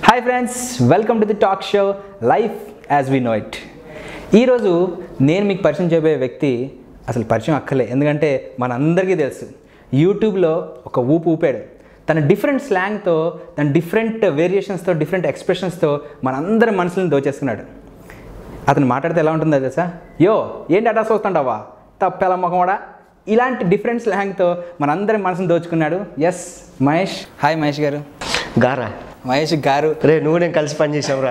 Hi friends welcome to the talk show life as we know it ఈరోజు నేను మీకు పరిచయం చేయబోయే వ్యక్తి అసలు పరిచయం అక్కర్లే ఎందుకంటే మనందరికీ తెలుసు యూట్యూబ్లో ఒక ఊపు ఊపాడు తన డిఫరెంట్ స్లాంగ్తో తన డిఫరెంట్ వేరియేషన్స్తో డిఫరెంట్ ఎక్స్ప్రెషన్స్తో మనందరి మనసులను దోచేసుకున్నాడు అతను మాట్లాడితే ఎలా ఉంటుందో తెలుసా యో ఏంటి అటా చూస్తుంటావా తప్పెల మొహమడా ఇలాంటి డిఫరెంట్ స్లాంగ్తో మనందరి మనసును దోచుకున్నాడు ఎస్ మహేష్ హాయ్ మహేష్ గారు గారా మహేష్ గారు రే నువ్వు నేను కలిసి పని చేసావురా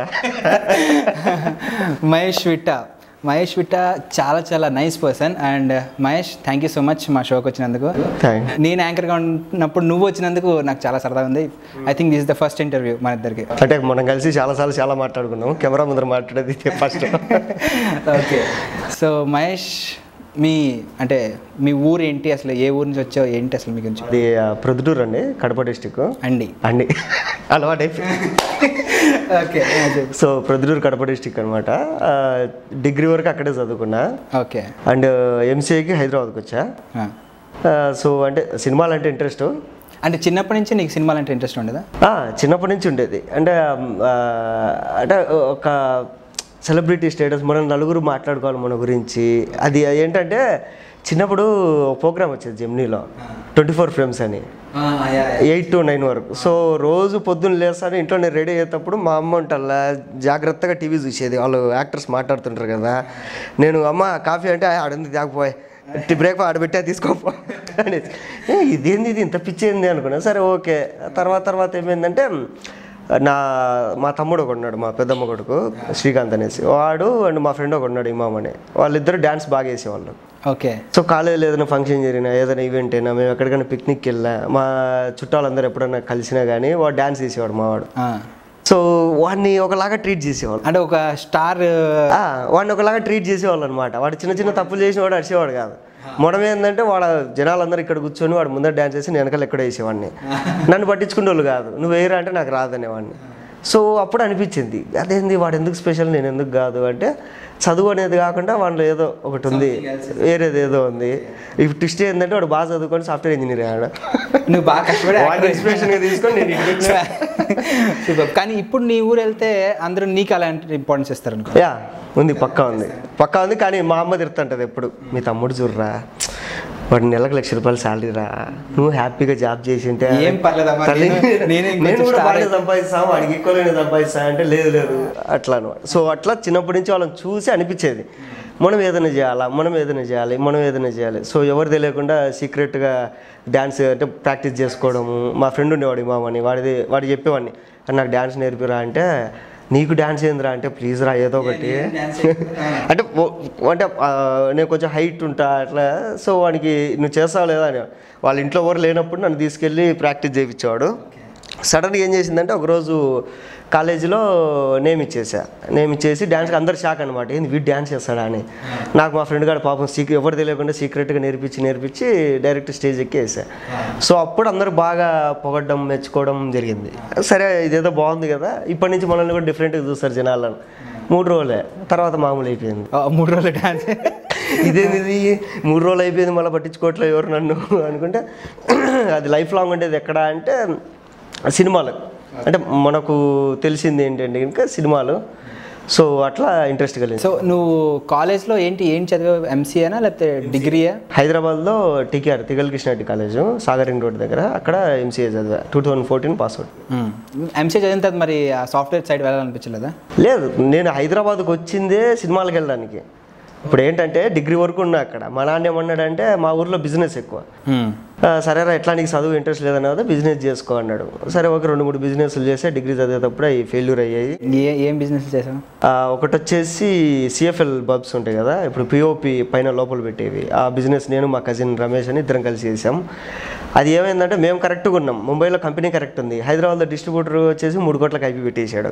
మహేష్ విట్ట మహేష్ విట్ట చాలా చాలా nice person and Mahesh thank you so much మా షోకి వచ్చినందుకు థ్యాంక్ నేను యాంకర్గా ఉన్నప్పుడు నువ్వు వచ్చినందుకు నాకు చాలా సరదాగా ఉంది I think this the first interview మన ఇద్దరికి అంటే మనం కలిసి చాలాసార్లు చాలా మాట్లాడుకున్నాం కెమెరా ముందర మాట్లాడేది ఫస్ట్ ఓకే సో మహేష్ మీ అంటే మీ ఊరు ఏంటి అసలు ఏ ఊరు నుంచి వచ్చావు ఏంటి అసలు మీ గురించి అది ఆ, ప్రొద్దుటూరు అండి కడప డిస్టిక్ అండి అండి అలవాటు okay so Proddatur Kadapa district అనమాట డిగ్రీ వరకు అక్కడే చదువుకున్నా ఓకే అండ్ ఎంసీఏకి హైదరాబాద్కి వచ్చా ఆ, సో అంటే సినిమాలు అంటే ఇంట్రెస్ట్ అంటే చిన్నప్పటి నుంచి నీకు సినిమాలు అంటే ఇంట్రెస్ట్ ఉండదా ఆ, చిన్నప్పటి నుంచి ఉండేది అంటే ఆ, అంటే ఒక సెలబ్రిటీ స్టేటస్ మనం నలుగురు మాట్లాడుకోవాలి మన గురించి అది ఏంటంటే చిన్నప్పుడు ప్రోగ్రామ్ వచ్చేది జెమ్నీలో ట్వంటీ ఫోర్ ఫ్రేమ్స్ అని ఎయిట్ టు నైన్ వరకు సో రోజు పొద్దున్న లేస్తాను ఇంట్లో నేను రెడీ అయ్యేటప్పుడు మా అమ్మ ఉంటల్లా జాగ్రత్తగా టీవీ చూసేది వాళ్ళు యాక్టర్స్ మాట్లాడుతుంటారు కదా నేను అమ్మ కాఫీ అంటే ఆడింది తాగిపోయి బ్రేక్ ఆడబెట్టా తీసుకోపో అనేసి "ఏ, ఇదేంది ఇది ఇంత పిచ్చేంది అనుకున్నా సరే ఓకే తర్వాత తర్వాత ఏమైందంటే నా మా తమ్ముడు ఒక ఉన్నాడు మా పెద్దమ్మ కొడుకు శ్రీకాంత్ అనేసి వాడు అండ్ మా ఫ్రెండ్ ఒక ఉన్నాడు ఇమామ్ అని వాళ్ళిద్దరు డ్యాన్స్ బాగా వేసేవాళ్ళు ఓకే సో కాలేజీలో ఏదైనా ఫంక్షన్ జరిగినా ఏదైనా ఈవెంట్ అయినా మేము ఎక్కడికైనా పిక్నిక్కి వెళ్ళినా మా చుట్టాలందరూ ఎప్పుడైనా కలిసినా కానీ వాడు డ్యాన్స్ చేసేవాడు మావాడు సో వాడిని ఒకలాగా ట్రీట్ చేసేవాళ్ళు అంటే ఒక స్టార్ ఆ, వాడిని ఒకలాగా ట్రీట్ చేసేవాళ్ళు అనమాట వాడు చిన్న చిన్న తప్పులు చేసినవాడు అరిచేవాడు కాదు మొడం ఏంటంటే వాడు జనాలందరూ ఇక్కడ కూర్చొని వాడు ముందర డ్యాన్స్ చేసి నేను వెనకాల ఎక్కడ వేసేవాడిని నన్ను పట్టించుకునే వాళ్ళు కాదు నువ్వు వేయరా అంటే నాకు రాదనేవాడిని సో అప్పుడు అనిపించింది అదేంది వాడు ఎందుకు స్పెషల్ నేను ఎందుకు కాదు అంటే చదువు అనేది కాకుండా వాడిలో ఏదో ఒకటి ఉంది వేరేది ఏదో ఉంది ఈ ట్విస్ట్ ఏంటంటే వాడు బాగా చదువుకొని సాఫ్ట్వేర్ ఇంజనీర్ అయ్యాడు నువ్వు బాగా కష్టపడి వాడిని ఇన్స్పిరేషన్గా తీసుకొని నేను ఇక్కడికి వచ్చా. సూపర్ కానీ ఇప్పుడు నీ ఊరు వెళ్తే అందరూ నీకు అలాంటి ఇంపార్టెన్స్ ఇస్తారు అనుకో యా ఉంది పక్కా ఉంది పక్కా ఉంది కానీ మా అమ్మ తిడుతుంటది ఎప్పుడు మీ తమ్ముడు చూడరా వాడు నెలకు లక్ష రూపాయలు శాలరీ రా నువ్వు హ్యాపీగా జాబ్ చేసి ఉంటే ఏం పర్లేదమ్మా, తల్లి, నేను- నేనే ఇంకొంచెం నేను కూడా star బాగానే సంపాదిస్తాను వాడికి ఈక్వల్ సంపాదిస్తా అంటే లేదు లేదు అట్లా అనమాట సో అట్లా చిన్నప్పటి నుంచి వాళ్ళని చూసి అనిపించేది మనం ఏదైనా చేయాలా మనం ఏదైనా చేయాలి మనం ఏదైనా చేయాలి సో ఎవరు తెలియకుండా సీక్రెట్గా డ్యాన్స్ అంటే ప్రాక్టీస్ చేసుకోవడము మా ఫ్రెండ్ ఉండేవాడు ఇమామని వాడిది వాడికి చెప్పేవాడిని "అన్న, నాకు డ్యాన్స్ నేర్పిరా అంటే నీకు డ్యాన్స్ ఏందిరా అంటే ప్లీజ్ రా ఏదో ఒకటి అంటే ఓ- అంటే ఆ, నేను కొంచెం హైట్ ఉంటా అట్లా సో వానికి నువ్వు చేస్తావు లేదా అని వాళ్ళ ఇంట్లో ఎవరు లేనప్పుడు నన్ను తీసుకెళ్ళి ప్రాక్టీస్ చేయించేవాడు సడన్గా ఏం చేసిందంటే ఒకరోజు కాలేజీలో నేమ్ ఇచ్చేసా నేమ్ ఇచ్చేసి డ్యాన్స్కి అందరు షాక్ అనమాట ఏంది వీడు డ్యాన్స్ చేస్తాడా అని నాకు మా ఫ్రెండ్ గారు పాపం సీక్రెట్ ఎవరు తెలియకుండా సీక్రెట్గా నేర్పించి నేర్పించి డైరెక్ట్ స్టేజ్ ఎక్కి వేసా సో అప్పుడు అందరూ బాగా పొగడ్డం మెచ్చుకోవడం జరిగింది సరే ఇదేదో బాగుంది కదా ఇప్పటి నుంచి మనల్ని కూడా డిఫరెంట్గా చూస్తారు జనాలను మూడు రోజులే తర్వాత మామూలు అయిపోయింది ఆ, మూడు రోజులు డాన్స్ ఇదేంది ఇది మూడు రోజులు అయిపోయింది మళ్ళీ పట్టించుకోవట్లేదు ఎవరు నన్ను అనుకుంటే అది లైఫ్ లాంగ్ ఉండేది ఎక్కడ అంటే సినిమాలు అంటే మనకు తెలిసింది ఏంటంటే కనుక సినిమాలు సో అట్లా ఇంట్రెస్ట్ కలిగింది సో నువ్వు కాలేజ్లో ఏంటి ఏం చదివావు ఎంసీఏనా లేకపోతే డిగ్రీయా హైదరాబాద్లో టీకేఆర్ తిగల్ కృష్ణారెడ్డి కాలేజ్ సాగరింగ్ రోడ్ దగ్గర అక్కడ ఎంసీఏ చదివా two thousand fourteen pass out MCA చదివిన తర్వాత మరి ఆ సాఫ్ట్వేర్ సైడ్ వెళ్ళాలనిపించలేదా లేదు నేను హైదరాబాద్కి వచ్చిందే సినిమాలకు వెళ్ళడానికి ఇప్పుడు ఏంటంటే డిగ్రీ వరకు ఉన్నా అక్కడ మా నాన్న ఏమన్నాడంటే మా ఊర్లో బిజినెస్ ఎక్కువ ఆ, సరేరా ఎట్లా నీకు చదువు ఇంట్రెస్ట్ లేదన్నా కదా బిజినెస్ చేసుకో అన్నాడు సరే ఒక రెండు మూడు బిజినెస్లు చేస్తే డిగ్రీ చదివేటప్పుడు అవి ఫెయిల్యూర్ అయ్యాయి ఏ ఏం బిజినెస్ చేసావు ఆ, ఒకటి వచ్చేసి సిఎఫ్ఎల్ బల్బ్స్ ఉంటాయి కదా ఇప్పుడు పిఓపి పైన లోపల పెట్టేవి ఆ బిజినెస్ నేను మా కజిన్ రమేష్ అని ఇద్దరం కలిసి చేసాం అది ఏమైందంటే మేము కరెక్ట్గా ఉన్నాం ముంబైలో కంపెనీ కరెక్ట్ ఉంది హైదరాబాద్లో డిస్ట్రిబ్యూటర్ వచ్చేసి మూడు కోట్లకు ఐపీ పెట్టేశాడు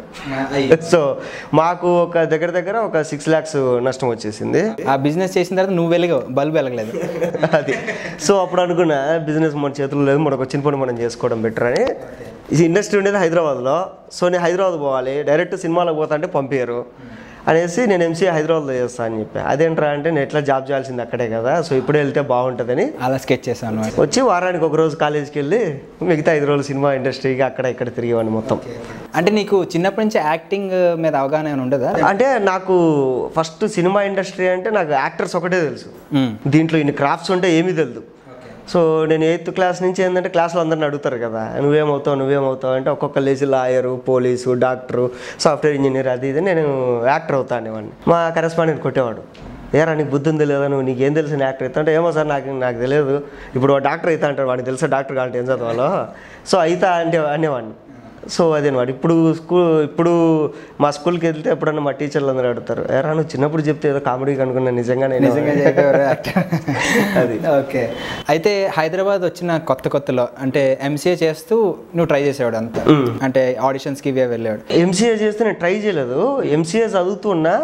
సో మాకు ఒక దగ్గర దగ్గర ఒక సిక్స్ ల్యాక్స్ నష్టం వచ్చేసింది ఆ బిజినెస్ చేసిన తర్వాత నువ్వు వెలిగావు బల్బ్ వెలగలేదు అది సో అప్పుడు అనుకున్నా బిజినెస్ మన చేతుల్లో లేదు మనకు వచ్చిన పని మనం చేసుకోవడం బెటర్ అని ఈ ఇండస్ట్రీ ఉండేది హైదరాబాద్లో సో నేను హైదరాబాద్ పోవాలి డైరెక్ట్ సినిమాలకు పోతా అంటే పంపించరు అనేసి నేను ఎంసీఏ హైదరాబాద్లో చేస్తాను అని చెప్పి అదేంట్రా అంటే నేను ఎట్లా జాబ్ చేయాల్సింది అక్కడే కదా సో ఇప్పుడే వెళ్తే బాగుంటుందని అలా స్కెచ్ చేశాను వచ్చి వారానికి ఒక రోజు కాలేజీకి వెళ్ళి మిగతా ఐదు రోజులు సినిమా ఇండస్ట్రీకి అక్కడ ఇక్కడ తిరిగేవాడిని మొత్తం అంటే నీకు చిన్నప్పటి నుంచి యాక్టింగ్ మీద అవగాహన ఏమైనా ఉండదా అంటే నాకు ఫస్ట్ సినిమా ఇండస్ట్రీ అంటే నాకు యాక్టర్స్ ఒకటే తెలుసు మ్మ్. దీంట్లో ఇన్ని క్రాఫ్ట్స్ ఉంటే ఏమీ తెలియదు సో నేను ఎయిత్ క్లాస్ నుంచి ఏంటంటే క్లాస్లో అందరిని అడుగుతారు కదా నువ్వేమవుతావు నువ్వేమవుతావు అంటే ఒక్కొక్క లేచి lawyer police doctor software engineer అది ఇది నేను యాక్టర్ అవుతా అనేవాడిని మా కరెస్పాండెంట్ కొట్టేవాడు ఏరా నీకు బుద్ధి ఉంది లేదా నువ్వు నీకు ఏం తెలిసిన యాక్టర్ అవుతా అంటే ఏమో సార్ నాకు నాకు తెలియదు ఇప్పుడు వాడు డాక్టర్ అవుతా అంటాడు వాడికి తెలుసా డాక్టర్ కావాలంటే ఏం చదవాలో సో అయితా అంటే అనేవాడిని సో అదేనమాట ఇప్పుడు స్కూల్ ఇప్పుడు మా స్కూల్కి వెళ్తే ఎప్పుడన్నా మా టీచర్లు అందరూ అడుగుతారు ఏరా నువ్వు చిన్నప్పుడు చెప్తే ఏదో కామెడీ అనుకున్నా నిజంగా నేను నిజంగా చెప్పేవారు యాక్టర్ అది. ఓకే అయితే హైదరాబాద్ వచ్చిన కొత్త కొత్తలో అంటే ఎంసీఏ చేస్తూ నువ్వు ట్రై చేసేవాడు అంతా అంటే ఆడిషన్స్కి ఇవే వెళ్ళాడు ఎంసీఏ చేస్తే నేను ట్రై చేయలేదు ఎంసీఏ చదువుతున్నా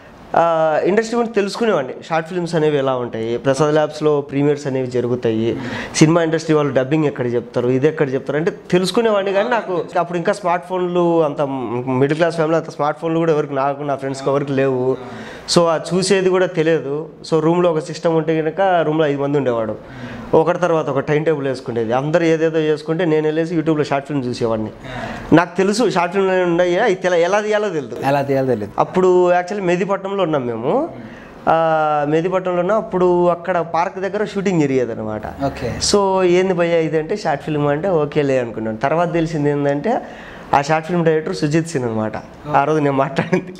ఇండస్ట్రీ గురించి తెలుసుకునేవాడిని షార్ట్ ఫిల్మ్స్ అనేవి ఎలా ఉంటాయి ప్రసాద్ ల్యాబ్స్లో ప్రీమియర్స్ అనేవి జరుగుతాయి సినిమా ఇండస్ట్రీ వాళ్ళు డబ్బింగ్ ఎక్కడ చెప్తారు ఇది ఎక్కడ చెప్తారు అంటే తెలుసుకునేవాడిని కానీ నాకు అప్పుడు ఇంకా స్మార్ట్ ఫోన్లు అంత మిడిల్ క్లాస్ ఫ్యామిలీ అంత స్మార్ట్ ఫోన్లు కూడా ఎవరికి నాకు నా ఫ్రెండ్స్కి ఎవరికి లేవు సో ఆ చూసేది కూడా తెలియదు సో రూమ్లో ఒక సిస్టమ్ ఉంటే కనుక రూమ్లో ఐదు మంది ఉండేవాడు ఒకటి తర్వాత ఒక టైం టేబుల్ వేసుకునేది అందరూ ఏదేదో చేసుకుంటే నేను వెళ్ళేసి యూట్యూబ్లో షార్ట్ ఫిల్మ్ చూసేవాడిని నాకు తెలుసు షార్ట్ ఫిల్మ్ ఉన్నాయి అవి తెల ఎలా తీయాలో తెలుసు ఎలా తీయాలో తెలియదు అప్పుడు యాక్చువల్లీ మెహదీపట్నంలో ఉన్నాం మేము ఆ, మెహదీపట్నంలో ఉన్నాం అప్పుడు అక్కడ పార్క్ దగ్గర షూటింగ్ జరిగేది అనమాట ఓకే సో ఏంది భయ్యా ఇది అంటే షార్ట్ ఫిల్మ్ అంటే ఓకేలే అనుకున్నాను తర్వాత తెలిసింది ఏంటంటే ఆ short film director Sujeeth Sign అనమాట ఆ రోజు నేను మాట్లాడింది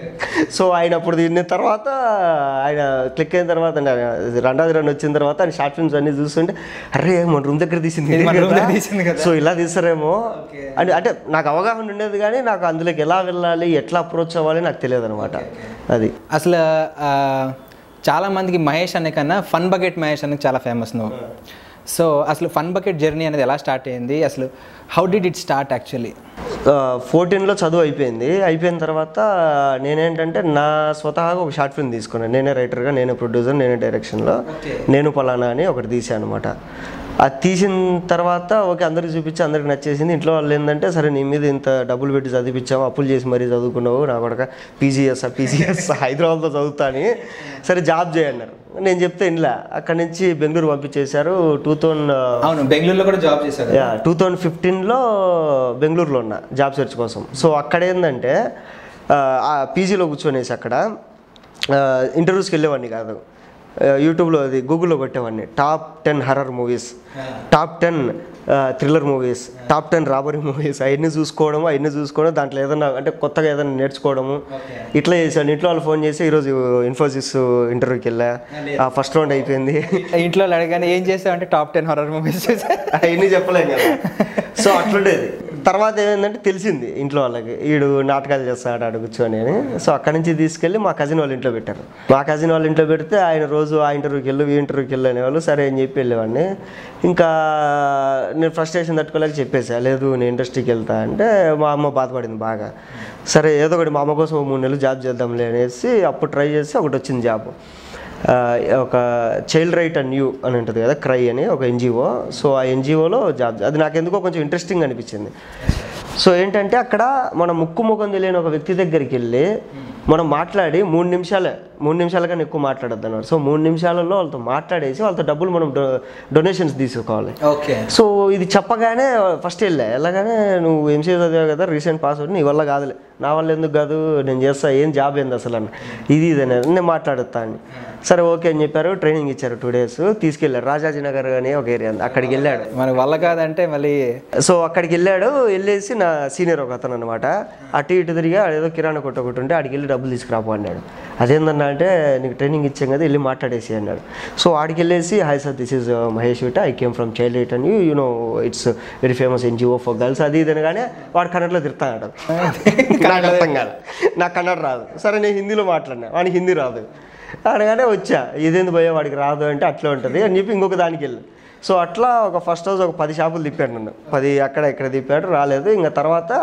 సో ఆయన అప్పుడు తిన్న తర్వాత ఆయన క్లిక్ అయిన తర్వాత రెండాది రన్ వచ్చిన తర్వాత ఆయన షార్ట్ ఫిల్మ్స్ అన్ని చూస్తుంటే అరే మన రూమ్ దగ్గర తీసింది ఇది ఇదే మన room కదా? దగ్గర తీసింది కదా. సో ఇలా తీస్తారేమో అంటే అంటే నాకు అవగాహన ఉండేది కానీ నాకు అందులోకి ఎలా వెళ్ళాలి ఎట్లా అప్రోచ్ అవ్వాలి నాకు తెలియదు అనమాట అది అసలు ఆ, చాలా మందికి మహేష్ అనే కన్నా ఫన్ బకెట్ మహేష్ అనేది చాలా ఫేమస్ నువ్వు సో అసలు ఫన్ బకెట్ జర్నీ అనేది ఎలా స్టార్ట్ అయింది అసలు how did it start actually ఫోర్టీన్లో చదువు అయిపోయింది అయిపోయిన తర్వాత నేనేంటంటే నా స్వతహాగా ఒక షార్ట్ ఫిల్మ్ తీసుకున్నాను నేనే రైటర్గా నేనే ప్రొడ్యూసర్ నేనే డైరెక్షన్లో నేను పలానా అని ఒకటి తీసాను అనమాట అది తీసిన తర్వాత ఓకే అందరికి చూపించి అందరికి నచ్చేసింది ఇంట్లో వాళ్ళు ఏంటంటే సరే నీ మీద ఇంత డబ్బులు పెట్టి చదివించాము అప్పులు చేసి మరీ చదువుకున్నావు నా కొడక పీజీఎస్ పీజీఎస్ హైదరాబాద్లో చదువుతా అని సరే జాబ్ చేయన్నారు నేను చెప్తే ఇంట్లో అక్కడి నుంచి బెంగళూరు పంపించేశారు టూ థౌజండ్ అవును బెంగళూరులో కూడా జాబ్ చేశారు యా టూ థౌజండ్ ఫిఫ్టీన్లో బెంగళూరులో ఉన్నా జాబ్ సెర్చ్ కోసం సో అక్కడ ఏంటంటే ఆ పీజీలో కూర్చొనేసి అక్కడ ఇంటర్వ్యూస్కి వెళ్ళేవాడిని కాదు ఆ, యూట్యూబ్లో అది గూగుల్లో కొట్టేవాడిని top ten horror movies top ten thriller movies top ten robbery movies అవన్నీ చూసుకోవడం అవన్నీ చూసుకోవడం దాంట్లో ఏదైనా అంటే కొత్తగా ఏదైనా నేర్చుకోవడము ఇట్లా చేశాను ఇంట్లో వాళ్ళు ఫోన్ చేసి ఈరోజు ఇన్ఫోసిస్ ఇంటర్వ్యూకి వెళ్ళా ఫస్ట్ రౌండ్ అయిపోయింది ఇంట్లో వాళ్ళు అడగానే ఏం చేసావు అంటే టాప్ టెన్ హారర్ మూవీస్ చూసా అవన్నీ చెప్పలేం కదా సో అట్లుండేది తర్వాత ఏమైందంటే తెలిసింది ఇంట్లో వాళ్ళకి వీడు నాటకాలు చేస్తాడు ఆడ కూర్చొని అని సో అక్కడి నుంచి తీసుకెళ్ళి మా కజిన్ వాళ్ళ ఇంట్లో పెట్టారు మా కజిన్ వాళ్ళ ఇంట్లో పెడితే ఆయన రోజు ఆ ఇంటర్వ్యూకి వెళ్ళు ఈ ఇంటర్వ్యూకి వెళ్ళు అనేవాళ్ళు సరే అని చెప్పి వెళ్ళేవాడిని ఇంకా నేను ఫ్రస్ట్రేషన్ తట్టుకోలేక చెప్పేసా లేదు నేను ఇండస్ట్రీకి వెళ్తా అంటే మా అమ్మ బాధపడింది బాగా సరే ఏదో ఒకటి మా అమ్మ కోసం ఓ మూడు నెలలు జాబ్ చేద్దాంలే అనేసి అప్పుడు ట్రై చేసి ఒకటి వచ్చింది జాబ్ ఆ, ఒక చైల్డ్ రైట్ అండ్ యూ అని ఉంటుంది కదా క్రై అని ఒక ఎన్జిఓ సో ఆ ఎన్జిఓలో జాబ్ అది నాకు ఎందుకో కొంచెం ఇంట్రెస్టింగ్ అనిపించింది సో ఏంటంటే అక్కడ మన ముక్కు ముఖం తెలియని ఒక వ్యక్తి దగ్గరికి వెళ్ళి మనం మాట్లాడి మూడు నిమిషాలే మూడు నిమిషాల కన్నా ఎక్కువ మాట్లాడద్దు అన్నారు సో మూడు నిమిషాలలో వాళ్ళతో మాట్లాడేసి వాళ్ళతో డబ్బులు మనం డొ డొనేషన్స్ తీసుకోవాలి ఓకే సో ఇది చెప్పగానే ఫస్ట్ వెళ్ళా వెళ్ళగానే నువ్వు ఎంసీఏ చదివావు కదా రీసెంట్ పాస్ అవుట్ నీ వల్ల కాదులే నా వల్ల ఎందుకు కాదు నేను చేస్తా ఏం జాబ్ ఏంది అసలు అన్న ఇది ఇది అనేది నేను మాట్లాడుతా అని సరే ఓకే అని చెప్పారు ట్రైనింగ్ ఇచ్చారు టూ డేస్ తీసుకెళ్ళారు రాజాజీ నగర్ అని ఒక ఏరియా ఉంది అక్కడికి వెళ్ళాడు మన వల్ల కాదంటే మళ్ళీ సో అక్కడికి వెళ్ళాడు వెళ్ళేసి నా సీనియర్ ఒక అతను అనమాట అటు ఇటు తిరిగి ఆడ ఏదో కిరాణా కొట్టు ఒకటి ఉంటే ఆడికి వెళ్ళి డబ్బులు తీసుకురాపో అన్నాడు అదేందన్నా అంటే నీకు ట్రైనింగ్ ఇచ్చాం కదా వెళ్ళి మాట్లాడేసి అన్నాడు సో ఆడికి వెళ్ళేసి hi sir this is Mahesh Vitta I came from child right and you you know it's very famous NGO for girls అది ఇది అనగానే వాడు కన్నడలో తిడతాడు నాకు అర్థం కాదు నాకు కన్నడ రాదు సరే నేను హిందీలో మాట్లాడినా వాడికి హిందీ రాదు అనగానే వచ్చా ఇదేంది పోయా వాడికి రాదు అంటే అట్లా ఉంటుంది అని చెప్పి ఇంకొక దానికి వెళ్ళి సో అట్లా ఒక ఫస్ట్ రోజు ఒక పది షాపులు తిప్పాడు నన్ను పది అక్కడ ఇక్కడ తిప్పాడు రాలేదు ఇంకా తర్వాత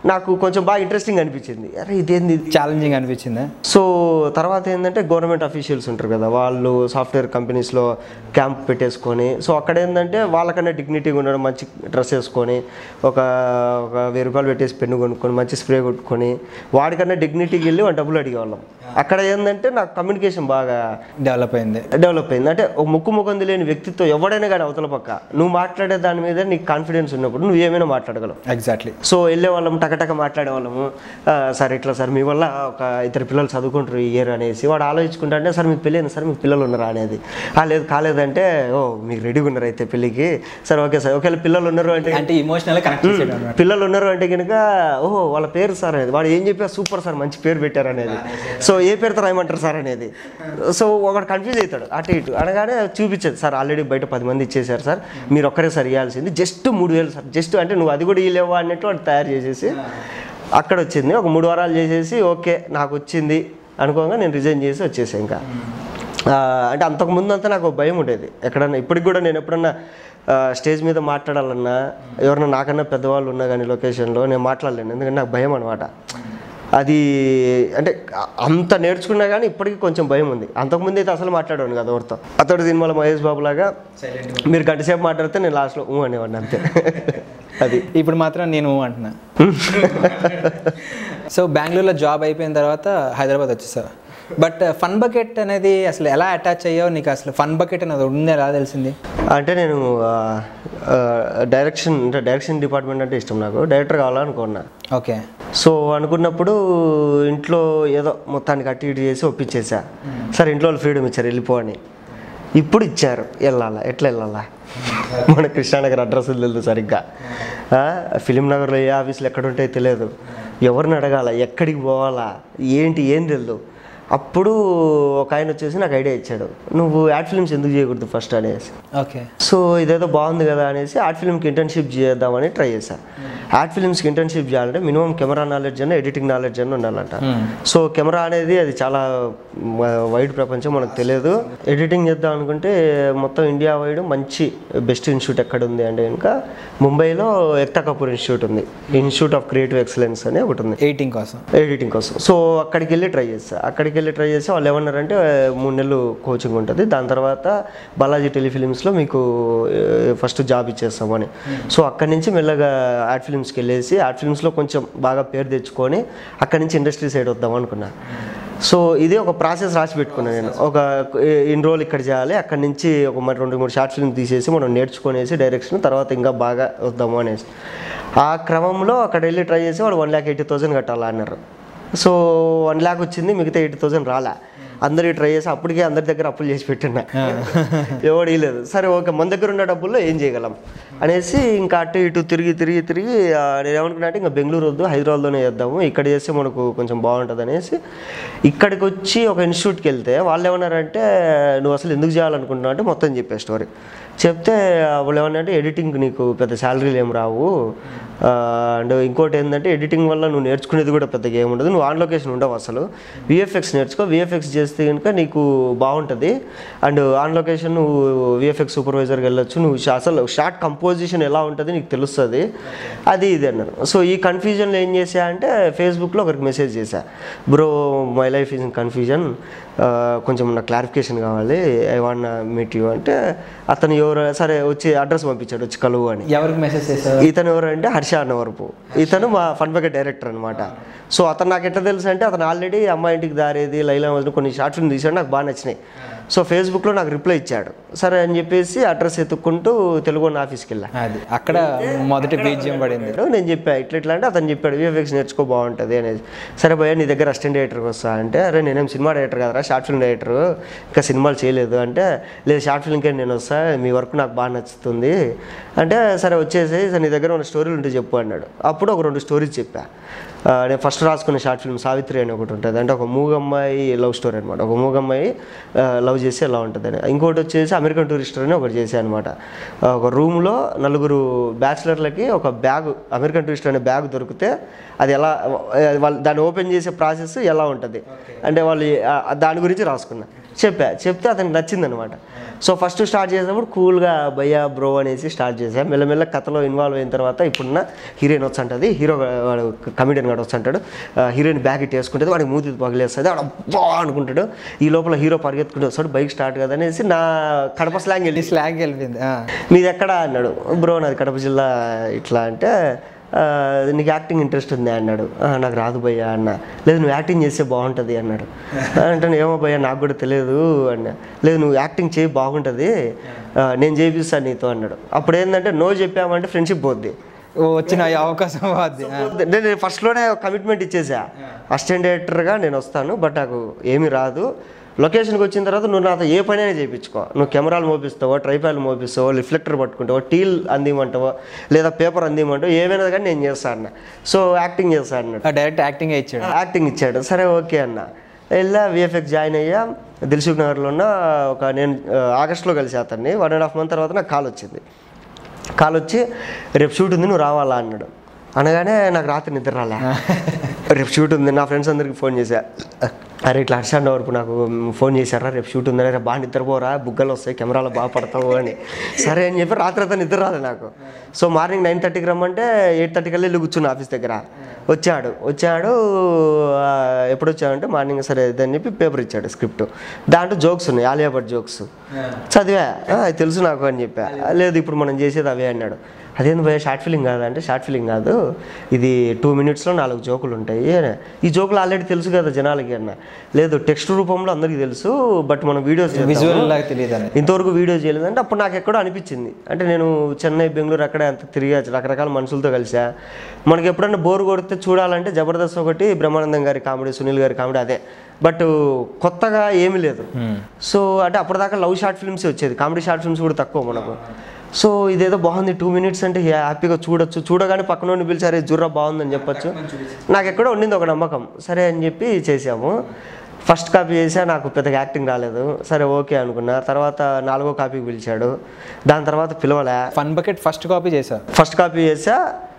నాకు కొంచెం బాగా ఇంట్రెస్టింగ్ అనిపించింది అరే ఇదేంది ఇది? ఛాలెంజింగ్ అనిపించిందా సో తర్వాత ఏంటంటే గవర్నమెంట్ అఫీషియల్స్ ఉంటారు కదా వాళ్ళు సాఫ్ట్వేర్ కంపెనీస్లో క్యాంప్ పెట్టేసుకొని సో అక్కడ ఏంటంటే వాళ్ళకన్నా డిగ్నిటీగా ఉండడం మంచి డ్రెస్ వేసుకొని ఒక ఒక వెయ్యి రూపాయలు పెట్టేసి పెన్ను కొనుక్కొని మంచి స్ప్రే కొట్టుకొని వాడికన్నా డిగ్నిటీకి వెళ్ళి వాడు డబ్బులు అడిగేవాళ్ళం అక్కడ ఏంటంటే నాకు కమ్యూనికేషన్ బాగా డెవలప్ అయింది డెవలప్ అయింది అంటే ఒక ముక్కు ముఖం తెలియని వ్యక్తితో ఎవడైనా కానీ అవతల పక్క నువ్వు మాట్లాడే దాని మీద నీకు కాన్ఫిడెన్స్ ఉన్నప్పుడు నువ్వు ఏమైనా మాట్లాడగలవు ఎగ్జాక్ట్లీ సో వెళ్ళే వాళ్ళం టకటక మాట్లాడే వాళ్ళము "ఆ, సార్ ఇట్లా సార్ మీ వల్ల ఒక ఇద్దరు పిల్లలు చదువుకుంటారు ఈ ఇయర్ అనేసి వాడు ఆలోచించుకుంటా అంటే సార్ మీకు పెళ్ళి అయింది సార్ మీకు పిల్లలు ఉన్నారా అనేది "ఆ, లేదు కాలేదంటే ఓ మీకు రెడీగా ఉన్నారు అయితే పెళ్ళికి సార్ ఓకే సార్ ఒకవేళ పిల్లలు ఉన్నారు అంటే అంటే ఇమోషనల్ కనెక్ట్ చేసేయడం అనమాట పిల్లలు ఉన్నారు అంటే కనుక ఓహో వాళ్ళ పేరు సార్ అనేది వాడు ఏం చెప్పా సూపర్ సార్ మంచి పేరు పెట్టారు అనేది సో ఏ పేరుతో రాయమంటారు సార్ అనేది సో ఒకడు కన్ఫ్యూజ్ అవుతాడు అటు ఇటు అనగానే చూపించేది సార్ ఆల్రెడీ బయట పది మంది ఇచ్చేసారు సార్ మీరు ఒక్కరే సార్ ఇవ్వాల్సింది జస్ట్ మూడు వేలు సార్ జస్ట్ అంటే నువ్వు అది కూడా ఇవ్వలేవా అన్నట్టు వాడు తయారు చేసేసి అక్కడ వచ్చింది ఒక మూడు వారాలు చేసేసి ఓకే నాకు వచ్చింది అనుకోగా నేను రిజైన్ చేసి వచ్చేసాను ఇంకా ఆ, అంటే అంతకు ముందు అంతా నాకు ఒక భయం ఉండేది ఎక్కడన్నా ఇప్పటికి కూడా నేను ఎప్పుడన్నా ఆ, స్టేజ్ మీద మాట్లాడాలన్నా ఎవరన్నా నాకన్నా పెద్దవాళ్ళు ఉన్నా కానీ లొకేషన్లో నేను మాట్లాడలేను ఎందుకంటే నాకు భయం అనమాట అది అంటే అంత నేర్చుకున్నా కానీ ఇప్పటికీ కొంచెం భయం ఉంది అంతకుముందు అయితే అసలు మాట్లాడాను కదా ఎవరితో అతడు సినిమాలో మహేష్ బాబు లాగా మీరు గంట సేపు మాట్లాడితే నేను లాస్ట్లో ఊ అనేవాడిని అంతే అది ఇప్పుడు మాత్రం నేను అంటున్నా సో బెంగళూరులో జాబ్ అయిపోయిన తర్వాత హైదరాబాద్ వచ్చేసా బట్ ఫన్ బకెట్ అనేది అసలు ఎలా అటాచ్ అయ్యావు నీకు అసలు ఫన్ బకెట్ అనేది ఉంది ఎలా తెలిసింది అంటే నేను ఆ, ఆ, డైరెక్షన్ అంటే డైరెక్షన్ డిపార్ట్మెంట్ అంటే ఇష్టం నాకు డైరెక్టర్ కావాలనుకున్నా ఓకే సో అనుకున్నప్పుడు ఇంట్లో ఏదో మొత్తానికి అటు ఇటు చేసి ఒప్పించేసా సరే ఇంట్లో వాళ్ళు ఫ్రీడమ్ ఇచ్చారు వెళ్ళిపో అని ఇప్పుడు ఇచ్చారు వెళ్ళాలా ఎట్లా వెళ్ళాలా మన కృష్ణానగర్ అడ్రస్ తెలియదు సరిగ్గా ఆ, ఫిలిం నగర్లో ఏ ఆఫీసులు ఎక్కడ ఉంటాయో తెలియదు ఎవరిని అడగాల ఎక్కడికి పోవాలా ఏంటి ఏం తెలియదు అప్పుడు ఒక ఆయన వచ్చేసి నాకు ఐడియా ఇచ్చాడు నువ్వు యాడ్ ఫిల్మ్స్ ఎందుకు చేయకూడదు ఫస్ట్ అనేసి ఓకే సో ఇదేదో బాగుంది కదా అనేసి ఆర్ట్ ఫిల్మ్కి ఇంటర్న్షిప్ చేద్దామని ట్రై చేశాను ఆర్ట్ ఫిల్మ్స్కి ఇంటర్న్షిప్ చేయాలంటే మినిమం కెమెరా నాలెడ్జ్ అన్న ఎడిటింగ్ నాలెడ్జ్ అన్న ఉండాలంట సో కెమెరా అనేది అది చాలా వైడ్ ప్రపంచం మనకు తెలియదు ఎడిటింగ్ చేద్దాం అనుకుంటే మొత్తం ఇండియా వైడ్ మంచి బెస్ట్ ఇన్స్టిట్యూట్ ఎక్కడ ఉంది అంటే ఇంకా ముంబైలో ఎక్తా కపూర్ ఇన్స్టిట్యూట్ ఉంది ఇన్స్టిట్యూట్ ఆఫ్ క్రియేటివ్ ఎక్సలెన్స్ అని ఒకటి ఉంది ఎయిటింగ్ కోసం ఎడిటింగ్ కోసం సో అక్కడికి వెళ్ళి ట్రై చేస్తా అక్కడికి వెళ్ళి ట్రై చేస్తే వాళ్ళు ఏమన్నారంటే మూడు నెలలు కోచింగ్ ఉంటుంది దాని తర్వాత బాలాజీ టెలిఫిలిమ్స్లో మీకు ఫస్ట్ జాబ్ ఇచ్చేస్తామని సో అక్కడి నుంచి మెల్లగా యాడ్ ఫిలిమ్స్కి వెళ్ళేసి యాడ్ ఫిలిమ్స్లో కొంచెం బాగా పేరు తెచ్చుకొని అక్కడి నుంచి ఇండస్ట్రీ సైడ్ వద్దాం అనుకున్నా సో ఇది ఒక ప్రాసెస్ రాసి పెట్టుకున్నాను నేను ఒక ఇన్ని రోజులు ఇక్కడ చేయాలి అక్కడి నుంచి ఒక మరి రెండు మూడు షార్ట్ ఫిల్మ్ తీసేసి మనం నేర్చుకునేసి డైరెక్షన్ తర్వాత ఇంకా బాగా వద్దాము అనేసి ఆ క్రమంలో అక్కడ వెళ్ళి ట్రై చేసి వాడు వన్ ల్యాక్ ఎయిటీ థౌసండ్ కట్టాలా అన్నారు సో వన్ ల్యాక్ వచ్చింది మిగతా ఎయిటీ థౌసండ్ రాలే అందరికి ట్రై చేసి అప్పటికే అందరి దగ్గర అప్పులు చేసి పెట్టినా ఎవడు ఇవ్వలేదు సరే ఓకే మన దగ్గర ఉన్న డబ్బుల్లో ఏం చేయగలం అనేసి ఇంకా అటు ఇటు తిరిగి తిరిగి తిరిగి ఆ, నేను ఏమనుకున్నా అంటే ఇంకా బెంగళూరు వద్దు హైదరాబాద్లోనే చేద్దాము ఇక్కడ చేస్తే మనకు కొంచెం బాగుంటుంది అనేసి ఇక్కడికి వచ్చి ఒక ఇన్స్టిట్యూట్కి వెళ్తే వాళ్ళు ఏమన్నారంటే నువ్వు అసలు ఎందుకు చేయాలనుకుంటున్నావు అంటే మొత్తం చెప్పే స్టోరీ చెప్తే వాళ్ళు ఏమన్నారంటే ఎడిటింగ్ నీకు పెద్ద శాలరీలు ఏం రావు అండ్ ఇంకోటి ఏంటంటే ఎడిటింగ్ వల్ల నువ్వు నేర్చుకునేది కూడా పెద్దగా ఏమి ఉండదు నువ్వు ఆన్ లొకేషన్ ఉండవు అసలు విఎఫ్ఎక్స్ నేర్చుకో విఎఫ్ఎక్స్ చేస్తే కనుక నీకు బాగుంటుంది అండ్ ఆన్ లొకేషన్ నువ్వు విఎఫ్ఎక్స్ సూపర్వైజర్కి వెళ్ళొచ్చు నువ్వు షా- అసలు షార్ట్ కంపోజిషన్ ఎలా ఉంటుంది నీకు తెలుస్తుంది అది ఇది అన్నారు సో ఈ కన్ఫ్యూజన్లో ఏం చేసా అంటే ఫేస్బుక్లో ఒకరికి మెసేజ్ చేశా bro my life is in confusion కొంచెం నాకు క్లారిఫికేషన్ కావాలి ఐ వాంట్ మీట్ యూ అంటే అతను ఎవరు సరే వచ్చి అడ్రస్ పంపించాడు వచ్చి కలువు అని ఎవరికి మెసేజ్ చేసావు ఇతను ఎవరు అంటే హర్ష అన్నవరపు ఇతను మా ఫన్ బకెట్ డైరెక్టర్ అనమాట సో అతను నాకు ఎట్లా తెలుసు అంటే అతను ఆల్రెడీ అమ్మాయి ఇంటికి దారేది లైలా మజ్ను కొన్ని షార్ట్ ఫిల్మ్ తీసాడు నాకు బాగా నచ్చినాయి సో ఫేస్బుక్లో నాకు రిప్లై ఇచ్చాడు సరే అని చెప్పేసి అడ్రస్ ఎత్తుక్కుంటూ తెలుగు వన్ ఆఫీస్కి వెళ్ళా అది అక్కడ మొదటి బీజియం పడింది నేను చెప్పా ఇట్లా ఇట్లా అంటే అతను చెప్పాడు విఎఫ్ఎక్స్ నేర్చుకో బాగుంటుంది అనేది సరే భయ్య నీ దగ్గర అసిస్టెంట్ డైరెక్టర్కి వస్తా అంటే అరే నేనేం సినిమా డైరెక్టర్ కదరా షార్ట్ ఫిల్మ్ డైరెక్టర్ ఇంకా సినిమాలు చేయలేదు అంటే లేదు షార్ట్ ఫిల్మ్కే నేను వస్తా మీ వర్క్ నాకు బాగా నచ్చుతుంది అంటే సరే వచ్చేసి "సరే, నీ దగ్గర ఉన్న స్టోరీలు ఉంటే చెప్పు అన్నాడు అప్పుడు ఒక రెండు స్టోరీస్ చెప్పా ఆ, నేను ఫస్ట్ రాసుకున్న షార్ట్ ఫిల్మ్ సావిత్రి అని ఒకటి ఉంటుంది అంటే ఒక మూగమ్మాయి లవ్ స్టోరీ అనమాట ఒక మూగమ్మాయి లవ్ చేస్తే ఎలా ఉంటుందని ఇంకోటి వచ్చేసి అమెరికన్ టూరిస్టర్ అని ఒకటి చేశాను అనమాట ఒక రూమ్లో నలుగురు బ్యాచిలర్లకి ఒక బ్యాగ్ అమెరికన్ టూరిస్టర్ అనే బ్యాగ్ దొరికితే అది ఎలా వాళ్ళు దాన్ని ఓపెన్ చేసే ప్రాసెస్ ఎలా ఉంటుంది అంటే వాళ్ళు ఆ- దాని గురించి రాసుకున్నా చెప్పా చెప్తే అతనికి నచ్చిందనమాట సో ఫస్ట్ స్టార్ట్ చేసినప్పుడు కూల్గా భయ్యా బ్రో అనేసి స్టార్ట్ చేశా మెల్లమెల్ల కథలో ఇన్వాల్వ్ అయిన తర్వాత ఇప్పుడున్న హీరోయిన్ వచ్చంటది హీరో వాడు కమిడియన్ గాడు వచ్చంటాడు హీరోయిన్ బ్యాగ్ ఇట్ వేసుకుంటుంది వాడికి మూతి పగిలేస్తుంది వాడు అబ్బా అనుకుంటాడు ఈ లోపల హీరో పరిగెత్తుకుంటూ వస్తాడు బైక్ స్టార్ట్ కదా అనేసి నా కడప స్లాంగ్ వెళ్ళి స్లాగ్ వెళ్ళిపోయింది ఆ. మీది ఎక్కడ అన్నాడు బ్రో నాది కడప జిల్లా ఇట్లా అంటే "ఆ, నీకు యాక్టింగ్ ఇంట్రెస్ట్ ఉంది అన్నాడు "ఆ, నాకు రాదు భయ్యా అన్న లేదు నువ్వు యాక్టింగ్ చేస్తే బాగుంటుంది అన్నాడు అంటే ఏమో భయ్యా నాకు కూడా తెలియదు అన్న లేదు నువ్వు యాక్టింగ్ చేయి బాగుంటుంది "ఆ, నేను చేపిస్తాను నీతో అన్నాడు అప్పుడు ఏంటంటే నో చెప్పామంటే ఫ్రెండ్షిప్ పోద్ది ఓ వచ్చిన ఈ అవకాశం అది నేను ఫస్ట్లోనే కమిట్మెంట్ ఇచ్చేసా అసిస్టెంట్ డైరెక్టర్గా నేను వస్తాను బట్ నాకు ఏమీ రాదు లొకేషన్కి వచ్చిన తర్వాత నువ్వు నాతో ఏ పనైనా చేయించుకో నువ్వు కెమెరాలు మోపిస్తావో ట్రైపాలు మోపిస్తావో రిఫ్లెక్టర్ పట్టుకుంటావో టీల్ అందిమంటావో లేదా పేపర్ అందిమంటావో ఏమైనా కానీ నేను చేస్తాను అన్న సో యాక్టింగ్ చేస్తాను అన్నాడు డైరెక్ట్ యాక్టింగ్ ఇచ్చాడు యాక్టింగ్ ఇచ్చాడు సరే ఓకే అన్న వెళ్ళా విఎఫ్ఎక్స్ జాయిన్ అయ్యా దిల్సుఖ్ నగర్లో ఉన్న ఒక నేను ఆ, ఆగస్ట్లో కలిసి అతన్ని వన్ అండ్ హాఫ్ మంత్ తర్వాత నాకు కాల్ వచ్చింది కాల్ వచ్చి రేపు షూట్ ఉంది నువ్వు రావాలా అన్నాడు అనగానే నాకు రాత్రి నిద్ర రాలే రేపు షూట్ ఉంది నా ఫ్రెండ్స్ అందరికి ఫోన్ చేశా అరే ఇట్లా హర్షాండ్ వరకు నాకు ఫోన్ చేశారా రేపు షూట్ ఉందని రేపు బాగా నిద్రపోరా బుగ్గలు వస్తాయి కెమెరాలో బాగా పడతావు అని సరే అని చెప్పి రాత్రి అంతా నిద్ర రాలేదు నాకు సో మార్నింగ్ నైన్ థర్టీకి రమ్మంటే ఎయిట్ థర్టీకి వెళ్ళి వెళ్ళి కూర్చున్నా ఆఫీస్ దగ్గర వచ్చాడు వచ్చాడు ఆ, ఎప్పుడు వచ్చాడంటే మార్నింగ్ సరే ఇదని చెప్పి పేపర్ ఇచ్చాడు స్క్రిప్ట్ దాంట్లో జోక్స్ ఉన్నాయి ఆలియా భట్ జోక్స్ చదివా "ఆ, అది తెలుసు నాకు అని చెప్పా లేదు ఇప్పుడు మనం చేసేది అవే అన్నాడు అదేంది భయ షార్ట్ ఫిలిం కాదా అంటే షార్ట్ ఫిలిం కాదు ఇది టూ మినిట్స్లో నాలుగు జోకులు ఉంటాయి అని. ఈ జోకులు ఆల్రెడీ తెలుసు కదా జనాలకి అన్న లేదు టెక్స్ట్ రూపంలో అందరికీ తెలుసు బట్ మనం వీడియోస్ విజువల్ లాగా తెలియదు అని ఇంతవరకు వీడియో చేయలేదు అంటే అప్పుడు నాకు ఎక్కడో అనిపించింది అంటే నేను చెన్నై బెంగళూరు అక్కడ అంత తిరిగా రకరకాల మనుషులతో కలిసా మనకి ఎప్పుడన్నా బోర్ కొడితే చూడాలంటే జబర్దస్త్ ఒకటి బ్రహ్మానందం గారి కామెడీ సునీల్ గారి కామెడీ అదే బట్ కొత్తగా ఏమీ లేదు సో అంటే అప్పటిదాకా లవ్ షార్ట్ ఫిల్మ్స్ వచ్చేది కామెడీ షార్ట్ ఫిల్మ్స్ కూడా తక్కువ మనకు సో ఇదేదో బాగుంది టూ మినిట్స్ అంటే హ్యాపీగా చూడొచ్చు చూడగానే పక్కన పిలిచారు జుర్రా బాగుందని చెప్పొచ్చు నాకు ఎక్కడో ఉండింది ఒక నమ్మకం సరే అని చెప్పి చేసాము ఫస్ట్ కాపీ చేసా నాకు పెద్దగా యాక్టింగ్ రాలేదు సరే ఓకే అనుకున్నా తర్వాత నాలుగో కాపీకి పిలిచాడు దాని తర్వాత పిలవలే ఫన్ బకెట్ ఫస్ట్ కాపీ చేసా ఫస్ట్ కాపీ చేసా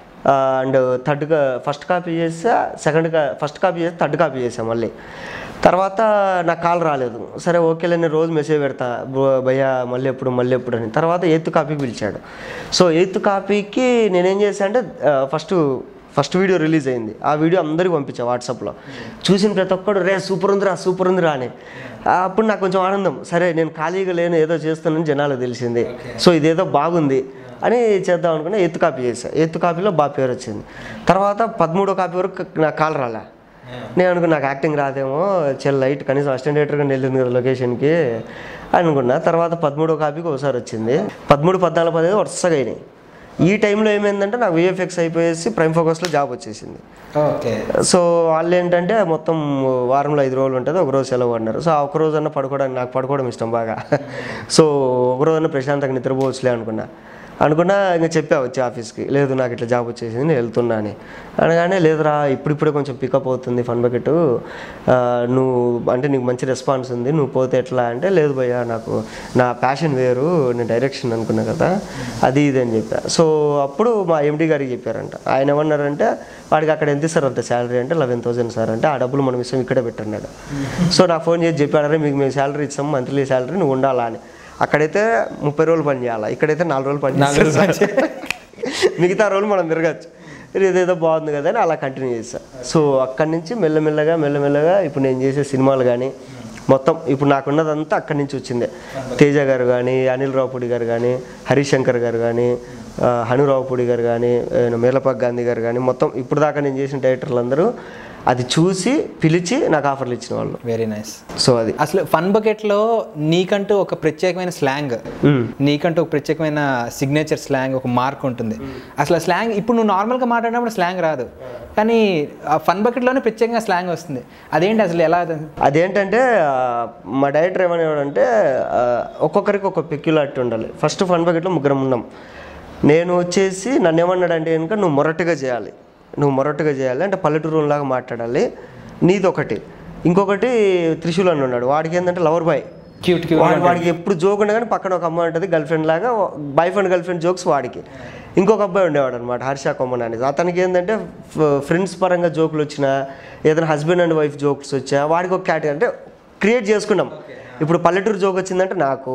అండ్ థర్డ్ ఫస్ట్ కాపీ చేసా సెకండ్ కా ఫస్ట్ కాపీ చేసి థర్డ్ కాపీ చేసా మళ్ళీ తర్వాత నాకు కాల్ రాలేదు సరే ఓకేలే నేను రోజు మెసేజ్ పెడతా "బ్రో, భయ్యా మళ్ళీ ఎప్పుడు మళ్ళీ ఎప్పుడు అని తర్వాత ఎయిత్ కాపీకి పిలిచాడు సో ఎయిత్ కాపీకి నేనేం చేశా అంటే ఫస్ట్ ఫస్ట్ వీడియో రిలీజ్ అయింది ఆ వీడియో అందరికి పంపించా వాట్సాప్లో చూసిన ప్రతి ఒక్కడు రే సూపర్ ఉందిరా సూపర్ ఉందిరా అని ఆ, అప్పుడు నాకు కొంచెం ఆనందం సరే నేను ఖాళీగా లేను ఏదో చేస్తానని జనాలకు తెలిసింది సో ఇదేదో బాగుంది అని చేద్దాం అనుకున్నా ఎత్తు కాపీ చేసా ఎత్తు కాపీలో బాగా పేరు వచ్చింది తర్వాత పదమూడో కాపీ వరకు నాకు కాల్ రాలే నేను అనుకున్నా నాకు యాక్టింగ్ రాదేమో చాలా లైట్ కనీసం అసిస్టెంట్ డైరెక్టర్గా వెళ్ళింది కదా లొకేషన్కి అనుకున్నా తర్వాత పదమూడో కాపీకి ఒకసారి వచ్చింది పదమూడు పద్నాలుగు పదిహేను వరుసగా అయినాయి ఈ టైంలో ఏమైందంటే నాకు విఎఫ్ఎక్స్ అయిపోయేసి ప్రైమ్ ఫోకస్లో జాబ్ వచ్చేసింది ఓకే సో వాళ్ళు ఏంటంటే మొత్తం వారంలో ఐదు రోజులు ఉంటుంది ఒక రోజు సెలవు అన్నారు సో ఆ ఒక రోజు అన్న పడుకోవడానికి నాకు పడుకోవడం ఇష్టం బాగా సో ఒక రోజు అన్న ప్రశాంతంగా నిద్రపోవచ్చులే అనుకున్నా అనుకున్నా ఇంకా చెప్పా వచ్చి ఆఫీస్కి లేదు నాకు ఇట్లా జాబ్ వచ్చేసింది నేను వెళ్తున్నా అని అనగానే లేదురా ఇప్పుడిప్పుడే కొంచెం పికప్ అవుతుంది ఫన్ బకెట్ నువ్వు అంటే నీకు మంచి రెస్పాన్స్ ఉంది నువ్వు పోతే ఎట్లా అంటే లేదు భయ్యా నాకు నా ప్యాషన్ వేరు నేను డైరెక్షన్ అనుకున్నా కదా అది ఇది అని చెప్పా సో అప్పుడు మా ఎండి గారికి చెప్పారంట ఆయన ఏమన్నారంటే వాడికి అక్కడ ఎంత ఇస్తారు అంత శాలరీ అంటే లెవెన్ థౌసండ్ సార్ అంటే ఆ డబ్బులు మనం ఇస్తాం ఇక్కడే పెట్టన్నాడు సో నాకు ఫోన్ చేసి చెప్పాడరే మీకు మేము శాలరీ ఇస్తాం మంత్లీ శాలరీ నువ్వు ఉండాలా అని అక్కడైతే ముప్పై రోజులు పని చేయాలా ఇక్కడైతే నాలుగు రోజులు పని నాలుగు చేయాలి రోజులు మిగతా రోజులు మనం తిరగచ్చు ఇది ఇదేదో బాగుంది కదా అని అలా కంటిన్యూ చేస్తా సో అక్కడి నుంచి మెల్లమెల్లగా మెల్లమెల్లగా ఇప్పుడు నేను చేసే సినిమాలు కానీ మొత్తం ఇప్పుడు నాకున్నదంతా అక్కడి నుంచి వచ్చిందే తేజ గారు కానీ అనిల్ రావుపూడి గారు కానీ హరీష్ శంకర్ గారు కానీ ఆ, హనురావుపూడి గారు కానీ ఆ, మేలపాక్ గాంధీ గారు కానీ మొత్తం ఇప్పుడు దాకా నేను చేసిన డైరెక్టర్లు అందరూ అది చూసి పిలిచి నాకు ఆఫర్లు ఇచ్చిన వాళ్ళు వెరీ నైస్ సో అది అసలు ఫన్ బకెట్లో నీకంటూ ఒక ప్రత్యేకమైన స్లాంగ్ మ్మ్. నీకంటూ ఒక ప్రత్యేకమైన సిగ్నేచర్ స్లాంగ్ ఒక మార్క్ ఉంటుంది అసలు ఆ స్లాంగ్ ఇప్పుడు నువ్వు నార్మల్గా మాట్లాడినప్పుడు స్లాంగ్ రాదు కానీ ఆ ఫన్ బకెట్లోనే ప్రత్యేకంగా స్లాంగ్ వస్తుంది అదేంటి అసలు ఎలా అది? అదేంటంటే ఆ, మా డైరెక్టర్ ఏమనేవాడంటే ఆ, ఒక్కొక్కరికి ఒక పెక్యులారిటీ ఉండాలి ఫస్ట్ ఫన్ బకెట్లో ముగ్గురం ఉన్నాం నేను వచ్చేసి నన్ను ఏమన్నాడంటే కనుక నువ్వు మొరటుగా చేయాలి నువ్వు మొరటుగా చేయాలి అంటే పల్లెటూరులాగా మాట్లాడాలి నీది ఒకటి ఇంకొకటి త్రిశూల్ అని ఉన్నాడు వాడికి ఏంటంటే లవర్ బాయ్ క్యూట్ క్యూట్ వాడు వాడికి ఎప్పుడు జోక్ ఉండే కానీ పక్కన ఒక అమ్మాయి ఉంటుంది గర్ల్ ఫ్రెండ్ లాగా boy friend girl friend jokes వాడికి ఇంకొక అబ్బాయి ఉండేవాడు అనమాట హర్ష కొమ్మన్ అనేసి అతనికి ఏంటంటే ఫ్రెండ్స్ పరంగా జోకులు వచ్చినా ఏదైనా హస్బెండ్ అండ్ వైఫ్ జోక్స్ వచ్చా వాడికి ఒక కేటగిరీ అంటే క్రియేట్ చేసుకున్నాం ఇప్పుడు పల్లెటూరు జోక్ వచ్చిందంటే నాకు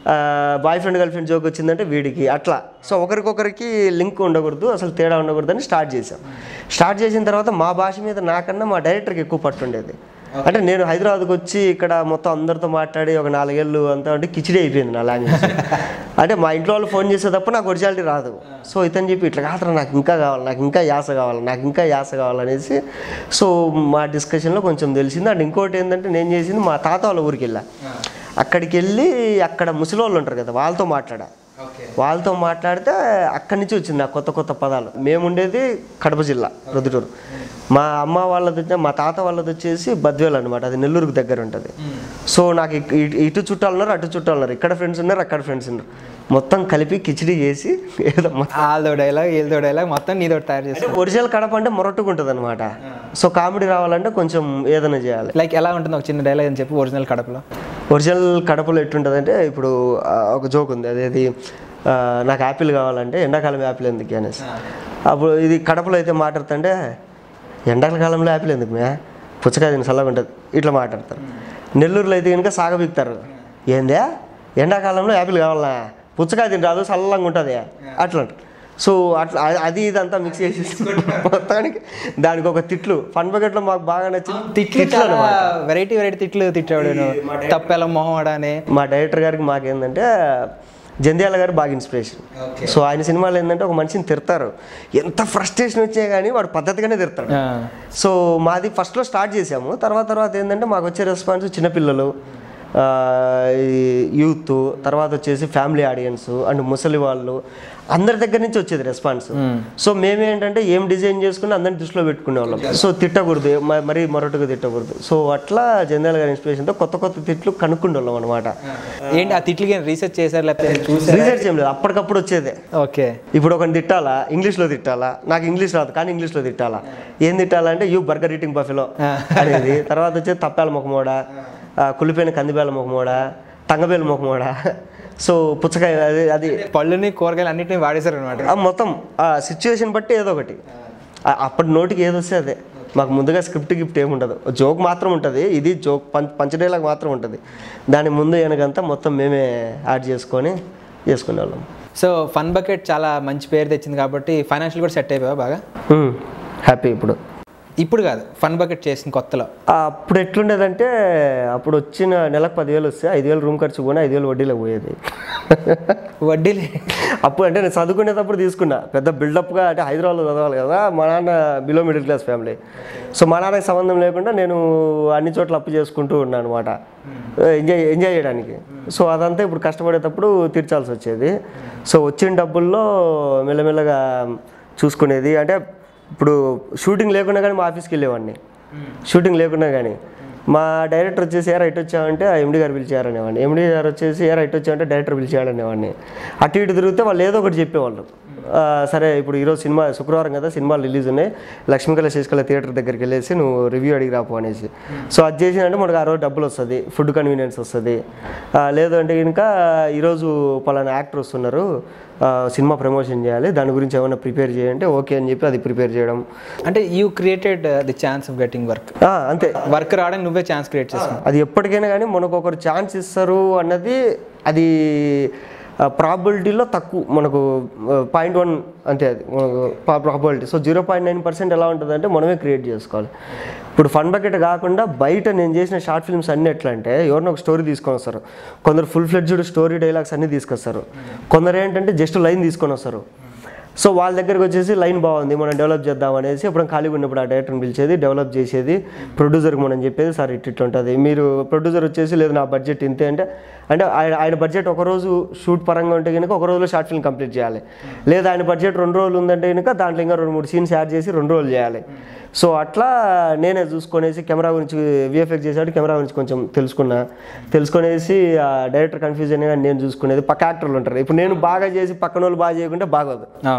boy friend girl friend joke వచ్చిందంటే వీడికి అట్లా సో ఒకరికొకరికి లింక్ ఉండకూడదు అసలు తేడా ఉండకూడదు అని స్టార్ట్ చేసాం స్టార్ట్ చేసిన తర్వాత మా భాష మీద నాకన్నా మా డైరెక్టర్కి ఎక్కువ పట్టుండేది అంటే నేను హైదరాబాద్కి వచ్చి ఇక్కడ మొత్తం అందరితో మాట్లాడి ఒక నాలుగేళ్ళు అంతా అంటే కిచిడి అయిపోయింది నా లాంగ్వేజ్ అంటే మా ఇంట్లో వాళ్ళు ఫోన్ చేసేటప్పుడు నాకు ఒరిజినాలిటీ రాదు సో ఇతను చెప్పి ఇట్లా కాదురా నాకు ఇంకా కావాలి నాకు ఇంకా యాస కావాలి నాకు ఇంకా యాస కావాలనేసి సో మా డిస్కషన్లో కొంచెం తెలిసింది అండ్ ఇంకోటి ఏంటంటే నేను చేసింది మా తాత వాళ్ళ ఊరికి వెళ్ళా అక్కడికి వెళ్ళి అక్కడ ముసలి వాళ్ళు ఉంటారు కదా వాళ్ళతో మాట్లాడా వాళ్ళతో మాట్లాడితే అక్కడి నుంచి వచ్చింది నాకు కొత్త కొత్త పదాలు మేము ఉండేది కడప జిల్లా రుదుటూరు మా అమ్మ వాళ్ళది వచ్చి- మా తాత వాళ్ళది వచ్చేసి బద్వేలు అనమాట అది నెల్లూరుకు దగ్గర ఉంటుంది సో నాకు ఇక్- ఇటు- ఇటు చుట్టాలు ఉన్నారు అటు చుట్టాలు ఉన్నారు ఇక్కడ ఫ్రెండ్స్ ఉన్నారు అక్కడ ఫ్రెండ్స్ ఉన్నారు మొత్తం కలిపి కిచిడి చేసి ఏదో మొత్తం వాళ్ళదో డైలాగ్ వీళ్ళదో డైలాగ్ మొత్తం నీదో తయారు చేసి అంటే ఒరిజినల్ కడప అంటే మొరట్టుగా ఉంటుంది అనమాట సో కామెడీ రావాలంటే కొంచెం ఏదైనా చేయాలి లైక్ ఎలా ఉంటుంది ఒక చిన్న డైలాగ్ అని చెప్పి ఒరిజినల్ కడపలో ఒరిజినల్ కడపలో ఎట్లుంటుందంటే ఇప్పుడు ఆ, ఒక జోక్ ఉంది అదేది ఆ, నాకు యాపిల్ కావాలంటే ఎండాకాలం యాపిల్ ఎందుకు అనేసి అప్పుడు ఇది కడపలో అయితే మాట్లాడుతుంటే ఎండాకాలంలో యాపిల్ ఎందుకు మే పుచ్చకాయ తిని చల్లగా ఉంటుంది ఇట్లా మాట్లాడతారు నెల్లూరులో అయితే కనుక సాగబీక్తారు ఏందే ఎండాకాలంలో యాపిల్ కావాలా పుచ్చకాయ తిని రాదు చల్లంగా ఉంటుంది అట్లా అంటారు. సో అట్లా అ- అది ఇదంతా మిక్స్ చేసి మొత్తానికి దానికి ఒక తిట్లు ఫన్ బకెట్లో మాకు బాగా నచ్చింది తిట్లు చాలా వెరైటీ వెరైటీ తిట్లు తిట్టాడు తప్పెల మొహం అని మా డైరెక్టర్ గారికి మాకేందంటే జంధ్యాల గారు బాగా ఇన్స్పిరేషన్ సో ఆయన సినిమాలు ఏంటంటే ఒక మనిషిని తిడతారు ఎంత ఫ్రస్ట్రేషన్ వచ్చినా కానీ వాడు పద్ధతిగానే తిడతాడు ఆ, సో మాది ఫస్ట్లో స్టార్ట్ చేసాము తర్వాత తర్వాత ఏంటంటే మాకు వచ్చే రెస్పాన్స్ చిన్నపిల్లలు ఆ, ఈ యూత్ తర్వాత వచ్చేసి ఫ్యామిలీ ఆడియన్స్ అండ్ ముసలి వాళ్ళు అందరి దగ్గర నుంచి వచ్చేది రెస్పాన్స్ సో మేమేంటంటే ఏం డిజైన్ చేసుకుని అందరిని దృష్టిలో పెట్టుకునే వాళ్ళం సో తిట్టకూడదు మ- మరీ మొరటుగా తిట్టకూడదు సో అట్లా జంధ్యాల గారి ఇన్స్పిరేషన్తో కొత్త కొత్త తిట్లు కనుక్కుండే వాళ్ళం అనమాట ఏంటి ఆ తిట్లకి రీసెర్చ్ చేశారు లేకపోతే చూసారు రీసెర్చ్ ఏం లేదు అప్పటికప్పుడు వచ్చేదే ఓకే ఇప్పుడు ఒకరిని తిట్టాలా ఇంగ్లీష్లో తిట్టాలా నాకు ఇంగ్లీష్ రాదు కానీ ఇంగ్లీష్లో తిట్టాలా ఏం తిట్టాలా అంటే యూ బర్గర్ ఈటింగ్ బఫెలో అనేది తర్వాత వచ్చేది తప్పాల ముఖమోడ ఆ, కులిపోయిన కందిబేల ముఖమోడ తంగబేల ముఖమోడ సో పుచ్చకాయ అది అది పళ్ళుని కూరగాయలు అన్నిటిని వాడేశారు అనమాట ఆ మొత్తం ఆ సిచ్యువేషన్ బట్టి ఏదో ఒకటి ఆ- అప్పటి నోటికి ఏది వస్తే అదే మాకు ముందుగా స్క్రిప్ట్ గిఫ్ట్ ఏమి ఉండదు జోక్ మాత్రం ఉంటుంది ఇది జోక్ పంచ్ పంచడేలాగా మాత్రం ఉంటుంది దాని ముందు వెనకంతా మొత్తం మేమే యాడ్ చేసుకొని చేసుకునేవాళ్ళం సో ఫన్ బకెట్ చాలా మంచి పేరు తెచ్చింది కాబట్టి ఫైనాన్షియల్ కూడా సెట్ అయిపోయా బాగా హ్యాపీ ఇప్పుడు ఇప్పుడు కాదు ఫన్ బకెట్ చేసిన కొత్తలో ఆ, అప్పుడు ఎట్లుండేదంటే అప్పుడు వచ్చిన నెలకు పదివేలు వస్తే ఐదు వేలు రూమ్ ఖర్చు పోయినా ఐదు వేలు వడ్డీలకు పోయేది వడ్డీలే అప్పుడు అంటే నేను చదువుకునేటప్పుడు తీసుకున్నా పెద్ద బిల్డప్గా అంటే హైదరాబాద్లో చదవాలి కదా మా నాన్న below middle class family so మా నాన్నకి సంబంధం లేకుండా నేను అన్ని చోట్ల అప్పు చేసుకుంటూ ఉన్నాను అనమాట ఎంజాయ్ ఎంజాయ్ చేయడానికి సో అదంతా ఇప్పుడు కష్టపడేటప్పుడు తీర్చాల్సి వచ్చేది సో వచ్చిన డబ్బుల్లో మెల్లమెల్లగా చూసుకునేది అంటే ఇప్పుడు షూటింగ్ లేకుండా కానీ మా ఆఫీస్కి వెళ్ళేవాడిని షూటింగ్ లేకుండా కానీ మా డైరెక్టర్ వచ్చేసి ఏ రైట్ వచ్చామంటే ఆ ఎండి గారు పిలిచారనేవాడిని ఎండి గారు వచ్చేసి ఏ రైట్ వచ్చామంటే డైరెక్టర్ పిలిచాడనేవాడిని అటు ఇటు తిరిగితే వాళ్ళు ఏదో ఒకటి చెప్పేవాళ్ళు ఆ, సరే ఇప్పుడు ఈరోజు సినిమా శుక్రవారం కదా సినిమాలు రిలీజ్ ఉన్నాయి లక్ష్మీకళ శశికళ థియేటర్ దగ్గరికి వెళ్ళేసి నువ్వు రివ్యూ అడిగి రాపు అనేసి సో అది చేసినంటే మనకు ఆ రోజు డబ్బులు వస్తుంది ఫుడ్ కన్వీనియన్స్ వస్తుంది ఆ, లేదు అంటే కనుక ఈరోజు పలానా యాక్టర్ వస్తున్నారు ఆ, సినిమా ప్రమోషన్ చేయాలి దాని గురించి ఏమైనా ప్రిపేర్ చేయంటే ఓకే అని చెప్పి అది ప్రిపేర్ చేయడం అంటే you created the chance of getting work ఆ, అంతే వర్క్ రావడానికి నువ్వే ఛాన్స్ క్రియేట్ చేసుకున్నావు అది ఎప్పటికైనా కానీ మనకు ఒకరు ఛాన్స్ ఇస్తారు అన్నది అది ప్రాబిలిటీలో తక్కువ మనకు పాయింట్ వన్ అంతే అది probability so zero point nine percent ఎలా ఉంటుంది అంటే మనమే క్రియేట్ చేసుకోవాలి ఇప్పుడు ఫన్ బకెట్ కాకుండా బయట నేను చేసిన షార్ట్ ఫిల్మ్స్ అన్ని ఎట్లా అంటే ఎవరినో ఒక స్టోరీ తీసుకొని వస్తారు కొందరు ఫుల్ ఫ్లెడ్జ్డ్ స్టోరీ డైలాగ్స్ అన్ని తీసుకొస్తారు కొందరు ఏంటంటే జస్ట్ లైన్ తీసుకొని వస్తారు సో వాళ్ళ దగ్గరికి వచ్చేసి లైన్ బాగుంది మనం డెవలప్ చేద్దాం అనేసి ఇప్పుడు ఖాళీగా ఉన్నప్పుడు ఆ డైరెక్టర్ని పిలిచేది డెవలప్ చేసేది ప్రొడ్యూసర్కి మనం చెప్పేది సార్ ఇట్ ఇట్లా ఉంటుంది మీరు ప్రొడ్యూసర్ వచ్చేసి లేదు నా బడ్జెట్ ఇంతే అంటే అంటే ఆయన ఆయన బడ్జెట్ ఒక రోజు షూట్ పరంగా ఉంటే కనుక ఒక రోజులో షార్ట్ ఫిల్మ్ కంప్లీట్ చేయాలి లేదా ఆయన బడ్జెట్ రెండు రోజులు ఉందంటే కనుక దాంట్లో ఇంకా రెండు మూడు సీన్స్ యాడ్ చేసి రెండు రోజులు చేయాలి సో అట్లా నేనే చూసుకొనేసి కెమెరా గురించి విఎఫ్ఎక్స్ చేసాడు కెమెరా గురించి కొంచెం తెలుసుకున్నా తెలుసుకొనేసి ఆ డైరెక్టర్ కన్ఫ్యూజన్ నేను చూసుకునేది పక్క యాక్టర్లు ఉంటారు ఇప్పుడు నేను బాగా చేసి పక్కన వాళ్ళు బాగా చేయకుంటే బాగోదు అవును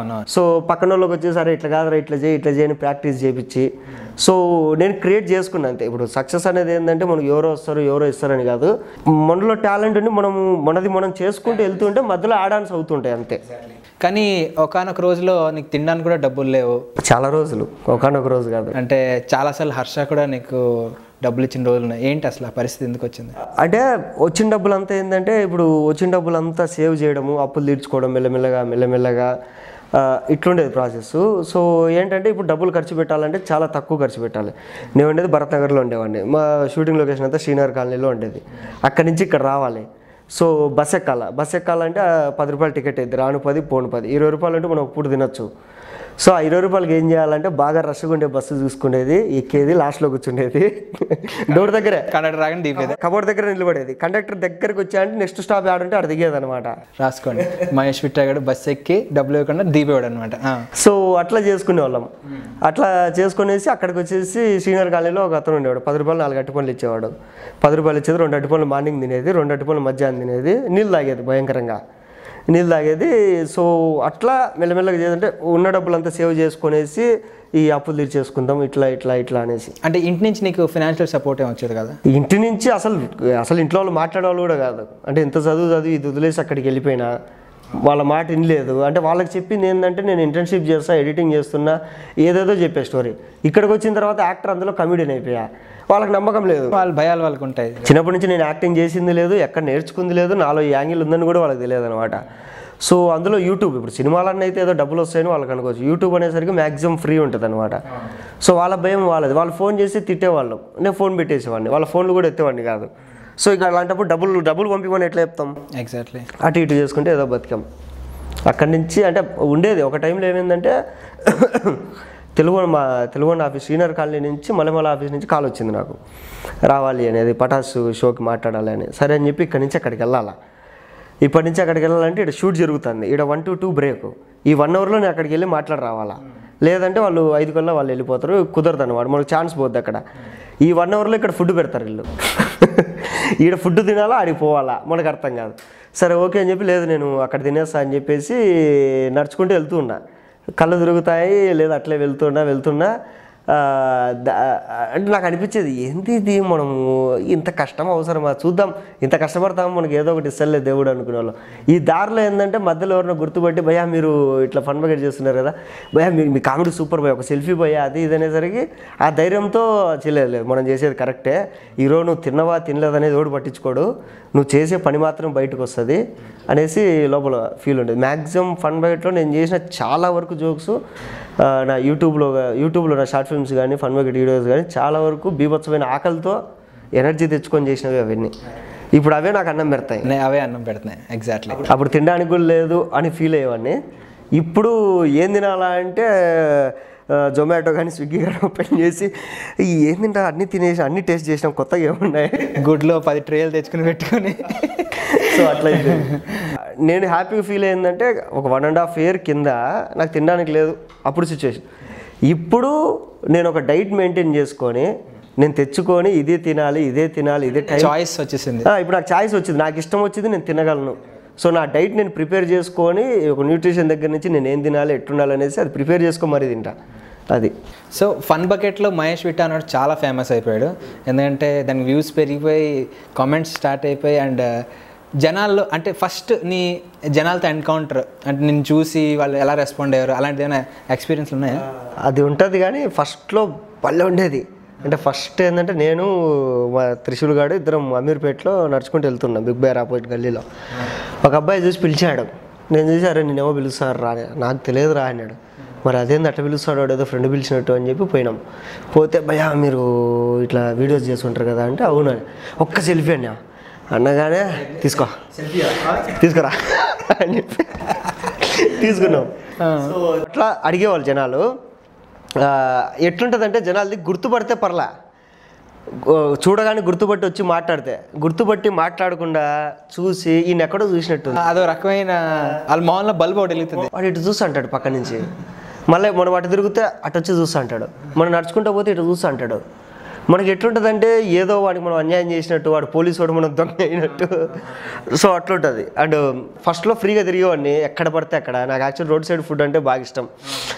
అవును సో పక్కన వాళ్ళకి వచ్చేసి అరే ఇట్లా కాదురా ఇట్లా చేయి ఇట్లా చేయని ప్రాక్టీస్ చేయించి సో నేను క్రియేట్ చేసుకున్నా అంతే ఇప్పుడు సక్సెస్ అనేది ఏంటంటే మనకు ఎవరో వస్తారు ఎవరో ఇస్తారని కాదు మనలో టాలెంట్ ఉండి మనం మనది మనం చేసుకుంటూ వెళ్తుంటే మధ్యలో ఆడాన్స్ అవుతుంటాయి అంతే కానీ ఒకనొక రోజులో నీకు తినడానికి కూడా డబ్బులు లేవు చాలా రోజులు ఒకనొక రోజు కాదు అంటే చాలాసార్లు హర్ష కూడా నీకు డబ్బులు ఇచ్చిన రోజులు ఉన్నాయి ఏంటి అసలు ఆ పరిస్థితి ఎందుకు వచ్చింది అంటే వచ్చిన డబ్బులు అంతా ఏంటంటే ఇప్పుడు వచ్చిన డబ్బులు అంతా సేవ్ చేయడము అప్పులు తీర్చుకోవడం మెల్లమెల్లగా మెల్లమెల్లగా ఆ, ఇట్లుండేది ప్రాసెస్ సో ఏంటంటే ఇప్పుడు డబ్బులు ఖర్చు పెట్టాలంటే చాలా తక్కువ ఖర్చు పెట్టాలి నేను ఉండేది భరత్ నగర్లో ఉండేవాడిని మా షూటింగ్ లొకేషన్ అంతా శ్రీనగర్ కాలనీలో ఉండేది అక్కడి నుంచి ఇక్కడ రావాలి సో బస్ ఎక్కాల బస్ ఎక్కాలంటే ఆ, పది రూపాయలు టికెట్ అయింది రాను పది పోను పది ఇరవై రూపాయలు అంటే మనం ఇప్పుడు తినొచ్చు సో ఆ ఇరవై రూపాయలకి ఏం చేయాలంటే బాగా రష్గా ఉండే బస్సు చూసుకునేది ఎక్కేది లాస్ట్లో కూర్చుండేది డోర్ దగ్గరే కండక్టర్ రాగానే దిగేది కబోర్డ్ దగ్గర నిలబడేది కండక్టర్ దగ్గరకు వచ్చా అంటే నెక్స్ట్ స్టాప్ ఆడుంటే అక్కడ దిగేది అనమాట రాసుకోండి మహేష్ విట్టాగాడు బస్ ఎక్కి డబ్బులు ఇవ్వకుండా దిగిపోయాడు అనమాట సో అట్లా చేసుకునే వాళ్ళం అట్లా చేసుకునేసి అక్కడికి వచ్చేసి సీనియర్ కాలేజీలో ఒక అతను ఉండేవాడు పది రూపాయలు నాలుగు అట్టి పనులు ఇచ్చేవాడు పది రూపాయలు ఇచ్చేది రెండు అట్టి పనులు మార్నింగ్ తినేది రెండు అట్టి పనులు మధ్యాహ్నం తినేది నీళ్ళు తాగేది భయంకరంగా నీళ్ళు తాగేది సో అట్లా మెల్లమెల్లగా చేదంటే ఉన్న డబ్బులంతా సేవ్ చేసుకునేసి ఈ అప్పులు తీర్చేసుకుందాం ఇట్లా ఇట్లా ఇట్లా అనేసి అంటే ఇంటి నుంచి నీకు ఫినాన్షియల్ సపోర్ట్ ఏమి వచ్చేది కదా ఇంటి నుంచి అసలు అసలు ఇంట్లో వాళ్ళు మాట్లాడే వాళ్ళు కూడా కాదు అంటే ఎంత చదువు చదివి ఇది వదిలేసి అక్కడికి వెళ్ళిపోయినా వాళ్ళ మాట వినలేదు అంటే వాళ్ళకి చెప్పింది ఏంటంటే నేను ఇంటర్న్షిప్ చేస్తా ఎడిటింగ్ చేస్తున్నా ఏదేదో చెప్పే స్టోరీ ఇక్కడికి వచ్చిన తర్వాత యాక్టర్ అందులో కమిడియన్ అయిపోయా వాళ్ళకి నమ్మకం లేదు వాళ్ళ భయాలు వాళ్ళకు ఉంటాయి చిన్నప్పటి నుంచి నేను యాక్టింగ్ చేసింది లేదు ఎక్కడ నేర్చుకుంది లేదు నాలో ఈ యాంగిల్ ఉందని కూడా వాళ్ళకి తెలియదు అనమాట సో అందులో యూట్యూబ్ ఇప్పుడు సినిమాలన్నీ అయితే ఏదో డబ్బులు వస్తాయని వాళ్ళకి అనుకోవచ్చు యూట్యూబ్ అనేసరికి మ్యాక్సిమం ఫ్రీ ఉంటుంది అనమాట సో వాళ్ళ భయం వాళ్ళది వాళ్ళు ఫోన్ చేసి తిట్టేవాళ్ళు నేను ఫోన్ పెట్టేసేవాడిని వాళ్ళ ఫోన్లు కూడా ఎత్తేవాడిని కాదు సో ఇక అలాంటప్పుడు డబ్బులు డబ్బులు పంపించమని ఎట్లా చెప్తాం ఎగ్జాక్ట్లీ అటు ఇటు చేసుకుంటే ఏదో బతికాం అక్కడి నుంచి అంటే ఉండేది ఒక టైంలో ఏమైందంటే తెలుగు మా తెలుగు ఆఫీస్ సీనియర్ కాలనీ నుంచి మలమల ఆఫీస్ నుంచి కాల్ వచ్చింది నాకు రావాలి అనేది పటాసు షోకి మాట్లాడాలి అని సరే అని చెప్పి ఇక్కడి నుంచి అక్కడికి వెళ్ళాలా ఇప్పటి నుంచి అక్కడికి వెళ్ళాలంటే ఇక్కడ షూట్ జరుగుతుంది ఇక్కడ వన్ టు టూ బ్రేక్ ఈ వన్ అవర్లో నేను అక్కడికి వెళ్ళి మాట్లాడి రావాలా లేదంటే వాళ్ళు ఐదు కల్లా వాళ్ళు వెళ్ళిపోతారు కుదరదు అనమాట మనకు ఛాన్స్ పోద్ది అక్కడ ఈ వన్ అవర్లో ఇక్కడ ఫుడ్ పెడతారు వీళ్ళు ఈడ ఫుడ్ తినాలా ఆడికి పోవాలా మనకు అర్థం కాదు సరే ఓకే అని చెప్పి లేదు నేను అక్కడ తినేస్తా అని చెప్పేసి నడుచుకుంటూ వెళ్తూ ఉన్నా కళ్ళు తిరుగుతాయి లేదా అట్లే వెళ్తున్నా వెళ్తున్నా ఆ, ద- అంటే నాకు అనిపించేది ఏంది ఇది మనము ఇంత కష్టం అవసరమా చూద్దాం ఇంత కష్టపడతాం మనకి ఏదో ఒకటి ఇస్తలే దేవుడు అనుకునే వాళ్ళం ఈ దారిలో ఏంటంటే మధ్యలో ఎవరినో గుర్తుపట్టి భయ్యా మీరు ఇట్లా ఫన్ బకెట్ చేస్తున్నారు కదా భయ్యా మీ మీ కామెడీ సూపర్ భయ్యా ఒక సెల్ఫీ భయ్యా అది ఇది అనేసరికి ఆ ధైర్యంతో చేయలేదు లేదు మనం చేసేది కరెక్టే ఈరోజు నువ్వు తిన్నవా తినలేదు అనేది ఎవడు పట్టించుకోడు నువ్వు చేసే పని మాత్రం బయటకు వస్తుంది అనేసి లోపల ఫీల్ ఉండేది మ్యాక్సిమం ఫన్ బకెట్లో నేను చేసిన చాలా వరకు జోక్స్ నా యూట్యూబ్లో యూట్యూబ్లో నా షార్ట్ ఫిల్మ్స్ కానీ ఫన్ బకెట్ వీడియోస్ కానీ చాలా వరకు బీభత్సమైన ఆకలితో ఎనర్జీ తెచ్చుకొని చేసినవి అవన్నీ ఇప్పుడు అవే నాకు అన్నం పెడతాయి నే- అవే అన్నం పెడుతున్నాయి ఎగ్జాక్ట్లీ అప్పుడు తినడానికి కూడా లేదు అని ఫీల్ అయ్యేవాడిని ఇప్పుడు ఏం తినాలా అంటే జొమాటో కానీ స్విగ్గీ కానీ ఓపెన్ చేసి ఈ ఏం తింటా అన్ని తినేసి అన్ని టేస్ట్ చేసినాం కొత్తగా ఏమున్నాయి గుడ్లో పది ట్రేలు తెచ్చుకుని పెట్టుకొని సో అట్లా అయిపోయింది. నేను హ్యాపీగా ఫీల్ అయిందంటే ఒక వన్ అండ్ హాఫ్ ఇయర్ కింద నాకు తినడానికి లేదు అప్పుడు సిచ్యువేషన్ ఇప్పుడు నేను ఒక డైట్ మెయింటైన్ చేసుకొని నేను తెచ్చుకొని ఇదే తినాలి ఇదే తినాలి ఇదే టైం చాయిస్ వచ్చేసింది ఆ, ఇప్పుడు నాకు ఛాయిస్ వచ్చింది నాకు ఇష్టం వచ్చింది నేను తినగలను సో నా డైట్ నేను ప్రిపేర్ చేసుకొని ఒక న్యూట్రిషన్ దగ్గర నుంచి నేను ఏం తినాలి ఎట్టుండాలి అనేసి అది ప్రిపేర్ చేసుకొని మరీ తింటా అది సో ఫన్ బకెట్లో మహేష్ విట్టా అన్నాడు చాలా ఫేమస్ అయిపోయాడు ఎందుకంటే దాని వ్యూస్ పెరిగిపోయి కామెంట్స్ స్టార్ట్ అయిపోయి అండ్ జనాల్లో అంటే ఫస్ట్ నీ జనాలతో ఎన్కౌంటర్ అంటే నేను చూసి వాళ్ళు ఎలా రెస్పాండ్ అయ్యారు అలాంటిది ఏమైనా ఎక్స్పీరియన్స్ ఉన్నాయా అది ఉంటుంది కానీ ఫస్ట్లో పల్లె ఉండేది అంటే ఫస్ట్ ఏంటంటే నేను మా త్రిశూల్ గాడు ఇద్దరం అమీర్పేటలో నడుచుకుంటూ వెళ్తున్నాం బిగ్ బేర్ ఆపోజిట్ గల్లీలో ఒక అబ్బాయి చూసి పిలిచాడు నేను చూసి అరే నేనేమో పిలుస్తారు రా అని. నాకు తెలియదు రా అన్నాడు మరి అదేంది అట్ట పిలుస్తాడు వాడు ఏదో ఫ్రెండ్ పిలిచినట్టు అని చెప్పి పోయినాం పోతే భయ్యా మీరు ఇట్లా వీడియోస్ చేస్తుంటారు కదా అంటే అవును అని ఒక్క సెల్ఫీ అన్నా అన్నగానే తీసుకో తీసుకురా అని చెప్పి తీసుకున్నాం సో అట్లా అడిగేవాళ్ళు జనాలు ఆ, ఎట్లుంటుందంటే జనాలది గుర్తుపడితే పర్లా గు- చూడగానే గుర్తుపట్టి వచ్చి మాట్లాడితే గుర్తుపట్టి మాట్లాడకుండా చూసి ఈయన ఎక్కడో చూసినట్టు అదో రకమైన వాళ్ళ మొహంలో బల్బ్ ఒకటి వెలుగుతుంది వాడు ఇటు చూస్తూ అంటాడు పక్క నుంచి మళ్ళీ మనం అటు తిరిగితే అటు వచ్చి చూస్తూ అంటాడు మనం నడుచుకుంటూ పోతే ఇటు చూస్తూ అంటాడు మనకి ఎట్లుంటుందంటే ఏదో వాడికి మనం అన్యాయం చేసినట్టు వాడు పోలీసు వాడు మనం దొంగ అయినట్టు సో అట్లుంటుంది అండ్ ఫస్ట్లో ఫ్రీగా తిరిగేవాడిని ఎక్కడ పడితే అక్కడ నాకు యాక్చువల్ రోడ్ సైడ్ ఫుడ్ అంటే బాగా ఇష్టం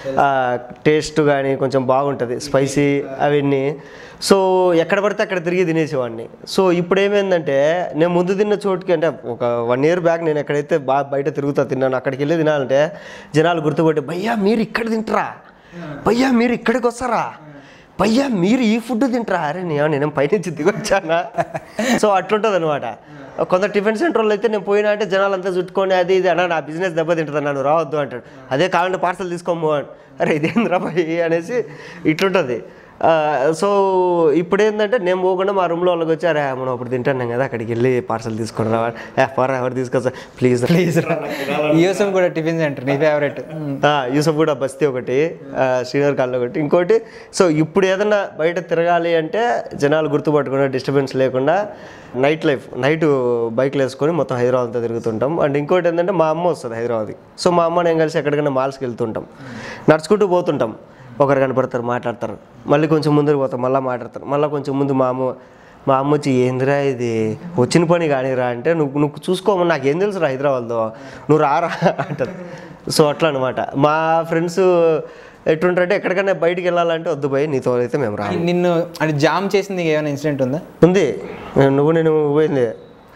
టేస్ట్ కానీ కొంచెం బాగుంటుంది స్పైసీ అవన్నీ సో ఎక్కడ పడితే అక్కడ తిరిగి తినేసేవాడిని సో ఇప్పుడు ఏమైందంటే నేను ముందు తిన్న చోటుకి అంటే ఒక వన్ ఇయర్ బ్యాక్ నేను ఎక్కడైతే బాగా బయట తిరుగుతా తిన్నాను అక్కడికి వెళ్ళి తినాలంటే జనాలు గుర్తుపట్టి భయ్యా మీరు ఇక్కడ తింటారా భయ్యా మీరు ఇక్కడికి వస్తారా భయ్యా మీరు ఈ ఫుడ్ తింటారా అరే నేను నేనేం పైనుంచి దిగొచ్చానా సో అట్లుంటుంది అనమాట కొంత టిఫిన్ సెంటర్లో అయితే నేను పోయినా అంటే జనాలు అంతా చుట్టుకొని అది ఇది అన్నా నా బిజినెస్ దెబ్బతింటుంది నన్ను రావద్దు అంటాడు అదే కావాలంటే పార్సల్ తీసుకోము అని అరే ఇదేంద్రా భయ్ అనేసి ఇట్లుంటుంది ఆ, సో ఇప్పుడు ఏంటంటే నేను పోకుండా మా రూమ్లో వాళ్ళకి వచ్చి అరే మనం అప్పుడు తింటాను కదా అక్కడికి వెళ్ళి పార్సల్ తీసుకొని రావా ఏ పోరా ఎవరు తీసుకొస్తా ప్లీజ్ ప్లీజ్ యూఎస్ఎం కూడా టిఫిన్ సెంటర్ నీ ఫేవరెట్ యూసఫ్ కూడా బస్తీ ఒకటి ఆ, శ్రీనగర్ కాలనీ ఒకటి ఇంకోటి సో ఇప్పుడు ఏదన్నా బయట తిరగాలి అంటే జనాలు గుర్తుపట్టకుండా డిస్టర్బెన్స్ లేకుండా నైట్ లైఫ్ నైట్ బైక్లు వేసుకొని మొత్తం హైదరాబాద్ అంతా తిరుగుతుంటాం అండ్ ఇంకోటి ఏంటంటే మా అమ్మ వస్తుంది హైదరాబాద్కి సో మా అమ్మ నేను కలిసి ఎక్కడికైనా మాల్స్కి వెళ్తుంటాం నడుచుకుంటూ పోతుంటాం ఒకరు కనపడతారు మాట్లాడతారు మళ్ళీ కొంచెం ముందుకు పోతాం మళ్ళీ మాట్లాడతారు మళ్ళీ కొంచెం ముందు మా అమ్మ మా అమ్మ వచ్చి ఏందిరా ఇది వచ్చిన పని కానీరా అంటే నువ్వు నువ్వు చూసుకోమని నాకు ఏం తెలుసురా హైదరాబాద్లో నువ్వు రారా అంటారు సో అట్లా అనమాట మా ఫ్రెండ్స్ ఎట్లుంటారంటే ఎక్కడికైనా బయటికి వెళ్ళాలంటే వద్దు పోయి నీతో అయితే మేము రా నిన్ను అంటే జామ్ చేసింది నీకు ఏమైనా ఇన్సిడెంట్ ఉందా ఉంది నువ్వు నేను పోయింది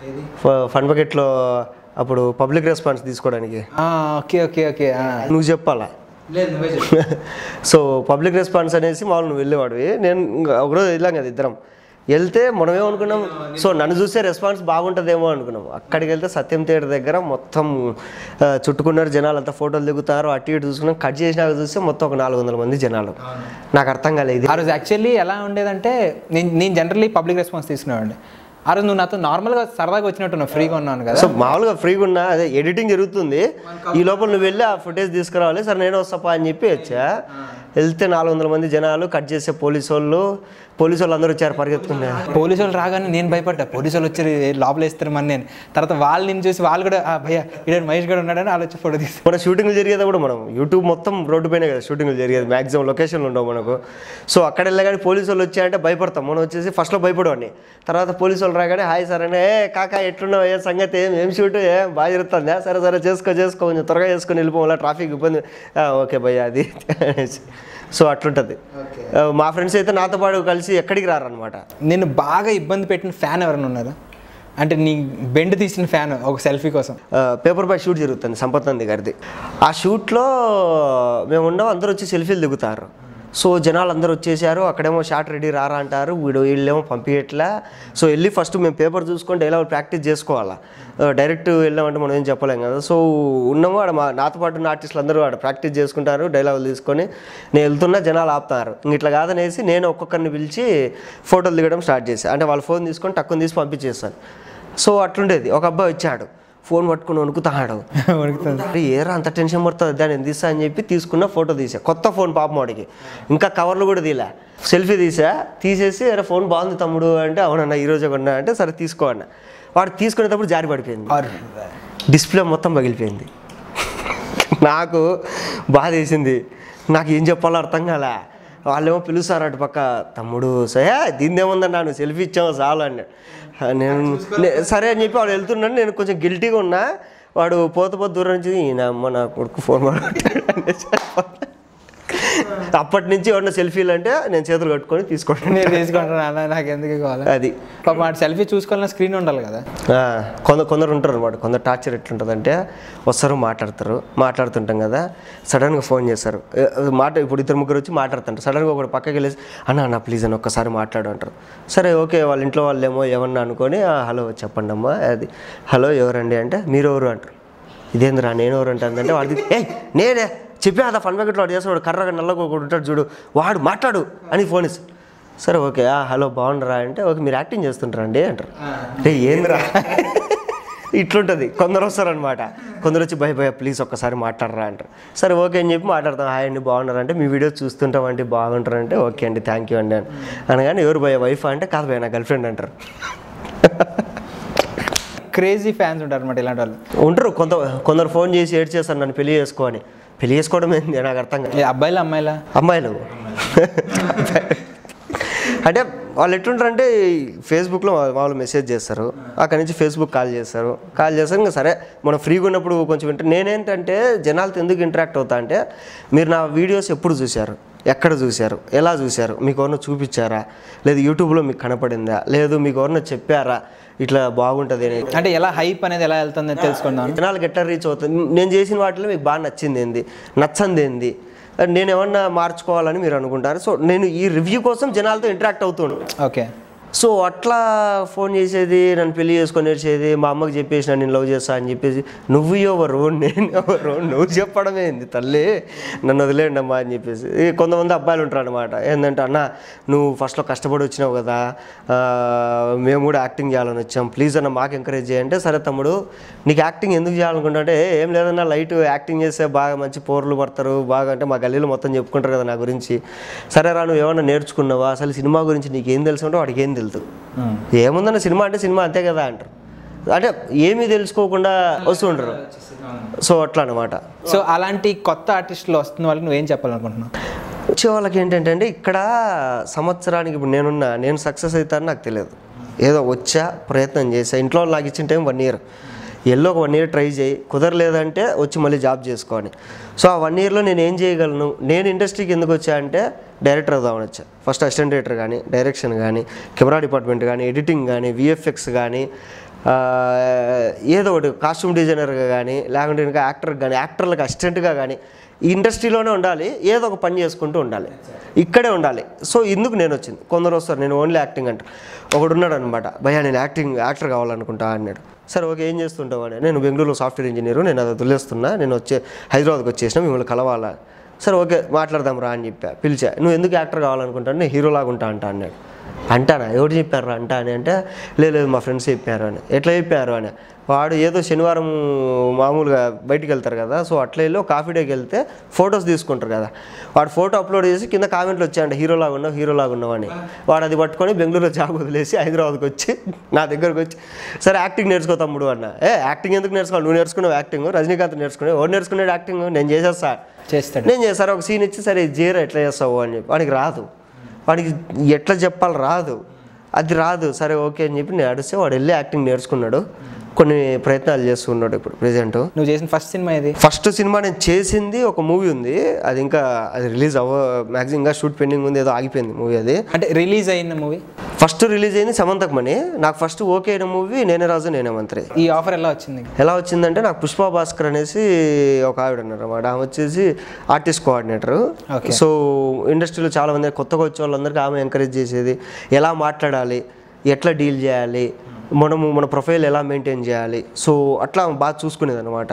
ఫ- ఫన్ బకెట్లో అప్పుడు పబ్లిక్ రెస్పాన్స్ తీసుకోవడానికి ఓకే ఓకే ఓకే నువ్వు చెప్పాలా లేదు నువ్వే సో పబ్లిక్ రెస్పాన్స్ అనేసి మామూలు నువ్వు వెళ్ళేవాడివి నేను ఇంకా ఒకరోజు వెళ్ళాం కదా ఇద్దరం వెళ్తే మనం ఏమనుకున్నాం సో నన్ను చూస్తే రెస్పాన్స్ బాగుంటుందేమో అనుకున్నాం అక్కడికి వెళ్తే సత్యం థియేటర్ దగ్గర మొత్తం ఆ, చుట్టుకున్నారు జనాలు అంతా ఫోటోలు దిగుతారు అటు ఇటు చూసుకున్నాం కట్ చేసినాక చూస్తే మొత్తం ఒక నాలుగు వందల మంది జనాలు నాకు అర్థం కాలేదు ఆ రోజు యాక్చువల్లీ ఎలా ఉండేదంటే నేను నేను జనరల్లీ పబ్లిక్ రెస్పాన్స్ తీసుకునేవాడిని ఆ రోజు నువ్వు నాతో నార్మల్గా సరదాగా వచ్చినట్టు ఫ్రీగా ఉన్నాను కదా సో మామూలుగా ఫ్రీగా ఉన్నా అదే ఎడిటింగ్ జరుగుతుంది ఈ లోపల నువ్వు వెళ్ళి ఆ ఫుటేజ్ తీసుకురావాలి సరే నేను వస్తాపా అని చెప్పి వచ్చా వెళ్తే నాలుగు వందల మంది జనాలు కట్ చేసే పోలీసు వాళ్ళు పోలీసు వాళ్ళు అందరూ వచ్చారు పరిగెత్తుకునే పోలీసు వాళ్ళు రాగానే నేను భయపడ్డా పోలీసు వాళ్ళు వచ్చి లోపల వేస్తారు మన నేను తర్వాత వాళ్ళు నేను చూసి వాళ్ళు కూడా "ఆ, భయ్యా ఇక్కడ మహేష్ గడు ఉన్నాడని వాళ్ళు వచ్చి ఫోటో తీస్తారు మన షూటింగ్లు జరిగేటప్పుడు మనం యూట్యూబ్ మొత్తం రోడ్డు పైన కదా షూటింగ్లు జరిగేది మ్యాక్సిమం లొకేషన్లు ఉండవు మనకు సో అక్కడ వెళ్ళగానే పోలీసు వాళ్ళు వచ్చాయంటే భయపడతాం మనం వచ్చేసి ఫస్ట్లో భయపడేవాడిని తర్వాత పోలీసు వాళ్ళు రాగానే హాయ్ సార్ అనే ఏ కాకా ఎట్లున్నావు ఏ సంగతి ఏం ఏం షూట్ ఏం బాగా జరుగుతుందా సరే సరే చేసుకో చేసుకో కొంచెం త్వరగా చేసుకొని వెళ్ళిపోవాలా ట్రాఫిక్ ఇబ్బంది "ఆ, ఓకే భయ్య అది అనేసి సో అట్లుంటుంది ఆ, మా ఫ్రెండ్స్ అయితే నాతో పాటు కలిసి ఎక్కడికి రారనమాట నేను బాగా ఇబ్బంది పెట్టిన ఫ్యాన్ ఎవరైనా ఉన్నారా అంటే నీ బెండ్ తీసిన ఫ్యాన్ ఒక సెల్ఫీ కోసం పేపర్ బాయ్ షూట్ జరుగుతుంది సంపత్ నంది గారిది ఆ షూట్లో మేము ఉన్నాం అందరూ వచ్చి సెల్ఫీలు దిగుతారు సో జనాలు అందరూ వచ్చేసారు అక్కడేమో షార్ట్ రెడీ రారా అంటారు వీడు వీళ్ళేమో పంపించట్లే సో వెళ్ళి ఫస్ట్ మేము పేపర్ చూసుకొని డైలాగ్ ప్రాక్టీస్ చేసుకోవాలా డైరెక్ట్ వెళ్ళామంటే మనం ఏం చెప్పలేం కదా సో ఉన్నాము ఆడ మా నాతో పాటు ఉన్న ఆర్టిస్టులు అందరూ ఆడ ప్రాక్టీస్ చేసుకుంటారు డైలాగులు తీసుకొని నేను వెళ్తున్నా జనాలు ఆపుతారు ఇంక ఇట్లా కాదనేసి నేను ఒక్కొక్కరిని పిలిచి ఫోటోలు దిగడం స్టార్ట్ చేశాను అంటే వాళ్ళ ఫోన్ తీసుకొని టక్కుని తీసి పంపించేస్తాను సో అట్లుండేది ఒక అబ్బాయి వచ్చాడు ఫోన్ పట్టుకుని వణుకుతాడు ఉరుకుతుంది అరే ఏరా అంత టెన్షన్ పడుతుంది దాన్ని నేను తీసా అని చెప్పి తీసుకున్న ఫోటో తీసా కొత్త ఫోన్ పాపం వాడికి ఇంకా కవర్లు కూడా తీలే సెల్ఫీ తీసా తీసేసి అరే ఫోన్ బాగుంది తమ్ముడు అంటే అవునన్నా ఈరోజే కొన్నా అంటే సరే తీసుకో అన్న వాడు తీసుకునేటప్పుడు జారి పడిపోయింది డిస్ప్లే మొత్తం పగిలిపోయింది నాకు బాధ వేసింది నాకు ఏం చెప్పాలో అర్థం కాలే వాళ్ళేమో పిలుస్తారు అటు పక్క తమ్ముడు సరే దీన్ని ఏముందన్నా నువ్వు సెల్ఫీ ఇచ్చావు చాలు అన్నాడు నేను నే- సరే అని చెప్పి వాడు వెళ్తున్నాడు నేను కొంచెం గిల్టీగా ఉన్నా వాడు పోత పోత దూరం నుంచి ఈయన అమ్మ నా కొడుకు ఫోన్ మాట్లాడాడు అనేసి అప్పటి నుంచి ఎవరన్నా సెల్ఫీలు అంటే నేను చేతులు కట్టుకొని తీసుకుంటాను నేను తీసుకుంటాను అన్న నాకు ఎందుకు కావాలి అది పాప వాటి సెల్ఫీ చూసుకోవాలన్న స్క్రీన్ ఉండాలి కదా ఆ, కొందరు కొందరు ఉంటారు అనమాట కొందరు టార్చర్ ఎట్లుంటుందంటే వస్తారు మాట్లాడతారు మాట్లాడుతుంటాం కదా సడన్గా ఫోన్ చేస్తారు ఏ, మాట ఇప్పుడు ఇద్దరు ముగ్గురు వచ్చి మాట్లాడుతుంటారు సడన్గా ఒకటి పక్కకి వెళ్ళేసి అన్న అన్న ప్లీజ్ అని ఒక్కసారి మాట్లాడు అంటారు సరే ఓకే వాళ్ళ ఇంట్లో వాళ్ళు ఏమో ఏమన్నా అనుకొని "ఆ, హలో చెప్పండి అమ్మా అది హలో ఎవరండి అంటే మీరు ఎవరు అంటారు ఇదేంద్రా నేను ఎవరు అంటానంటే వాడిది ఏ నేనే చెప్పే అదా ఫన్ ప్యాకెట్లో వాడు చేస్తాడు కర్రగా నల్లగా ఒకడు ఉంటాడు చూడు వాడు మాట్లాడు అని ఫోన్ ఇస్తాడు సరే ఓకే ఆ, హలో బాగుండరా అంటే ఓకే మీరు యాక్టింగ్ చేస్తుంటారా అండి అంటారు ఏ ఏంద్రా ఇట్లుంటుంది కొందరు వస్తారనమాట కొందరు వచ్చి భయ భయ ప్లీజ్ ఒక్కసారి మాట్లాడరా అంటారు సరే ఓకే అని చెప్పి మాట్లాడతాం హాయ్ అండి బాగున్నారు అంటే మీ వీడియో చూస్తుంటామండి బాగుంటారు అంటే ఓకే అండి థ్యాంక్ యూ అండి అని అనగానే ఎవరు భయ వైఫ్ అంటే కాదు భయ నా గర్ల్ ఫ్రెండ్ అంటారు క్రేజీ ఫ్యాన్స్ ఉంటారు అనమాట ఇలాంటి వాళ్ళు ఉంటారు కొంత కొందరు ఫోన్ చేసి ఏడ్ చేస్తారు నన్ను పెళ్లి చేసుకోని పెళ్లి చేసుకోవడం ఏంది నాకు అర్థం కాదు ఏ అబ్బాయిలా అమ్మాయిలా అమ్మాయిలు అంటే వాళ్ళు ఎట్లుంటారంటే ఫేస్బుక్లో వాళ్ళు మెసేజ్ చేస్తారు అక్కడి నుంచి ఫేస్బుక్ కాల్ చేస్తారు కాల్ చేస్తారు ఇంకా సరే మనం ఫ్రీగా ఉన్నప్పుడు కొంచెం ఇంటర్ నేనేంటంటే జనాలతో ఎందుకు ఇంటరాక్ట్ అవుతా అంటే మీరు నా వీడియోస్ ఎప్పుడు చూశారు ఎక్కడ చూశారు ఎలా చూశారు మీకు ఎవరన్నా చూపించారా లేదు యూట్యూబ్లో మీకు కనపడిందా లేదు మీకు ఎవరన్నా చెప్పారా ఇట్లా బాగుంటుంది అని అంటే ఎలా హైప్ అనేది ఎలా వెళ్తుందని తెలుసుకుందాం జనాలకు ఎట్లా రీచ్ అవుతుంది నేను చేసిన వాటిలో మీకు బాగా నచ్చింది ఏంది నచ్చంది ఏంది నేను ఏమన్నా మార్చుకోవాలని మీరు అనుకుంటారు సో నేను ఈ రివ్యూ కోసం జనాలతో ఇంటరాక్ట్ అవుతుండు ఓకే సో అట్లా ఫోన్ చేసేది నన్ను పెళ్లి చేసుకొని వచ్చేది మా అమ్మకి చెప్పేసి నేను లవ్ చేస్తా అని చెప్పేసి నువ్వు ఎవరు నేను ఎవరు నువ్వు చెప్పడమే ఏంది తల్లి నన్ను వదిలేండి అమ్మా అని చెప్పేసి ఈ కొంతమంది అబ్బాయిలు ఉంటారు అనమాట ఏంటంటే అన్న నువ్వు ఫస్ట్లో కష్టపడి వచ్చినావు కదా ఆ, మేము కూడా యాక్టింగ్ చేయాలని వచ్చాం ప్లీజ్ అన్న మాకు ఎంకరేజ్ చేయంటే సరే తమ్ముడు నీకు యాక్టింగ్ ఎందుకు చేయాలనుకుంటా అంటే ఏం లేదన్నా లైట్ యాక్టింగ్ చేస్తే బాగా మంచి పోర్లు పడతారు బాగా అంటే మా గల్లీలో మొత్తం చెప్పుకుంటారు కదా నా గురించి సరే రా నువ్వు ఏమన్నా నేర్చుకున్నావా అసలు సినిమా గురించి నీకు ఏం తెలుసు అంటే వాడికి ఏం తెలుసు ఏముందన్న సినిమా అంటే సినిమా అంతే కదా అంటారు అంటే ఏమీ తెలుసుకోకుండా వస్తుంటారు సో అట్లా అనమాట సో అలాంటి కొత్త ఆర్టిస్టులు వస్తున్న వాళ్ళకి నువ్వేం చెప్పాలనుకుంటున్నావు వచ్చే వాళ్ళకి ఏంటంటే అండి ఇక్కడ సంవత్సరానికి ఇప్పుడు నేనున్నా నేను సక్సెస్ అవుతానని నాకు తెలియదు ఏదో వచ్చా ప్రయత్నం చేసా ఇంట్లో వాళ్ళు నాకు ఇచ్చిన టైం వన్ ఇయర్ ఎల్లో ఒక వన్ ఇయర్ ట్రై చేయి కుదరలేదంటే వచ్చి మళ్ళీ జాబ్ చేసుకోని సో ఆ వన్ ఇయర్లో నేను ఏం చేయగలను నేను ఇండస్ట్రీకి ఎందుకు వచ్చా అంటే డైరెక్టర్ అవుదామని వచ్చా ఫస్ట్ అసిస్టెంట్ డైరెక్టర్ కానీ డైరెక్షన్ కానీ కెమెరా డిపార్ట్మెంట్ కానీ ఎడిటింగ్ కానీ విఎఫ్ఎక్స్ కానీ ఆ, ఏదో ఒకటి కాస్ట్యూమ్ డిజైనర్గా కానీ లేకుంటే ఇంకా యాక్టర్కి కానీ యాక్టర్లకు అసిస్టెంట్గా కానీ ఈ ఇండస్ట్రీలోనే ఉండాలి ఏదో ఒక పని చేసుకుంటూ ఉండాలి ఇక్కడే ఉండాలి సో ఇందుకు నేను వచ్చింది కొందరు వస్తారు నేను ఓన్లీ యాక్టింగ్ అంట ఒకడు ఉన్నాడు అనమాట భయ్యా నేను యాక్టింగ్ యాక్టర్ కావాలనుకుంటా అన్నాడు సరే ఓకే ఏం చేస్తుంటావు అని నేను బెంగళూరులో సాఫ్ట్వేర్ ఇంజనీరు నేను అది వదిలేస్తున్నా నేను వచ్చే హైదరాబాద్కి వచ్చేసిన మిమ్మల్ని కలవాలా సరే ఓకే మాట్లాడదాం రా అని చెప్పా పిలిచా నువ్వు ఎందుకు యాక్టర్ కావాలనుకుంటాను నేను హీరోలాగా ఉంటా అంటా అన్నాడు అంటానా ఎవరు చెప్పారు అంటా అని అంటే "లేదు, లేదు మా ఫ్రెండ్స్ చెప్పారు అని ఎట్లా చెప్పారు అని వాడు ఏదో శనివారం మామూలుగా బయటికి వెళ్తారు కదా సో అట్లా వెళ్ళి ఒక కాఫీ డేకి వెళ్తే ఫొటోస్ తీసుకుంటారు కదా వాడు ఫోటో అప్లోడ్ చేసి కింద కామెంట్లు వచ్చాయంట హీరోలాగా ఉన్నావు హీరోలాగా ఉన్నావు అని వాడు అది పట్టుకొని బెంగళూరులో జాబ్ వదిలేసి హైదరాబాద్కి వచ్చి నా దగ్గరకు వచ్చి సరే యాక్టింగ్ నేర్చుకో తమ్ముడు అన్న ఏ యాక్టింగ్ ఎందుకు నేర్చుకోవాలి నువ్వు నేర్చుకున్నావు యాక్టింగ్ రజనీకాంత్ నేర్చుకున్నావు ఎవరు నేర్చుకున్నాడు యాక్టింగ్ నేను చేసేస్తా చేస్తాడు నేను చేస్తాను ఒక సీన్ ఇచ్చి సరే ఇది చేయరా ఎట్లా చేస్తావు అని చెప్పి వాడికి రాదు వాడికి ఎట్లా చెప్పాలి రాదు అది రాదు సరే ఓకే అని చెప్పి నేను అడిస్తే వాడు వెళ్ళి యాక్టింగ్ నేర్చుకున్నాడు కొన్ని ప్రయత్నాలు చేస్తున్నాడు ఇప్పుడు ప్రజెంట్ నువ్వు చేసిన ఫస్ట్ సినిమా ఇది ఫస్ట్ సినిమా నేను చేసింది ఒక మూవీ ఉంది అది ఇంకా అది రిలీజ్ అవ్వ మ్యాక్సిమం ఇంకా షూట్ పెండింగ్ ఉంది ఏదో ఆగిపోయింది మూవీ అది అంటే రిలీజ్ అయిన మూవీ ఫస్ట్ రిలీజ్ అయింది సమంతకు మణి నాకు ఫస్ట్ ఓకే అయిన మూవీ నేనే రాజు నేనే మంత్రి ఈ ఆఫర్ ఎలా వచ్చింది ఎలా వచ్చిందంటే నాకు పుష్ప భాస్కర్ అనేసి ఒక ఆవిడ ఉన్నారు అన్నమాట ఆమె వచ్చేసి ఆర్టిస్ట్ కోఆర్డినేటర్ Okay. సో ఇండస్ట్రీలో చాలా మంది కొత్తగా వచ్చే వాళ్ళందరికీ ఆమె ఎంకరేజ్ చేసేది ఎలా మాట్లాడాలి ఎట్లా డీల్ చేయాలి మనము మన ప్రొఫైల్ ఎలా మెయింటైన్ చేయాలి సో అట్లా ఆమె బాగా చూసుకునేది అనమాట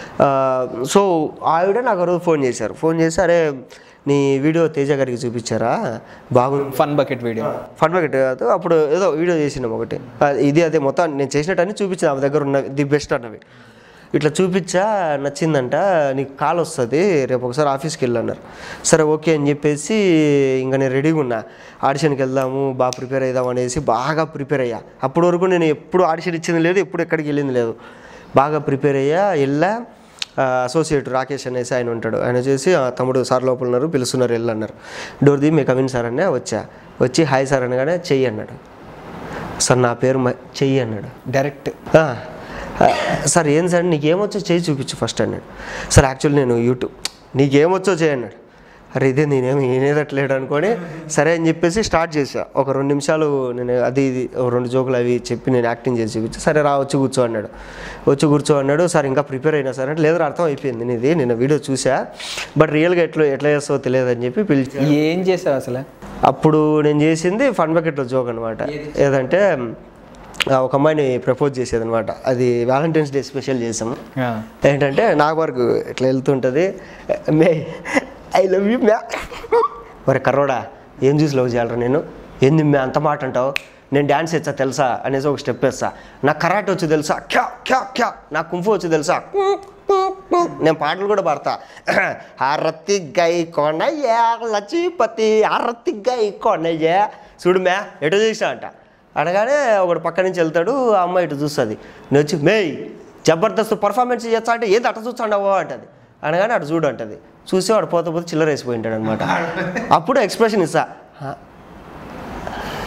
సో ఆవిడ నాకు ఆ రోజు ఫోన్ చేశారు ఫోన్ చేసి అరే నీ వీడియో తేజ గారికి చూపించారా బాగుంది fun bucket video fun packet కాదు అప్పుడు ఏదో వీడియో చేసినాం ఒకటి ఆ, ఇది అదే మొత్తం నేను చేసినట్టు చూపించాను ఆమె దగ్గర ఉన్న ది బెస్ట్ అన్నవి ఇట్లా చూపించా నచ్చిందంట నీకు కాల్ వస్తుంది రేపు ఒకసారి ఆఫీస్కి వెళ్ళన్నారు సరే ఓకే అని చెప్పేసి ఇంకా నేను రెడీగా ఉన్నా ఆడిషన్కి వెళ్దాము బాగా ప్రిపేర్ అవుదాం అనేసి బాగా ప్రిపేర్ అయ్యా అప్పటి వరకు నేను ఎప్పుడు ఆడిషన్ ఇచ్చింది లేదు ఎప్పుడు ఎక్కడికి వెళ్ళింది లేదు బాగా ప్రిపేర్ అయ్యా వెళ్ళా అసోసియేట్ రాకేష్ అనేసి ఆయన ఉంటాడు ఆయన వచ్చేసి "ఆ, తమ్ముడు సార్ లోపల ఉన్నారు పిలుస్తున్నారు వెళ్ళు అన్నారు door the me come in sir అనే వచ్చా వచ్చి హాయ్ సార్ అనగానే చెయ్యి అన్నాడు సార్ నా పేరు మ- చెయ్యి అన్నాడు డైరెక్ట్ "ఆ, ఆ, సార్ ఏం సార్ నీకేమొచ్చో చేయి చూపించు ఫస్ట్ అన్నాడు సార్ యాక్చువల్లీ నేను యూట్యూబ్ నీకేమొచ్చో చేయి అన్నాడు అరే ఇదే నేనేమి వినేదట్లేడు అనుకొని సరే అని చెప్పేసి స్టార్ట్ చేసా ఒక రెండు నిమిషాలు నేను అది ఇది ఓ రెండు జోకులు అవి చెప్పి నేను యాక్టింగ్ చేసి చూపించి సరే రా వచ్చి కూర్చో అన్నాడు వచ్చి కూర్చో అన్నాడు సార్ ఇంకా ప్రిపేర్ అయినా సార్ అంటే లేదు అర్థం అయిపోయింది నీది నేను వీడియో చూసా బట్ రియల్గా ఎట్లా ఎట్లా చేస్తావో తెలియదు అని చెప్పి పిలిచి ఏం చేసావు అసలు అప్పుడు నేను చేసింది ఫన్ బకెట్లో జోక్ అనమాట ఏదంటే ఆ, ఒక అమ్మాయిని ప్రపోజ్ చేసేది అనమాట అది వ్యాలంటైన్స్ డే స్పెషల్ చేసాము ఆ. ఏంటంటే నాకు వరకు ఇట్లా వెళ్తుంటుంది మే ఐ లవ్ యూ మ్యా మరి కర్రోడా ఏం చూసి లవ్ చేయాలరా నేను ఏంది మ్యా అంత మాట అంటావు నేను డ్యాన్స్ వేస్తా తెలుసా అనేసి ఒక స్టెప్ వేస్తా నాకు కరాటే వచ్చి తెలుసా క్యా క్యా క్యా నాకు కుంఫు వచ్చి తెలుసా నేను పాటలు కూడా పాడతా హారతి గై కొనయ్య లచ్చిపతి హారతి గై కొనయ్య చూడు మ్యా ఎటో చేసా అంట అనగానే ఒకడు పక్క నుంచి వెళ్తాడు ఆ అమ్మాయి ఇటు చూస్తుంది నేను వచ్చి మేయ్ జబర్దస్త్ పర్ఫార్మెన్స్ చేస్తా అంటే ఏది అట చూస్తాడవో అంటది అనగానే అటు చూడు అంటది చూసి వాడు పోతే పోతే చిల్లర వేసిపోయి ఉంటాడు అనమాట అప్పుడు ఎక్స్ప్రెషన్ ఇస్తా "హా,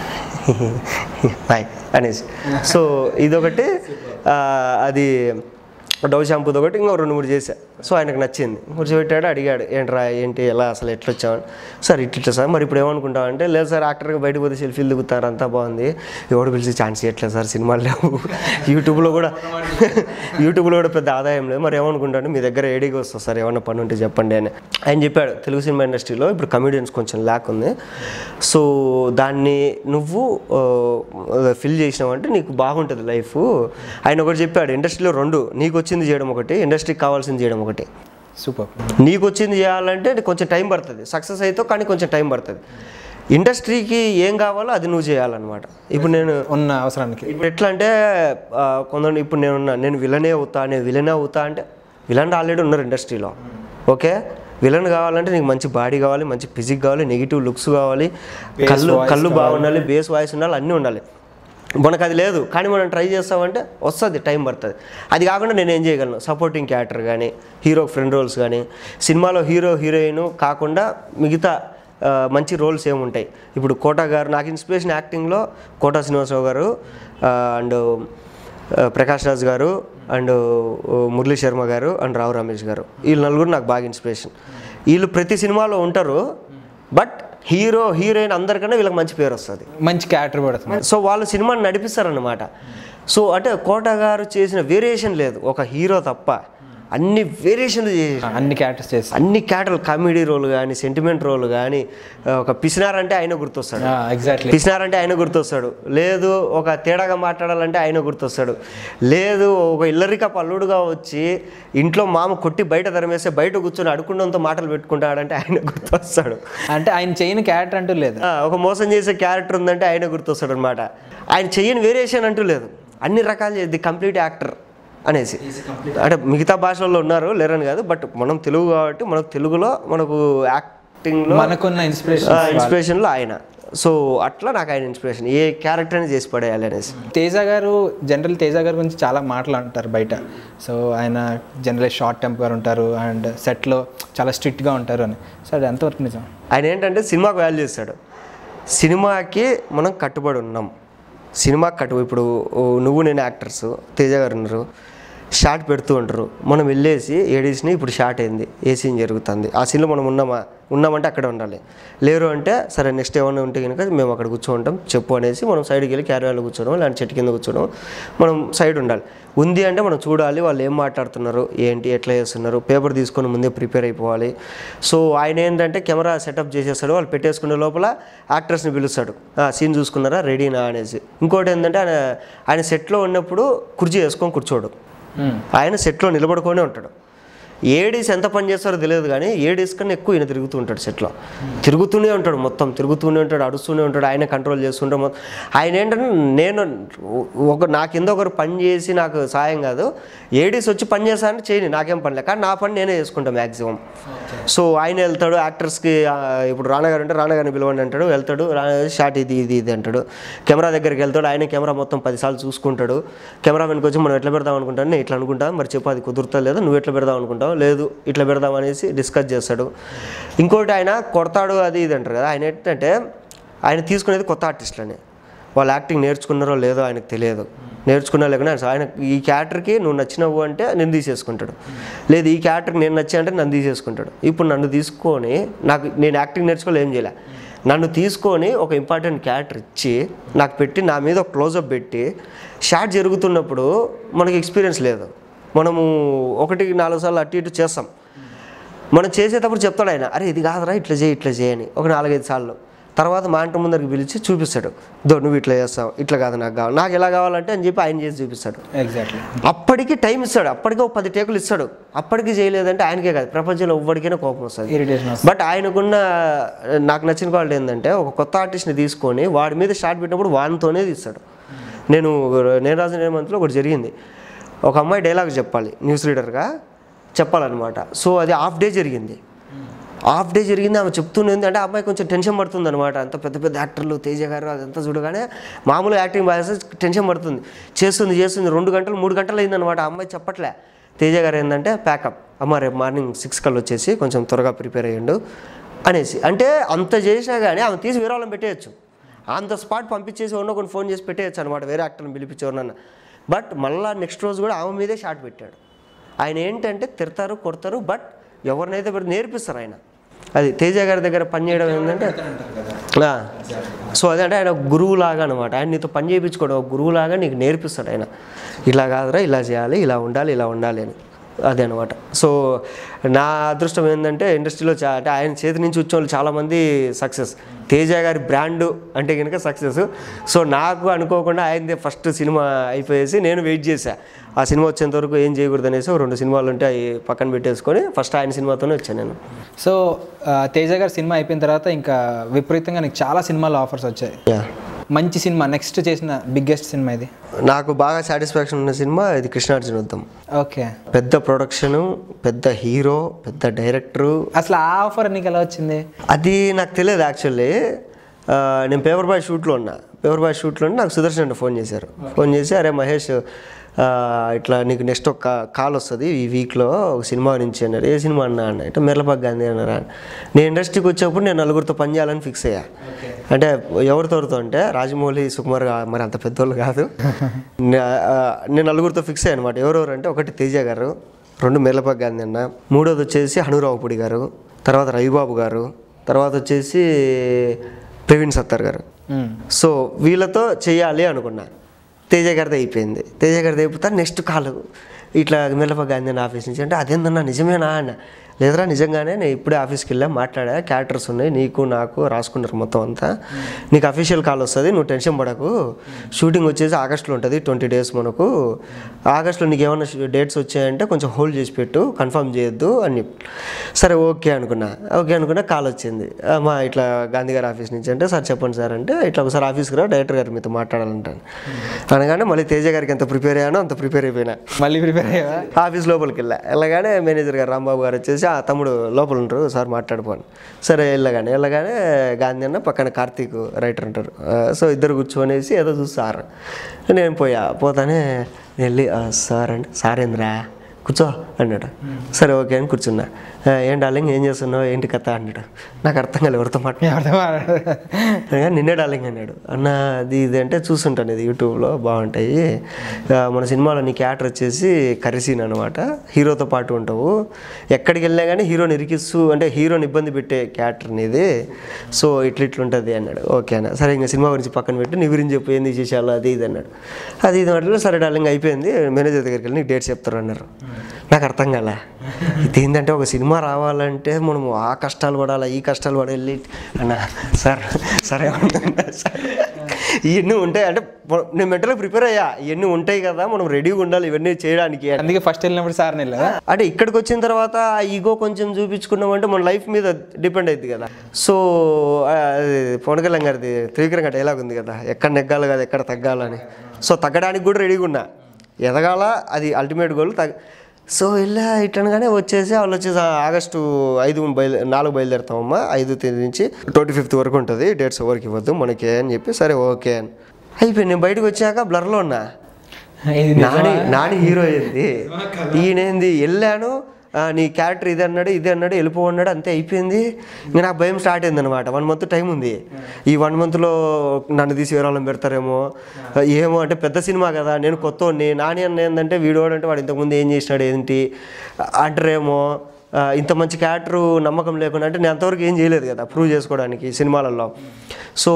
బాయ్ అనేసి సో ఇదొకటి ఆ, అది డవ్ షాంపూది ఒకటి ఇంకో రెండు మూడు చేశా సో ఆయనకు నచ్చింది కూర్చోబెట్టాడు అడిగాడు ఏంట్రా ఏంటి ఎలా అసలు ఎట్లా వచ్చావు సార్ ఇట్లా ఇట్లా సార్ మరి ఇప్పుడు ఏమనుకుంటావు అంటే లేదు సార్ యాక్టర్గా బయటకు పోతే సెల్ఫీలు దిగుతారు అంతా బాగుంది ఎవడు పిలిచి ఛాన్స్ ఇవ్వట్లేదు సార్ సినిమాలు లేవు యూట్యూబ్లో కూడా యూట్యూబ్లో కూడా పెద్ద ఆదాయం లేదు మరి ఏమనుకుంటాను మీ దగ్గర ఏడీకి వస్తుంది సార్ ఏమన్నా పని ఉంటే చెప్పండి అని ఆయన చెప్పాడు తెలుగు సినిమా ఇండస్ట్రీలో ఇప్పుడు కమెడియన్స్ కొంచెం ల్యాక్ ఉంది సో దాన్ని నువ్వు ఫిల్ చేసినావంటే నీకు బాగుంటుంది లైఫ్ ఆయన ఒకటి చెప్పాడు ఇండస్ట్రీలో రెండు నీకు వచ్చింది చేయడం ఒకటి ఇండస్ట్రీకి కావాల్సింది చేయడం ఒకటి సూపర్ నీకు వచ్చింది చేయాలంటే నీకు కొంచెం టైం పడుతుంది సక్సెస్ అవుతావు కానీ కొంచెం టైం పడుతుంది ఇండస్ట్రీకి ఏం కావాలో అది నువ్వు చేయాలన్నమాట ఇప్పుడు నేను ఉన్న అవసరానికి ఇప్పుడు ఎట్లా అంటే ఆ, కొందరు ఇప్పుడు నేను ఉన్నా నేను విలనే అవుతా నేను విలనే అవుతా అంటే విలన్ ఆల్రెడీ ఉన్నారు ఇండస్ట్రీలో ఓకే విలన్ కావాలంటే నీకు మంచి బాడీ కావాలి మంచి ఫిజిక్ కావాలి నెగిటివ్ లుక్స్ కావాలి కళ్ళు కళ్ళు బాగుండాలి బేస్ వాయిస్ ఉండాలి అన్నీ ఉండాలి మనకు అది లేదు కానీ మనం ట్రై చేస్తామంటే వస్తుంది టైం పడుతుంది అది కాకుండా నేను ఏం చేయగలను సపోర్టింగ్ క్యారెక్టర్ కానీ హీరో ఫ్రెండ్ రోల్స్ కానీ సినిమాలో హీరో హీరోయిన్ కాకుండా మిగతా ఆ, మంచి రోల్స్ ఏముంటాయి ఇప్పుడు కోటా గారు నాకు ఇన్స్పిరేషన్ యాక్టింగ్లో కోటా శ్రీనివాసరావు గారు అండ్ ప్రకాష్ రాజ్ గారు అండ్ మురళీ శర్మ గారు అండ్ రావు రమేష్ గారు వీళ్ళు నలుగురు నాకు బాగా ఇన్స్పిరేషన్ వీళ్ళు ప్రతి సినిమాలో ఉంటారు బట్ హీరో హీరోయిన్ అందరికన్నా వీళ్ళకి మంచి పేరు వస్తుంది మంచి క్యారెక్టర్ పడుతుంది సో వాళ్ళు సినిమాని నడిపిస్తారన్నమాట సో అంటే కోట గారు చేసిన వేరియేషన్ లేదు ఒక హీరో తప్ప అన్ని వేరియేషన్లు చేసి అన్ని క్యారెక్టర్స్ చేసి అన్ని క్యాటల్ కామెడీ రోల్ కానీ సెంటిమెంట్ రోల్ కానీ ఒక పిసినారంటే ఆయన గుర్తొస్తాడు ఎగ్జాక్ట్లీ పిసినారంటే ఆయన గుర్తొస్తాడు లేదు ఒక తేడాగా మాట్లాడాలంటే ఆయన గుర్తొస్తాడు లేదు ఒక ఇల్లరిక పల్లుడుగా వచ్చి ఇంట్లో మామ కొట్టి బయట తరిమేస్తే బయట కూర్చొని అడుకుండంతో మాటలు పెట్టుకుంటాడంటే ఆయన గుర్తొస్తాడు అంటే ఆయన చేయని క్యారెక్టర్ అంటూ లేదు ఆ, ఒక మోసం చేసే క్యారెక్టర్ ఉందంటే ఆయన గుర్తొస్తాడు అనమాట ఆయన చెయ్యని వేరియేషన్ అంటూ లేదు అన్ని రకాలు చేద్ది కంప్లీట్ యాక్టర్ అనేసి అంటే మిగతా భాషల్లో ఉన్నారు లేరని కాదు బట్ మనం తెలుగు కాబట్టి మనకు తెలుగులో మనకు యాక్టింగ్లో మనకున్న ఇన్స్పిరేషన్ ఇన్స్పిరేషన్లో ఆయన సో అట్లా నాకు ఆయన ఇన్స్పిరేషన్ ఏ క్యారెక్టర్ అని చేసి పడేయాలి అనేసి తేజ గారు జనరల్ తేజ గారి గురించి చాలా మాటలు అంటారు బయట సో ఆయన జనరల్ షార్ట్ టెంపర్ ఉంటారు అండ్ సెట్లో చాలా స్ట్రిక్ట్గా ఉంటారు అని సో అది ఎంతవరకు నిజం ఆయన ఏంటంటే సినిమాకు వాల్యూ ఇస్తాడు సినిమాకి మనం కట్టుబడి ఉన్నాం సినిమాకి కట్టు ఇప్పుడు ఓ, నువ్వు నేను యాక్టర్స్ తేజ గారు ఉన్నారు షాట్ పెడుతూ ఉంటారు మనం వెళ్ళేసి ఏడీస్ని ఇప్పుడు షాట్ అయింది ఏ సీన్ జరుగుతుంది ఆ సీన్లో మనం ఉన్నామా ఉన్నామంటే అక్కడే ఉండాలి లేరు అంటే సరే నెక్స్ట్ ఏమైనా ఉంటే కనుక మేము అక్కడ కూర్చోంటాం చెప్పు అనేసి మనం సైడ్కి వెళ్ళి క్యారియర్లో కూర్చోవడం లేదంటే చెట్టు కింద కూర్చోవడం మనం సైడ్ ఉండాలి ఉంది అంటే మనం చూడాలి వాళ్ళు ఏం మాట్లాడుతున్నారు ఏంటి ఎట్లా చేస్తున్నారు పేపర్ తీసుకొని ముందే ప్రిపేర్ అయిపోవాలి సో ఆయన ఏంటంటే కెమెరా సెటప్ చేసేస్తాడు వాళ్ళు పెట్టేసుకునే లోపల యాక్టర్స్ని పిలుస్తాడు సీన్ చూసుకున్నారా రెడీనా అనేసి ఇంకోటి ఏంటంటే ఆయన ఆయన సెట్లో ఉన్నప్పుడు కుర్చీ వేసుకొని కూర్చోడు ఆయన సెట్లో నిలబడుకొని ఉంటాడు ఏడీస్ ఎంత పని చేస్తారో తెలియదు కానీ ఏడీస్ కన్నా ఎక్కువ ఈయన తిరుగుతూ ఉంటాడు సెట్లో తిరుగుతూనే ఉంటాడు మొత్తం తిరుగుతూనే ఉంటాడు అడుస్తూనే ఉంటాడు ఆయన కంట్రోల్ చేస్తుంటే మొత్తం ఆయన ఏంటంటే నేను ఒక నా కింద ఒకరు పని చేసి నాకు సాయం కాదు ఏడీస్ వచ్చి పని చేస్తానంటే చేయని నాకేం పని లేదు కానీ నా పని నేనే చేసుకుంటాను మ్యాక్సిమం సో ఆయన వెళ్తాడు యాక్టర్స్కి ఆ, ఇప్పుడు రానా గారు అంటే రానా గారిని పిలవండి అంటాడు వెళ్తాడు షాట్ ఇది ఇది ఇది అంటాడు కెమెరా దగ్గరికి వెళ్తాడు ఆయన కెమెరా మొత్తం పదిసార్లు చూసుకుంటాడు కెమెరా వెనక వచ్చి మనం ఎట్లా పెడదాం అనుకుంటాను నేను ఇట్లా అనుకుంటాను మరి చెప్పు అది కుదురుతా లేదా నువ్వు ఎట్లా పెడదాం అనుకుంటావు లేదు ఇట్లా పెడదాం అనేసి డిస్కస్ చేస్తాడు ఇంకోటి ఆయన కొడతాడు అది ఇది అంటారు కదా ఆయన ఏంటంటే ఆయన తీసుకునేది కొత్త ఆర్టిస్టులని వాళ్ళు యాక్టింగ్ నేర్చుకున్నారో లేదో ఆయనకు తెలియదు నేర్చుకున్నా లేకుండా ఆయన- ఆయన ఈ క్యారెక్టర్కి నువ్వు నచ్చినవు అంటే నేను తీసేసుకుంటాడు లేదు ఈ క్యారెక్టర్కి నేను నచ్చా అంటే నన్ను తీసేసుకుంటాడు ఇప్పుడు నన్ను తీసుకొని నాకు నేను యాక్టింగ్ నేర్చుకోలే ఏం చేయలే నన్ను తీసుకొని ఒక ఇంపార్టెంట్ క్యారెక్టర్ ఇచ్చి నాకు పెట్టి నా మీద ఒక క్లోజప్ పెట్టి షాట్ జరుగుతున్నప్పుడు మనకి ఎక్స్పీరియన్స్ లేదు మనము ఒకటి నాలుగు సార్లు అటు ఇటు చేస్తాం మనం చేసేటప్పుడు చెప్తాడు ఆయన అరే ఇది కాదురా ఇట్లా చేయి ఇట్లా చేయని ఒక నాలుగైదు సార్లు తర్వాత మా ఇంటి ముందరికి పిలిచి చూపిస్తాడు దో నువ్వు ఇట్లా చేస్తావు ఇట్లా కాదు నాకు కావాలి నాకు ఎలా కావాలంటే అని చెప్పి ఆయన చేసి చూపిస్తాడు ఎగ్జాక్ట్లీ అప్పటికి టైం ఇస్తాడు అప్పటికి ఒక పది టేకులు ఇస్తాడు అప్పటికి చేయలేదంటే ఆయనకే కాదు ప్రపంచంలో ఎవ్వడికైనా కోపం వస్తుంది ఇరిటేషన్ బట్ ఆయనకున్న నాకు నచ్చిన క్వాలిటీ ఏంటంటే ఒక కొత్త ఆర్టిస్ట్ని తీసుకొని వాడి మీద షాట్ పెట్టినప్పుడు వాడితోనే తీస్తాడు నేను నేను రాసిన నేమంత్లో ఒకటి జరిగింది ఒక అమ్మాయి డైలాగ్ చెప్పాలి న్యూస్ రీడర్గా చెప్పాలన్నమాట సో అది హాఫ్ డే జరిగింది హాఫ్ డే జరిగింది ఆమె చెప్తున్నది అంటే ఆ అమ్మాయి కొంచెం టెన్షన్ పడుతుంది అనమాట అంత పెద్ద పెద్ద యాక్టర్లు తేజ గారు అదంతా చూడగానే మామూలు యాక్టింగ్ బాగా టెన్షన్ పడుతుంది చేస్తుంది చేస్తుంది రెండు గంటలు మూడు గంటలు అయిందనమాట ఆ అమ్మాయి చెప్పట్లే తేజ గారు ఏంటంటే ప్యాకప్ అమ్మ రేపు మార్నింగ్ సిక్స్ కల్లా వచ్చేసి కొంచెం త్వరగా ప్రిపేర్ అయ్యండు అనేసి అంటే అంత చేసినా కానీ ఆమె తీసి వేరే వాళ్ళని పెట్టేయచ్చు ఆన్ ద స్పాట్ పంపించేసి ఎవరినో కొన్ని ఫోన్ చేసి పెట్టేయచ్చు అనమాట వేరే యాక్టర్ని పిలిపించేవారన్న బట్ మళ్ళీ నెక్స్ట్ రోజు కూడా ఆమె మీదే షాట్ పెట్టాడు ఆయన ఏంటంటే తిడతారు కొడతారు బట్ ఎవరినైతే పెడితే నేర్పిస్తారు ఆయన అది తేజ గారి దగ్గర పని చేయడం ఏంటంటే ఆ, సో అదే అంటే ఆయన గురువులాగా అనమాట ఆయన నీతో పని చేయించుకోవడం ఒక గురువులాగా నీకు నేర్పిస్తాడు ఆయన ఇలా కాదురా ఇలా చేయాలి ఇలా ఉండాలి ఇలా ఉండాలి అని అదే అనమాట సో నా అదృష్టం ఏంటంటే ఇండస్ట్రీలో చా అంటే ఆయన చేతి నుంచి వచ్చే వాళ్ళు చాలామంది సక్సెస్ తేజ గారి బ్రాండ్ అంటే కనుక సక్సెస్ సో నాకు అనుకోకుండా ఆయనదే ఫస్ట్ సినిమా అయిపోయేసి నేను వెయిట్ చేశా ఆ సినిమా వచ్చేంత వరకు ఏం చేయకూడదు అనేసి ఒక రెండు సినిమాలు ఉంటే అవి పక్కన పెట్టేసుకొని ఫస్ట్ ఆయన సినిమాతోనే వచ్చాను నేను సో ఆ, తేజ గారి సినిమా అయిపోయిన తర్వాత ఇంకా విపరీతంగా నీకు చాలా సినిమాలు ఆఫర్స్ వచ్చాయి యా మంచి సినిమా నెక్స్ట్ చేసిన బిగ్గెస్ట్ సినిమా ఇది నాకు బాగా సాటిస్ఫాక్షన్ ఉన్న సినిమా ఇది కృష్ణార్జున యుద్ధం ఓకే పెద్ద ప్రొడక్షను పెద్ద హీరో పెద్ద డైరెక్టరు అసలు ఆ ఆఫర్ నీకు ఎలా వచ్చింది అది నాకు తెలియదు యాక్చువల్లీ నేను పేపర్ బాయ్ షూట్లో ఉన్నా పేపర్ బాయ్ షూట్లో ఉండి నాకు సుదర్శన్ అంటే ఫోన్ చేశారు ఫోన్ చేసి అరే మహేష్ ఆ, ఇట్లా నీకు నెక్స్ట్ ఒక కాల్ వస్తుంది ఈ వీక్లో ఒక సినిమా నుంచి అన్నారు ఏ సినిమా అన్నా అన్న అంటే మెర్లపాక్ గాంధీ అన్నారా నేను ఇండస్ట్రీకి వచ్చేప్పుడు నేను నలుగురితో పని చేయాలని ఫిక్స్ అయ్యా అంటే ఎవరితో ఎవరితో అంటే రాజమౌళి సుకుమార్ గా- మరి అంత పెద్దోళ్ళు కాదు నే- ఆ, నేను నలుగురితో ఫిక్స్ అయ్యాను అనమాట ఎవరెవరు అంటే ఒకటి తేజ గారు రెండు మెర్లపాక్ గాంధీ అన్న మూడోది వచ్చేసి హనురావుపుడి గారు తర్వాత రవిబాబు గారు తర్వాత వచ్చేసి ప్రవీణ్ సత్తర్ గారు మ్మ్. సో వీళ్ళతో చేయాలి అనుకున్నా తేజ గారిది అయిపోయింది తేజ గారిది అయిపోతా నెక్స్ట్ కాల్ ఇట్లా మెల్లప గాంధీ ఆఫీస్ నుంచి అంటే అదేందన్నా నిజమేనా అన్న లేదరా నిజంగానే నేను ఇప్పుడే ఆఫీస్కి వెళ్ళా మాట్లాడా క్యారెక్టర్స్ ఉన్నాయి నీకు నాకు రాసుకున్నారు మొత్తం అంతా నీకు అఫీషియల్ కాల్ వస్తుంది నువ్వు టెన్షన్ పడకు షూటింగ్ వచ్చేసి ఆగస్ట్లో ఉంటుంది ట్వంటీ డేస్ మనకు ఆగస్ట్లో నీకు ఏమైనా డేట్స్ వచ్చాయంటే కొంచెం హోల్డ్ చేసి పెట్టు కన్ఫర్మ్ చేయొద్దు అని చెప్పి సరే ఓకే అనుకున్నా ఓకే అనుకున్నా కాల్ వచ్చింది ఆ, మా ఇట్లా గాంధీ గారి ఆఫీస్ నుంచి అంటే సార్ చెప్పండి సార్ అంటే ఇట్లా ఒకసారి ఆఫీస్కి రా డైరెక్టర్ గారు మీతో మాట్లాడాలంటాను అనగానే మళ్ళీ తేజ గారికి ఎంత ప్రిపేర్ అయ్యానో అంత ప్రిపేర్ అయిపోయినా మళ్ళీ ప్రిపేర్ అయ్యావా ఆఫీస్ లోపలికి వెళ్ళా వెళ్ళగానే మేనేజర్ గారు రాంబాబు గారు వచ్చేసి ఆ తమ్ముడు లోపల ఉంటారు సార్ మాట్లాడుకోండి సరే వెళ్ళగానే వెళ్ళగానే గాంధీ అన్న పక్కన కార్తీక్ రైటర్ ఉంటారు ఆ, సో ఇద్దరు కూర్చొనేసి ఏదో చూస్తారు నేను పోయా పోతానే నేను వెళ్ళి "ఆ, సార్ అంటే సార్ ఏంద్రా కూర్చో అన్నాడు సరే ఓకే అని కూర్చున్నా "ఆ, ఏం డార్లింగ్ ఏం చేస్తున్నావు ఏంటి కథ అన్నాడు నాకు అర్థం కాలేదు ఎవరితో మాట్లాడు ఎవరితో మాట్లాడు? అనగా నిన్నే డార్లింగ్ అన్నాడు అన్న అది ఇది అంటే చూస్తుంటాను ఇది యూట్యూబ్లో బాగుంటాయి ఆ, మన సినిమాలో నీ క్యారెక్టర్ వచ్చేసి కరిసీన్ అనమాట హీరోతో పాటు ఉంటావు ఎక్కడికి వెళ్ళినా కానీ హీరోని ఇరికిస్తూ అంటే హీరోని ఇబ్బంది పెట్టే క్యారెక్టర్ నీది సో ఇట్లా ఇట్లుంటుంది అన్నాడు ఓకే అన్న సరే ఇంకా సినిమా గురించి పక్కన పెట్టి నీ గురించి చెప్పు ఏంది చేసేయాలో అది ఇది అన్నాడు అది ఇది అంటే సరే డార్లింగ్ అయిపోయింది మేనేజర్ దగ్గరికి వెళ్ళి నీకు డేట్స్ చెప్తారు అన్నారు నాకు అర్థం కాల ఇది ఏంటంటే ఒక సినిమా రావాలంటే మనము ఆ కష్టాలు పడాలా ఈ కష్టాలు పడాలి వెళ్ళి అన్న సార్ సరే అన్నా, సార్. ఇవన్నీ ఉంటాయి అంటే పొ- నేను మెంటల్గా ప్రిపేర్ అయ్యా ఇవన్నీ ఉంటాయి కదా మనం రెడీగా ఉండాలి ఇవన్నీ చేయడానికి అని. అందుకే ఫస్ట్ వెళ్ళినప్పుడు సార్ వెళ్ళా అంటే ఇక్కడికి వచ్చిన తర్వాత ఆ ఈగో కొంచెం చూపించుకున్నామంటే మన లైఫ్ మీద డిపెండ్ అవుతుంది కదా సో ఆ, అది పవన్ కళ్యాణ్ గారిది త్రివిక్రమ్ గారి డైలాగ్ ఉంది కదా ఎక్కడ నెగ్గాలి కదా ఎక్కడ తగ్గాలని సో తగ్గడానికి కూడా రెడీగా ఉన్నా ఎదగాల అది అల్టిమేట్ గోల్ తగ్గ సో ఇలా ఇట్లనగానే వచ్చేసి వాళ్ళు వచ్చేసి ఆ ఆగస్టు ఐదు బయలు నాలుగు బయలుదేరుతామమ్మా ఐదు తేదీ నుంచి ట్వంటీ ఫిఫ్త్ వరకు ఉంటుంది డేట్స్ ఎవరికి ఇవ్వద్దు మనకి అని చెప్పి సరే ఓకే అని అయిపోయింది నేను బయటకు వచ్చాక బ్లర్లో ఉన్నా ఇది నాని నాని హీరో ఏంది ఈయనేంది వెళ్ళాను ఆ, నీ క్యారెక్టర్ ఇది అన్నాడు ఇది అన్నాడు వెళ్ళిపో అన్నాడు అంతే అయిపోయింది ఇంకా నాకు భయం స్టార్ట్ అయింది అనమాట వన్ మంత్ టైం ఉంది ఈ వన్ మంత్లో నన్ను తీసి వేరే వాళ్ళని పెడతారేమో ఏమో అంటే పెద్ద సినిమా కదా నేను కొత్త నాని అన్న ఏంటంటే వీడియోడు అంటే వాడు ఇంతకుముందు ఏం చేసినాడు ఏంటి అంటారేమో ఆ, ఇంత మంచి క్యారెక్టర్ నమ్మకం లేకుండా అంటే నేను అంతవరకు ఏం చేయలేదు కదా ప్రూవ్ చేసుకోవడానికి సినిమాలలో సో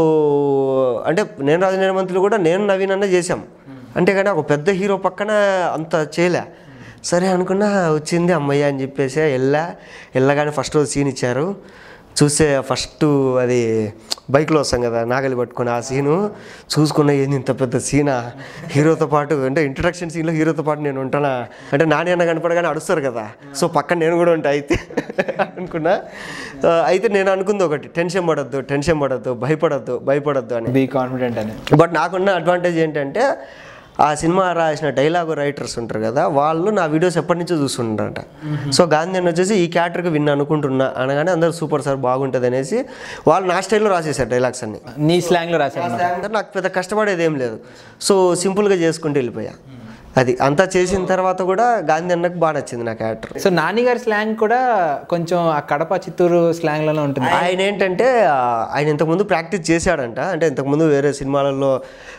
అంటే నేను రాజు నిర్మంతులు కూడా నేను నవీన్ అన్న చేశాం అంటే కానీ ఒక పెద్ద హీరో పక్కన అంత చేయలే సరే అనుకున్నా వచ్చింది అమ్మయ్య అని చెప్పేసి వెళ్ళా వెళ్ళగానే ఫస్ట్ రోజు సీన్ ఇచ్చారు చూస్తే ఫస్ట్ అది బైక్లో వస్తాం కదా నాగలి పట్టుకుని ఆ సీను చూసుకున్న ఏంది ఇంత పెద్ద సీనా హీరోతో పాటు అంటే ఇంట్రడక్షన్ సీన్లో హీరోతో పాటు నేను ఉంటానా అంటే నాని అన్న కనపడగానే అడుస్తారు కదా సో పక్కన నేను కూడా ఉంటా అయితే అనుకున్నా ఆ, అయితే నేను అనుకుంది ఒకటి టెన్షన్ పడద్దు టెన్షన్ పడద్దు భయపడద్దు భయపడద్దు అని బీ కాన్ఫిడెంట్ అని బట్ నాకున్న అడ్వాంటేజ్ ఏంటంటే ఆ సినిమా రాసిన డైలాగ్ రైటర్స్ ఉంటారు కదా వాళ్ళు నా వీడియోస్ ఎప్పటి నుంచో చూస్తుంటారట సో గాంధీ అని వచ్చేసి ఈ క్యారెక్టర్కి విన్ అనుకుంటున్నా అనగానే అందరూ సూపర్ సార్ బాగుంటుంది అనేసి వాళ్ళు నా స్టైల్లో రాసేసారు డైలాగ్స్ అన్ని నీ స్లాంగ్లో రాశాను నాకు పెద్ద కష్టపడేది ఏం లేదు సో సింపుల్గా చేసుకుంటూ వెళ్ళిపోయా అది అంతా చేసిన తర్వాత కూడా గాంధీ అన్నకు బాగా నచ్చింది నా క్యారెక్టర్ సో నాని గారి స్లాంగ్ కూడా కొంచెం ఆ కడప చిత్తూరు స్లాంగ్లోనే ఉంటుంది ఆయన ఏంటంటే ఆ, ఆయన ఇంతకుముందు ప్రాక్టీస్ చేశాడంట అంటే ఇంతకుముందు వేరే సినిమాలలో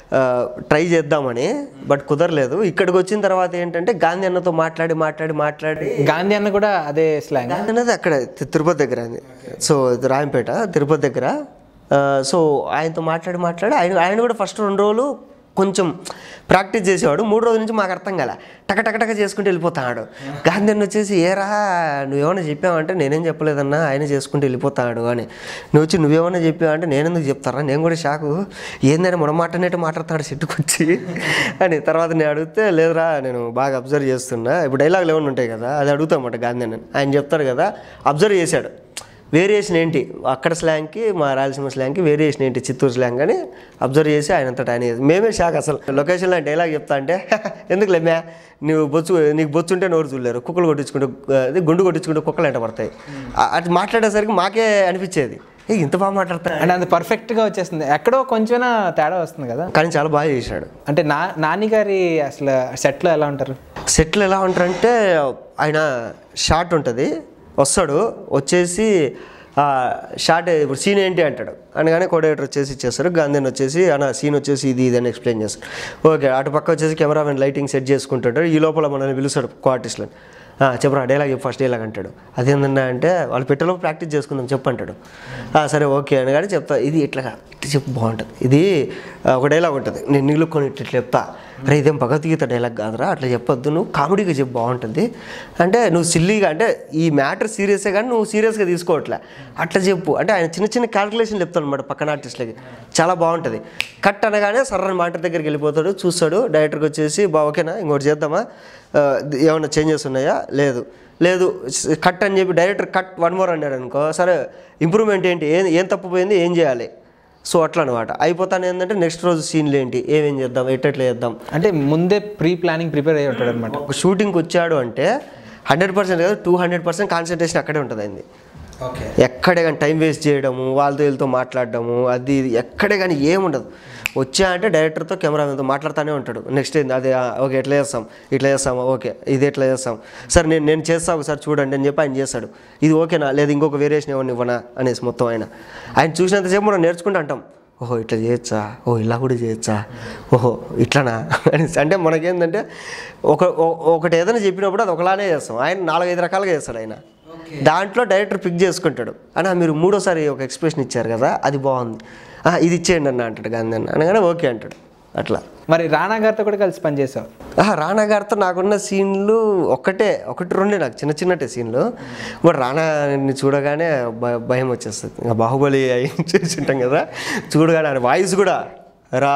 ట్రై చేద్దామని బట్ కుదరలేదు ఇక్కడికి వచ్చిన తర్వాత ఏంటంటే గాంధీ అన్నతో మాట్లాడి మాట్లాడి మాట్లాడి గాంధీ అన్న కూడా అదే స్లాంగ్ గాంధీ అన్నది అక్కడ తి- తిరుపతి దగ్గర అంది సో ఇది రాయంపేట తిరుపతి దగ్గర ఆ, సో ఆయనతో మాట్లాడి మాట్లాడి ఆయన ఆయన కూడా ఫస్ట్ రెండు రోజులు కొంచెం ప్రాక్టీస్ చేసేవాడు మూడు రోజుల నుంచి మాకు అర్థం కాలే టక టక టక చేసుకుంటూ వెళ్ళిపోతాడు గాంధీ అన్న వచ్చేసి ఏరా నువ్వేమైనా చెప్పావంటే నేనేం చెప్పలేదన్నా ఆయన చేసుకుంటూ వెళ్ళిపోతాడు అని నువ్వు వచ్చి నువ్వేమైనా చెప్పావంటే నేనెందుకు చెప్తారా నేను కూడా షాకు ఏందని మన మాటనేట్టు మాట్లాడతాడు చెట్టుకొచ్చి అని తర్వాత నేను అడిగితే లేదురా నేను బాగా అబ్జర్వ్ చేస్తున్నా ఇప్పుడు డైలాగులు ఏమైనా ఉంటాయి కదా అది అడుగుతామట గాంధీ అన్న ఆయన చెప్తారు కదా అబ్జర్వ్ చేశాడు వేరియేషన్ ఏంటి అక్కడ స్లాంగ్కి మా రాయలసీమ స్లాంగ్కి వేరియేషన్ ఏంటి చిత్తూరు స్లాంగ్ అని అబ్జర్వ్ చేసి ఆయన అంతటా ఆయన చేసి- మేమే షాక్ అసలు లొకేషన్లో డైలాగ్ చెప్తా అంటే ఎందుకు లేమ్యా నువ్వు బొచ్చు నీకు బొచ్చు ఉంటే నోరు చూడలేరు కుక్కలు కొట్టించుకుంటూ అది గుండు కొట్టించుకుంటూ కుక్కలు ఎంట పడతాయి ఆ- అది మాట్లాడేసరికి మాకే అనిపించేది ఏ ఇంత బాగా మాట్లాడతా అండ్ అది పర్ఫెక్ట్గా వచ్చేస్తుంది ఎక్కడో కొంచెమైనా తేడా వస్తుంది కదా కానీ చాలా బాగా చేశాడు అంటే నా నాని గారి అసలు సెట్లో ఎలా ఉంటారు సెట్లు ఎలా ఉంటారంటే ఆయన షార్ట్ ఉంటుంది వస్తాడు వచ్చేసి ఆ షార్ట్ ఇప్పుడు సీన్ ఏంటి అంటాడు అనగానే కోడేటర్ వచ్చేసి ఇచ్చేస్తారు గాంధీని వచ్చేసి అన్న సీన్ వచ్చేసి ఇది ఇది అని ఎక్స్ప్లెయిన్ చేస్తారు ఓకే అటు పక్క వచ్చేసి కెమెరామెన్ లైటింగ్ సెట్ చేసుకుంటాడు ఈ లోపల మనల్ని పిలుస్తాడు కో ఆర్టిస్ట్లను చెప్పరా డైలాగ్ చెప్పు ఫస్ట్ డైలాగ్ అంటాడు అదేందన్నా అంటే వాళ్ళు పెట్టెలో ప్రాక్టీస్ చేసుకుందాం చెప్పు అంటాడు "ఆ, సరే ఓకే అని కానీ చెప్తా ఇది ఇట్లా కాదు, ఇట్లా చెప్పు బాగుంటుంది ఇది ఆ, ఒక డైలాగ్ ఉంటుంది నేను నిలుక్కొని ఇట్లా ఇట్లా చెప్తా అరే ఇదేం భగవద్గీత డైలాగ్ కాదురా అట్లా చెప్పొద్దు నువ్వు కామెడీగా చెప్పు బాగుంటుంది అంటే నువ్వు సిల్లీగా అంటే ఈ మ్యాటర్ సీరియసే కానీ నువ్వు సీరియస్గా తీసుకోవట్లే అట్లా చెప్పు అంటే ఆయన చిన్న చిన్న క్యాల్కులేషన్ చెప్తాడు అనమాట పక్కన ఆర్టిస్ట్లకి చాలా బాగుంటుంది కట్ అనగానే సర్రని మాట దగ్గరికి వెళ్ళిపోతాడు చూస్తాడు డైరెక్టర్కి వచ్చేసి బా ఓకేనా ఇంకోటి చేద్దామా ఆ, ఏమైనా చేంజెస్ ఉన్నాయా లేదు లేదు కట్ అని చెప్పి డైరెక్టర్ కట్ వన్ మోర్ అన్నాడు అనుకో సరే ఇంప్రూవ్మెంట్ ఏంటి ఏం ఏం తప్పు పోయింది ఏం చేయాలి సో అట్లా అనమాట అయిపోతాను ఏంటంటే నెక్స్ట్ రోజు సీన్లు ఏంటి ఏమేం చేద్దాం ఎట్టెట్లా చేద్దాం అంటే ముందే ప్రీ ప్లానింగ్ ప్రిపేర్ అయ్యి ఉంటాడు అనమాట ఒక షూటింగ్కి వచ్చాడు అంటే హండ్రెడ్ పర్సెంట్ కాదు టూ హండ్రెడ్ పర్సెంట్ కాన్సన్ట్రేషన్ అక్కడే ఉంటుంది అయింది ఓకే ఎక్కడే కానీ టైం వేస్ట్ చేయడము వాళ్ళతో వీళ్ళతో మాట్లాడడము అది ఇది ఎక్కడే కానీ ఏముండదు వచ్చా అంటే డైరెక్టర్తో కెమెరామెన్తో మాట్లాడుతూనే ఉంటాడు నెక్స్ట్ ఏంది అదే ఆ, ఓకే ఎట్లా చేస్తాం ఇట్లా చేస్తామా ఓకే ఇది ఎట్లా చేస్తాం సార్ నేను నేను చేస్తా ఒకసారి చూడండి అని చెప్పి ఆయన చేస్తాడు ఇది ఓకేనా లేదు ఇంకొక వేరియేషన్ ఏమన్నా ఇవ్వనా అనేసి మొత్తం ఆయన ఆయన చూసినంతసేపు మనం నేర్చుకుంటూ అంటాం ఓహో ఇట్లా చేయొచ్చా ఓ ఇలా కూడా చేయొచ్చా ఓహో ఇట్లానా అనేసి అంటే మనకేంటంటే ఒక ఒ- ఒకటి ఏదైనా చెప్పినప్పుడు అది ఒకలానే చేస్తాం ఆయన నాలుగైదు రకాలుగా చేస్తాడు ఆయన దాంట్లో డైరెక్టర్ పిక్ చేసుకుంటాడు అన్న మీరు మూడోసారి ఒక ఎక్స్ప్రెషన్ ఇచ్చారు కదా అది బాగుంది "ఆ, ఇది ఇచ్చేయండి అన్న అంటాడు గాంధీ అన్న అనగానే ఓకే అంటాడు అట్లా మరి రానా గారితో కూడా కలిసి పనిచేసావు ఆహా, రానా గారితో నాకున్న సీన్లు ఒక్కటే ఒకటి రెండే నాకు చిన్న చిన్నటే సీన్లు బట్ రానాని చూడగానే భ- భయం వచ్చేస్తుంది ఇంకా బాహుబలి అయి చేసి ఉంటాం కదా చూడగానే ఆయన వాయిస్ కూడా రా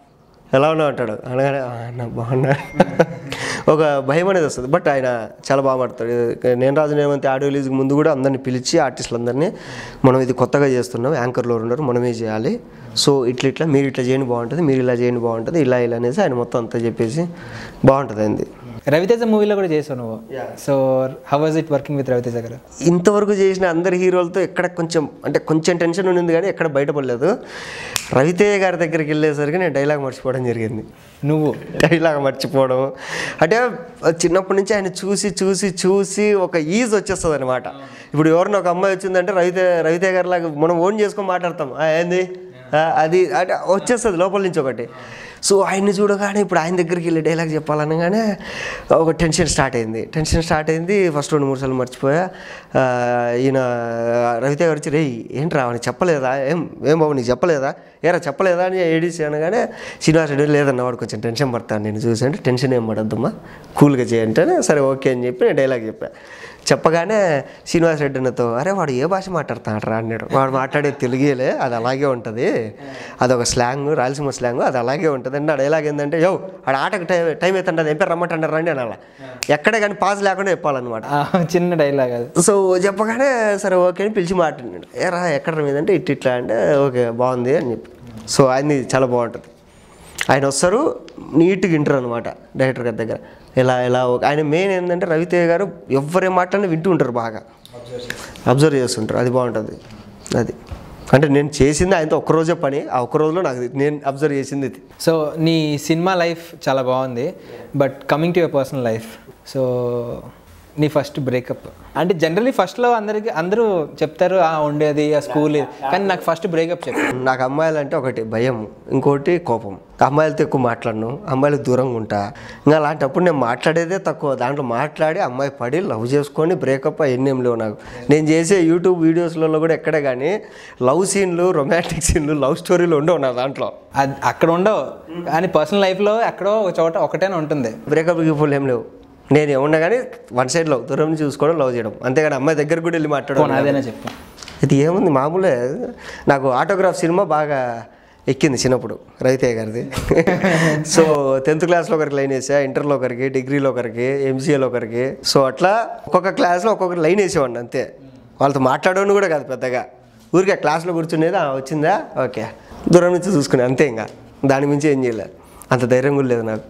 ఎలా ఉన్నావు అంటాడు అనగానే "ఆ, అన్న బాగున్నా ఒక భయం అనేది వస్తుంది బట్ ఆయన చాలా బాగా మాడతాడు నేను రాజు నేమంతి ఆడియో రిలీజ్కి ముందు కూడా అందరిని పిలిచి ఆర్టిస్టులందరినీ మనం ఇది కొత్తగా చేస్తున్నాం యాంకర్లో ఉన్నారు మనమే చేయాలి సో ఇట్లా ఇట్లా మీరు ఇట్లా చేయండి బాగుంటుంది మీరు ఇలా చేయండి బాగుంటుంది ఇలా ఇలా అనేసి ఆయన మొత్తం అంతా చెప్పేసి బాగుంటుంది అయింది రవితేజ మూవీలో కూడా చేసావు నువ్వు so how was it working with Raviteja garu ఇంతవరకు చేసిన అందరి హీరోలతో ఎక్కడ కొంచెం అంటే కొంచెం టెన్షన్ ఉండింది కానీ ఎక్కడ బయటపడలేదు రవితేజ గారి దగ్గరికి వెళ్ళేసరికి నేను డైలాగ్ మర్చిపోవడం జరిగింది నువ్వు డైలాగ్ మర్చిపోవడం అంటే చిన్నప్పటి నుంచి ఆయన చూసి చూసి చూసి ఒక ఈజ్ వచ్చేస్తుంది అనమాట ఇప్పుడు ఎవరిని ఒక అమ్మాయి వచ్చిందంటే రవితే రవితే గారి లాగా మనం ఓన్ చేసుకొని మాట్లాడతాం "ఆ, ఏంది ఆ, అది అంటే వచ్చేస్తుంది లోపల నుంచి ఒకటి సో ఆయన్ని చూడగానే ఇప్పుడు ఆయన దగ్గరికి వెళ్ళి డైలాగ్ చెప్పాలనగానే ఒక టెన్షన్ స్టార్ట్ అయింది టెన్షన్ స్టార్ట్ అయింది ఫస్ట్ రెండు మూడు సార్లు మర్చిపోయా ఆ, ఈయన రవితే గారు వచ్చి రే ఏంట్రా అని చెప్పలేదా ఏం ఏం బాబు నీకు చెప్పలేదా ఏరా చెప్పలేదా అని ఏడిసి అనగానే శ్రీనివాస్ రెడ్డి లేదన్న వాడు కొంచెం టెన్షన్ పడతాను నేను చూసి అంటే టెన్షన్ ఏం పడద్దమ్మా కూల్గా చేయంటేనే సరే ఓకే అని చెప్పి నేను డైలాగ్ చెప్పా చెప్పగానే శ్రీనివాస్ రెడ్డి అన్నతో అరే వాడు ఏ భాష మాట్లాడుతున్నాడు రా అన్నాడు వాడు మాట్లాడే తెలుగులే అది అలాగే ఉంటుంది అదొక స్లాంగ్ రాయలసీమ స్లాంగ్ అది అలాగే ఉంటుంది అంటే డైలాగ్ ఏంటంటే యో ఆడ ఆటకు టైం టైం అవుతుంటుంది ఏం పేరు రమ్మంటారు రండి అని అలా ఎక్కడే కానీ పాజ్ లేకుండా చెప్పాలన్నమాట ఆ, చిన్న డైలాగ్ అది సో చెప్పగానే సరే ఓకే అని పిలిచి మాట్లాడినాడు ఏరా ఎక్కడ మీదంటే ఇట్ ఇట్లా అంటే ఓకే బాగుంది అని చెప్పి సో ఆయనది చాలా బాగుంటుంది ఆయన వస్తారు నీట్గా వింటారు అనమాట డైరెక్టర్ గారి దగ్గర ఎలా ఎలా ఓకే. ఆయన మెయిన్ ఏంటంటే రవితేజ గారు ఎవరేం మాట్లాడినా వింటూ ఉంటారు బాగా అబ్జర్వ్ చేస్తుంటారు అది బాగుంటుంది అది అంటే నేను చేసింది ఆయనతో ఒక్కరోజే పని ఆ ఒక్క రోజులో నాకు నేను అబ్జర్వ్ చేసింది ఇది సో నీ సినిమా లైఫ్ చాలా బాగుంది but coming to your personal life so నీ ఫస్ట్ బ్రేకప్ అంటే జనరలీ ఫస్ట్లో అందరికి అందరూ చెప్తారు ఆ ఉండేది ఆ స్కూల్ కానీ నాకు ఫస్ట్ బ్రేకప్ చెప్పారు నాకు అమ్మాయిలు అంటే ఒకటి భయం ఇంకోటి కోపం అమ్మాయిలతో ఎక్కువ మాట్లాడను అమ్మాయిలకు దూరంగా ఉంటా ఇంకా అలాంటప్పుడు నేను మాట్లాడేదే తక్కువ దాంట్లో మాట్లాడి అమ్మాయి పడి లవ్ చేసుకొని బ్రేకప్ అవన్నీ ఏం లేవు నాకు నేను చేసే యూట్యూబ్ వీడియోస్లలో కూడా ఎక్కడే కానీ లవ్ సీన్లు రొమాంటిక్ సీన్లు లవ్ స్టోరీలు ఉండవు నా దాంట్లో అది అక్కడ ఉండవు కానీ పర్సనల్ లైఫ్లో ఎక్కడో ఒక చోట ఒకటేనే ఉంటుంది బ్రేకప్ గిఫ్ట్లు ఏం లేవు నేను ఏమన్నా కానీ వన్ సైడ్ లవ్ దూరం నుంచి చూసుకోవడం లవ్ చేయడం అంతేగాని అమ్మాయి దగ్గర కూడా వెళ్ళి మాట్లాడడం పోనీ అదేనా చెప్పు ఇది ఏముంది మామూలే నాకు ఆటోగ్రాఫ్ సినిమా బాగా ఎక్కింది చిన్నప్పుడు రైతయ్య గారిది సో టెన్త్ క్లాస్లో ఒకరికి లైన్ వేసా ఇంటర్లో ఒకరికి డిగ్రీలో ఒకరికి ఎంసీఏలో ఒకరికి సో అట్లా ఒక్కొక్క క్లాస్లో ఒక్కొక్కరు లైన్ వేసేవాడిని అంతే వాళ్ళతో మాట్లాడడం కూడా కాదు పెద్దగా ఊరికే క్లాస్లో కూర్చునేది "ఆ, వచ్చిందా ఓకే దూరం నుంచి చూసుకునే అంతే ఇంకా దాని మించి ఏం చేయలేదు అంత ధైర్యం కూడా లేదు నాకు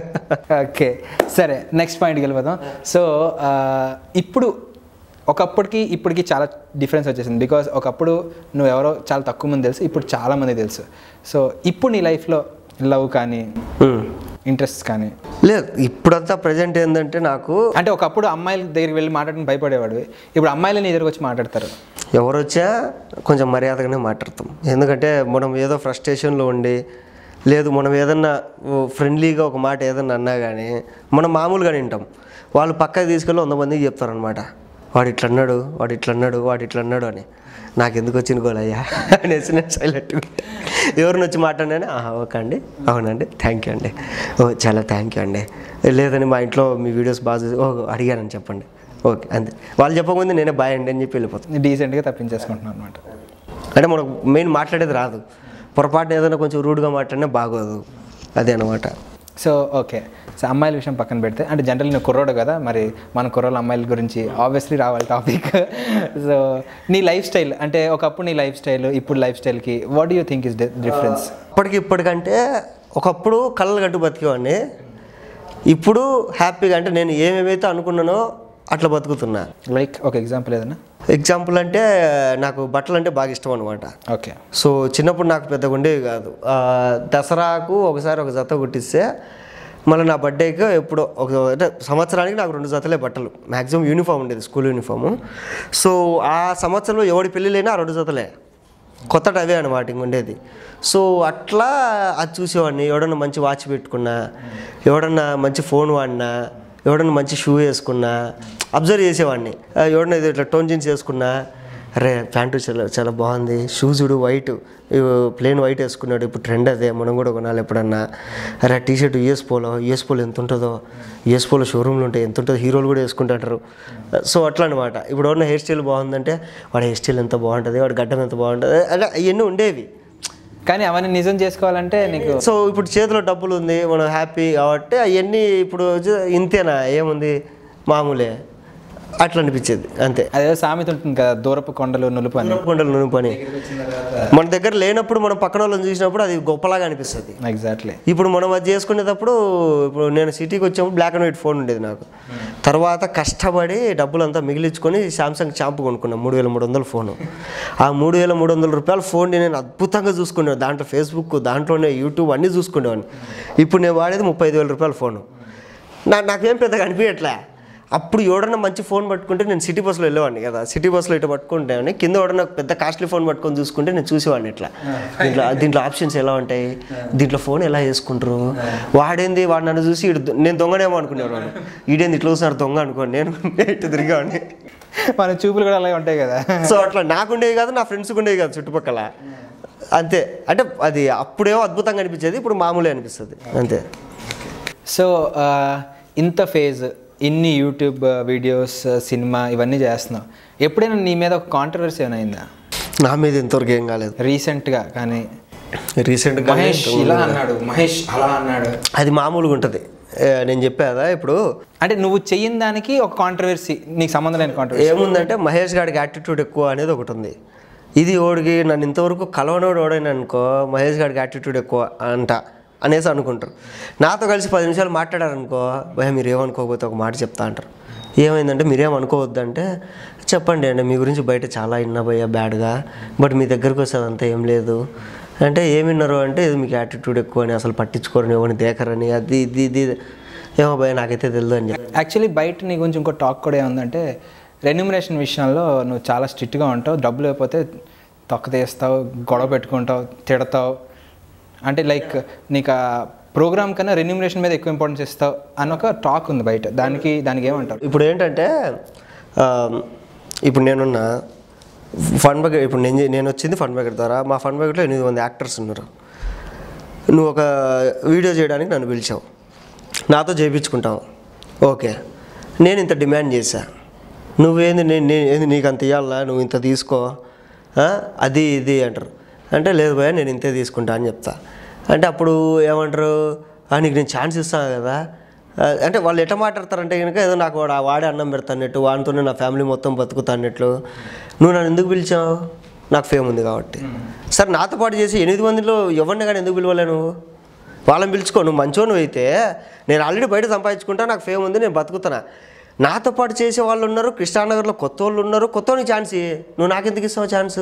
ఓకే సరే నెక్స్ట్ పాయింట్కి వెళ్ళిపోదాం సో ఆ, ఇప్పుడు ఒకప్పటికి ఇప్పటికి చాలా డిఫరెన్స్ వచ్చేసింది బికాస్ ఒకప్పుడు నువ్వు ఎవరో చాలా తక్కువ మంది తెలుసు ఇప్పుడు చాలా మంది తెలుసు సో ఇప్పుడు నీ లైఫ్లో లవ్ కానీ ఉమ్. ఇంట్రెస్ట్ కానీ లేదు ఇప్పుడంతా ప్రజెంట్ ఏంటంటే నాకు అంటే ఒకప్పుడు అమ్మాయిల దగ్గరికి వెళ్ళి మాట్లాడడం భయపడేవాడు ఇప్పుడు అమ్మాయిలు నీ దగ్గరకు వచ్చి మాట్లాడతారు ఎవరు వచ్చా కొంచెం మర్యాదగానే మాట్లాడతాం ఎందుకంటే మనం ఏదో ఫ్రస్ట్రేషన్లో ఉండి లేదు మనం ఏదన్నా ఫ్రెండ్లీగా ఒక మాట ఏదన్నా అన్నా కానీ మనం మామూలుగానే వింటాం వాళ్ళు పక్కకి తీసుకెళ్ళి వంద మందికి చెప్తారనమాట వాడు ఇట్లా అన్నాడు వాడు ఇట్లా అన్నాడు వాడు ఇట్లా అన్నాడు అని నాకు ఎందుకు వచ్చిన గోలయ్యా అనేసి నేను సైలెంట్గా ఎవరిని వచ్చి మాట్లాడినా ఆహా ఓకే అండి అవునండి థ్యాంక్ యూ అండి ఓ చాలా థ్యాంక్ యూ అండి లేదని మా ఇంట్లో మీ వీడియోస్ బాగా చూసి ఓ అడిగానని చెప్పండి ఓకే అంతే వాళ్ళు చెప్పకముందు నేనే బాయ్ అండి అని చెప్పి వెళ్ళిపోతాను డీసెంట్గా తప్పించేసుకుంటున్నాను అనమాట అంటే మనకు మెయిన్ మాట్లాడేది రాదు పొరపాటున ఏదైనా కొంచెం రూడ్గా మాట్లాడినా బాగోదు అదే అనమాట సో ఓకే సో అమ్మాయిల విషయం పక్కన పెడితే అంటే జనరల్ నువ్వు కుర్రోడు కదా మరి మన కుర్రోళ్ళ అమ్మాయిల గురించి ఆబ్వియస్లీ రావాలి టాపిక్ సో నీ లైఫ్ స్టైల్ అంటే ఒకప్పుడు నీ లైఫ్ స్టైల్ ఇప్పుడు లైఫ్ స్టైల్కి what you think is difference ఇప్పటికి ఇప్పటికంటే ఒకప్పుడు కళ్ళలు గట్టు బతికేవాడిని ఇప్పుడు హ్యాపీగా అంటే నేను ఏమేమైతే అనుకున్నానో అట్లా బతుకుతున్నా లైక్ ఒక ఎగ్జాంపుల్ ఏదైనా ఎగ్జాంపుల్ అంటే నాకు బట్టలు అంటే బాగా ఇష్టం అనమాట ఓకే సో చిన్నప్పుడు నాకు పెద్దగా ఉండేవి కాదు ఆ, దసరాకు ఒకసారి ఒక జత కుట్టిస్తే మళ్ళీ నా బర్త్డేకి ఎప్పుడో ఒక అంటే సంవత్సరానికి నాకు రెండు జతలే బట్టలు మ్యాక్సిమం యూనిఫామ్ ఉండేది స్కూల్ యూనిఫాము సో ఆ సంవత్సరంలో ఎవడి పెళ్ళి లేనా ఆ రెండు జతలే కొత్తటి అవే అనమాట ఇంక ఉండేది సో అట్లా అది చూసేవాడిని ఎవడన్నా మంచి వాచ్ పెట్టుకున్నా ఎవడన్నా మంచి ఫోన్ వాడినా ఎవడన్నా మంచి షూ వేసుకున్నా అబ్జర్వ్ చేసేవాడిని ఆ, ఎవడన్నా ఇది ఇట్లా టోన్ జీన్స్ వేసుకున్నా అరే ప్యాంటు చాలా చాలా బాగుంది షూస్ చూడు వైట్ ప్లేన్ వైట్ వేసుకున్నాడు ఇప్పుడు ట్రెండ్ అదే మనం కూడా కొనాలి ఎప్పుడన్నా అరే T shirt US Polo US Polo ఎంత ఉంటుందో యూఎస్ పోలో షోరూమ్లు ఉంటాయి ఎంత ఉంటుందో హీరోలు కూడా వేసుకుంటారు సో అట్లా అనమాట ఇప్పుడు ఉన్న హెయిర్ స్టైల్ బాగుందంటే వాడి హెయిర్ స్టైల్ ఎంత బాగుంటుంది వాడి గడ్డం ఎంత బాగుంటుంది అంటే అవన్నీ ఉండేవి కానీ అవన్నీ నిజం చేసుకోవాలంటే నీకు సో ఇప్పుడు చేతిలో డబ్బులు ఉంది మనం హ్యాపీ కాబట్టి అవన్నీ ఇప్పుడు జ- ఇంతేనా ఏముంది మామూలే అట్లా అనిపించేది అంతే అదేదో సామెత ఉంటుంది కదా దూరపు కొండలు నులుపు అని కొండలు నూనె పని మన దగ్గర లేనప్పుడు మనం పక్కన వాళ్ళని చూసినప్పుడు అది గొప్పలాగా అనిపిస్తుంది ఎగ్జాక్ట్లీ ఇప్పుడు మనం అది చేసుకునేటప్పుడు ఇప్పుడు నేను సిటీకి వచ్చేప్పుడు బ్లాక్ అండ్ వైట్ ఫోన్ ఉండేది నాకు తర్వాత కష్టపడి డబ్బులంతా మిగిలించుకొని శాంసంగ్ షాంపు కొనుక్కున్నాను మూడు వేల మూడు వందల ఫోను ఆ మూడు వేల మూడు వందల రూపాయల ఫోన్ని నేను అద్భుతంగా చూసుకునేవాడు దాంట్లో ఫేస్బుక్ దాంట్లోనే యూట్యూబ్ అన్నీ చూసుకునేవాడిని ఇప్పుడు నేను వాడేది ముప్పై ఐదు వేల రూపాయల ఫోను నా నాకేం పెద్దగా అనిపించట్లే అప్పుడు ఎవడన్నా మంచి ఫోన్ పట్టుకుంటే నేను సిటీ బస్సులో వెళ్ళేవాడిని కదా సిటీ బస్సులో ఇట్లా పట్టుకుంటేవాడిని కింద ఎవడన్నా పెద్ద కాస్ట్లీ ఫోన్ పట్టుకొని చూసుకుంటే నేను చూసేవాడిని ఇట్లా దీంట్లో దీంట్లో ఆప్షన్స్ ఎలా ఉంటాయి దీంట్లో ఫోన్ ఎలా వేసుకుంటారు వాడేంది వాడు నన్ను చూసి ఈడు దొ- నేను దొంగనేమో అనుకునేవాడు ఈడేంది ఇట్లా చూస్తున్నారు దొంగ అనుకోండి నేను ఇటు తిరిగావాడిని మన చూపులు కూడా అలాగే ఉంటాయి కదా సో అట్లా నాకుండేవి కాదు నా ఫ్రెండ్స్కి ఉండేవి కాదు చుట్టుపక్కల అంతే అంటే అది అప్పుడేమో అద్భుతంగా అనిపించేది ఇప్పుడు మామూలే అనిపిస్తుంది అంతే సో ఆ, ఇంత ఫేజ్ ఇన్ని యూట్యూబ్ వీడియోస్ సినిమా ఇవన్నీ చేస్తున్నావు ఎప్పుడైనా నీ మీద ఒక కాంట్రవర్సీ ఏమైనా అయిందా నా మీద ఇంతవరకు ఏం కాలేదు రీసెంట్గా కానీ రీసెంట్గా మహేష్ ఇలా అన్నాడు మహేష్ అలా అన్నాడు అది మామూలుగా ఉంటుంది ఏ, నేను చెప్పాదా ఇప్పుడు అంటే నువ్వు చెయ్యని దానికి ఒక కాంట్రవర్సీ నీకు సంబంధం లేని కాంట్రవర్సీ ఏముందంటే మహేష్ గారికి యాటిట్యూడ్ ఎక్కువ అనేది ఒకటి ఉంది ఇది ఓడికి నన్ను ఇంతవరకు కలవనోడు ఓడైనా అనుకో మహేష్ గారికి యాటిట్యూడ్ ఎక్కువ అంట అనేసి అనుకుంటారు నాతో కలిసి పది నిమిషాలు మాట్లాడారనుకో భయ మీరు ఏమనుకోకపోతే ఒక మాట చెప్తా అంటారు ఏమైందంటే మీరేం అనుకోవద్దంటే చెప్పండి అండి మీ గురించి బయట చాలా విన్నా భయ్యా బ్యాడ్గా బట్ మీ దగ్గరకు వస్తే అదంతా ఏం లేదు అంటే ఏమి విన్నారు అంటే ఇది మీకు యాటిట్యూడ్ ఎక్కువ అని అసలు పట్టించుకోరని ఎవరిని దేకరని అది ఇది ఇది ఏమో భయ నాకైతే తెలియదు అని చెప్పి యాక్చువల్లీ బయట నీ గురించి ఇంకో టాక్ కూడా ఏముందంటే రెన్యూమరేషన్ విషయంలో నువ్వు చాలా స్ట్రిక్ట్గా ఉంటావు డబ్బులు అయిపోతే తొక్క తీస్తావు గొడవ పెట్టుకుంటావు తిడతావు అంటే లైక్ నీకు ఆ ప్రోగ్రామ్ కన్నా రెన్యూమరేషన్ మీద ఎక్కువ ఇంపార్టెన్స్ ఇస్తావు అని ఒక టాక్ ఉంది బయట దానికి దానికి ఏమంటారు ఇప్పుడు ఏంటంటే ఆ, ఇప్పుడు నేనున్న ఫండ్ బకెట్ ఇప్పుడు నేను నేను వచ్చింది ఫండ్ బకెట్ ద్వారా మా ఫండ్ బకెట్లో ఎనిమిది మంది యాక్టర్స్ ఉన్నారు నువ్వు ఒక వీడియో చేయడానికి నన్ను పిలిచావు నాతో చేయించుకుంటావు ఓకే నేను ఇంత డిమాండ్ చేశా నువ్వేంది నేను నేను ఏంది నీకు అంత ఇవ్వాలా నువ్వు ఇంత తీసుకో ఆ? అది ఇది అంటారు అంటే లేదు భయ నేను ఇంతే తీసుకుంటా అని చెప్తా అంటే అప్పుడు ఏమంటారు "ఆ, నీకు నేను ఛాన్స్ ఇస్తాను కదా ఆ, అంటే వాళ్ళు ఎట్లా మాట్లాడతారంటే కనుక ఏదో నాకు వాడు వాడే అన్నం పెడతానట్టు వాడితోనే నా ఫ్యామిలీ మొత్తం బతుకుతానట్లు నువ్వు నన్ను ఎందుకు పిలిచావు నాకు ఫేమ్ ఉంది కాబట్టి సరే నాతో పాటు చేసి ఎనిమిది మందిలో ఎవరిని కానీ ఎందుకు పిలవలే నువ్వు వాళ్ళని పిలుచుకో నువ్వు మంచోను అయితే నేను ఆల్రెడీ బయట సంపాదించుకుంటా నాకు ఫేమ్ ఉంది నేను బతుకుతున్నా నాతో పాటు చేసే వాళ్ళు ఉన్నారు కృష్ణానగర్లో కొత్త వాళ్ళు ఉన్నారు కొత్త వాళ్ళకి ఛాన్స్ ఇయ్యి. నువ్వు నాకు ఎందుకు ఇస్తావు ఛాన్స్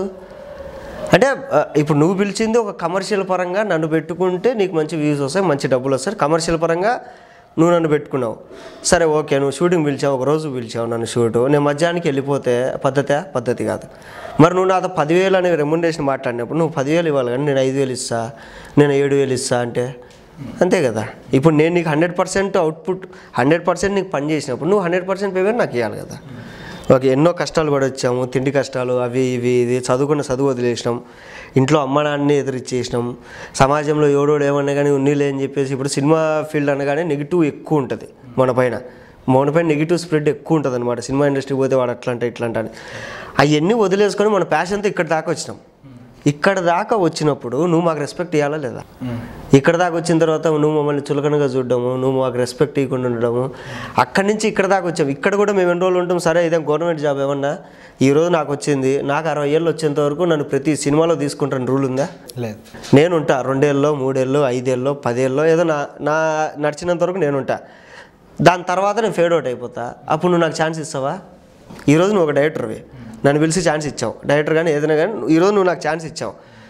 అంటే ఆ, ఇప్పుడు నువ్వు పిలిచింది ఒక కమర్షియల్ పరంగా నన్ను పెట్టుకుంటే నీకు మంచి వ్యూస్ వస్తాయి మంచి డబ్బులు వస్తాయి కమర్షియల్ పరంగా నువ్వు నన్ను పెట్టుకున్నావు సరే ఓకే నువ్వు షూటింగ్ పిలిచావు ఒక రోజు పిలిచావు నన్ను షూటు నేను మధ్యాహ్నానికి వెళ్ళిపోతే పద్ధతే పద్ధతి కాదు మరి నువ్వు నాతో పదివేలు అనే రెమ్యునరేషన్ మాట్లాడినప్పుడు నువ్వు పదివేలు ఇవ్వాలి కానీ నేను ఐదు వేలు ఇస్తా నేను ఏడు వేలు ఇస్తా అంటే అంతే కదా ఇప్పుడు నేను నీకు hundred percent output hundred percent నీకు పని చేసినప్పుడు నువ్వు హండ్రెడ్ పర్సెంట్ పేమెంట్ నాకు ఇవ్వాలి కదా ఓకే ఎన్నో కష్టాలు పడి వచ్చాము తిండి కష్టాలు అవి ఇవి ఇది చదువుకున్న చదువు వదిలేసినాం ఇంట్లో అమ్మ నాన్నని ఎదురిచ్చేసినాం సమాజంలో ఎవడోడు ఏమన్నా కానీ ఉన్నీలే అని చెప్పేసి ఇప్పుడు సినిమా ఫీల్డ్ అనగానే నెగిటివ్ ఎక్కువ ఉంటుంది మన పైన మన పైన నెగిటివ్ స్ప్రెడ్ ఎక్కువ ఉంటుంది అనమాట సినిమా ఇండస్ట్రీ పోతే వాడు అట్లా అంటే ఇట్లా అంటే అని అవన్నీ వదిలేసుకొని మన ప్యాషన్తో ఇక్కడ దాకా వచ్చినాం ఇక్కడ దాకా వచ్చినప్పుడు నువ్వు మాకు రెస్పెక్ట్ ఇవ్వాలా లేదా ఇక్కడ దాకా వచ్చిన తర్వాత నువ్వు మమ్మల్ని చులకనగా చూడడము నువ్వు మాకు రెస్పెక్ట్ ఇవ్వకుండా ఉండడము అక్కడి నుంచి ఇక్కడ దాకా వచ్చాము ఇక్కడ కూడా మేము ఎన్ని రోజులు ఉంటాం సరే ఇదేం గవర్నమెంట్ జాబ్ ఏమన్నా ఈ రోజు నాకు వచ్చింది నాకు అరవై ఏళ్ళు వచ్చేంత వరకు నన్ను ప్రతి సినిమాలో తీసుకుంటాను రూల్ ఉందా లేదు నేను ఉంటా రెండేళ్ళు మూడేళ్ళు ఐదేళ్ళు పదేళ్ళు ఏదో నా నా నడిచినంత వరకు నేను ఉంటా దాని తర్వాత నేను ఫేడ్ అవుట్ అయిపోతా అప్పుడు నువ్వు నాకు ఛాన్స్ ఇస్తావా ఈరోజు నువ్వు ఒక డైరెక్టర్వి నన్ను పిలిచి ఛాన్స్ ఇచ్చావు డైరెక్టర్ కానీ ఏదైనా కానీ ఈరోజు నువ్వు నాకు ఛాన్స్ ఇచ్చావు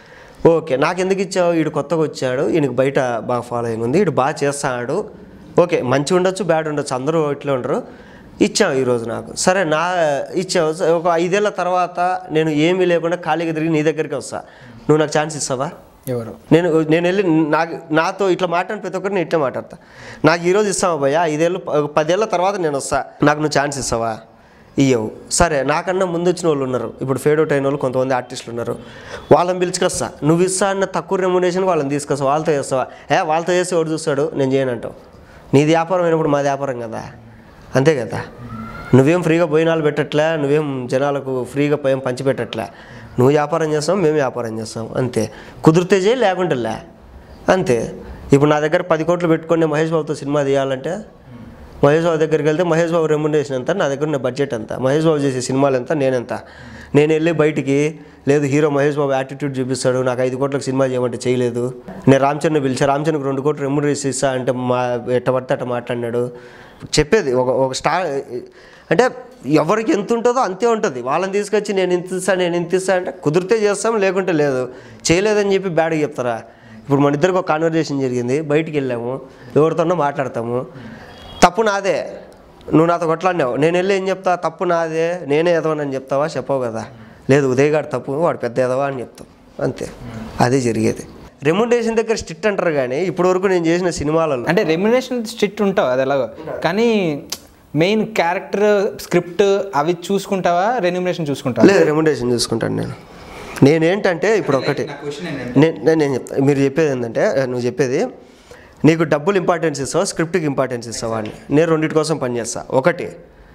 ఓకే నాకు ఎందుకు ఇచ్చావు వీడు కొత్తగా వచ్చాడు ఈయనకి బయట బాగా ఫాలోయింగ్ ఉంది వీడు బాగా చేస్తాడు ఓకే మంచి ఉండొచ్చు బ్యాడ్ ఉండొచ్చు అందరూ ఇట్లా ఉండరు ఇచ్చావు ఈరోజు నాకు సరే నా ఇచ్చావు స- ఒక ఐదేళ్ల తర్వాత నేను ఏమీ లేకుండా ఖాళీగా తిరిగి నీ దగ్గరికి వస్తా నువ్వు నాకు ఛాన్స్ ఇస్తావా ఎవరు నేను నేను వెళ్ళి నాకు నాతో ఇట్లా మాట్లాడిన ప్రతి ఒక్కరిని ఇట్లా మాట్లాడతా నాకు ఈరోజు ఇస్తావా భయ్యా ఐదేళ్ళు ప- పదేళ్ల తర్వాత నేను వస్తా నాకు నువ్వు ఛాన్స్ ఇస్తావా ఇయ్యవు సరే నాకన్నా ముందు వచ్చిన వాళ్ళు ఉన్నారు ఇప్పుడు ఫేడ్ అవుట్ అయిన వాళ్ళు కొంతమంది ఆర్టిస్టులు ఉన్నారు వాళ్ళని పిలుచుకొస్తా నువ్వు ఇస్తా అన్న తక్కువ రెమ్యునేషన్ వాళ్ళని తీసుకొస్తా వాళ్ళతో చేస్తావా ఏ వాళ్ళతో చేసి ఎవడు చూస్తాడు నేను చేయనంటావు నీది వ్యాపారం అయినప్పుడు మాది వ్యాపారం కదా అంతే కదా నువ్వేం ఫ్రీగా భోజనాలు పెట్టట్లే నువ్వేం జనాలకు ఫ్రీగా పోయం పంచిపెట్టట్లే నువ్వు వ్యాపారం చేస్తావు మేము వ్యాపారం చేస్తాం అంతే కుదిరితే చేయి లేకుంటే లే అంతే ఇప్పుడు నా దగ్గర పది కోట్లు పెట్టుకొని మహేష్ బాబుతో సినిమా తీయాలంటే మహేష్ బాబు దగ్గరికి వెళ్తే మహేష్ బాబు రెమ్యునరేషన్ ఎంత నా దగ్గర ఉన్న బడ్జెట్ ఎంత మహేష్ బాబు చేసే సినిమాలు ఎంత నేనెంత నేను వెళ్ళి బయటికి లేదు హీరో మహేష్ బాబు యాటిట్యూడ్ చూపిస్తాడు నాకు ఐదు కోట్లకు సినిమా చేయమంటే చేయలేదు నేను రామచంద్ర పిలిచా రామచంద్రకి రెండు కోట్లు రెమ్యునరేషన్ ఇస్తా అంటే మా ఎట్ట పడితే అట్ట మాట్లాడినాడు చెప్పేది ఒక ఒక స్టార్ అంటే ఎవరికి ఎంత ఉంటుందో అంతే ఉంటుంది వాళ్ళని తీసుకొచ్చి నేను ఇంత ఇస్తా నేను ఇంత ఇస్తా అంటే కుదిరితే చేస్తాం లేకుంటే లేదు చేయలేదని చెప్పి బ్యాడ్గా చెప్తారా ఇప్పుడు మన ఇద్దరికి ఒక కాన్వర్జేషన్ జరిగింది బయటికి వెళ్ళాము ఎవరితోనో మాట్లాడతాము తప్పు నాదే నువ్వు నాతో కొట్లాడినావు నేను వెళ్ళి ఏం చెప్తా తప్పు నాదే నేనే ఎదవనని చెప్తావా చెప్పవు కదా లేదు ఉదయ్ గారు తప్పు వాడు పెద్ద ఎదవా అని చెప్తాం అంతే అదే జరిగేది రెమ్యునరేషన్ దగ్గర స్ట్రిక్ట్ అంటారు కానీ ఇప్పటి వరకు నేను చేసిన సినిమాలలో అంటే రెమ్యునేషన్ స్ట్రిక్ట్ ఉంటావు అది ఎలాగో కానీ మెయిన్ క్యారెక్టర్ స్క్రిప్ట్ అవి చూసుకుంటావా రెన్యూమరేషన్ చూసుకుంటావా లేదు రెమ్యునరేషన్ చూసుకుంటాను నేను నేనేంటంటే ఇప్పుడు ఒకటి నేను నేను నేను చెప్తా మీరు చెప్పేది ఏంటంటే నువ్వు చెప్పేది నీకు డబ్బులు ఇంపార్టెన్స్ ఇస్తావా స్క్రిప్ట్కి ఇంపార్టెన్స్ ఇస్తావా అని నేను రెండింటి కోసం పనిచేస్తా ఒకటి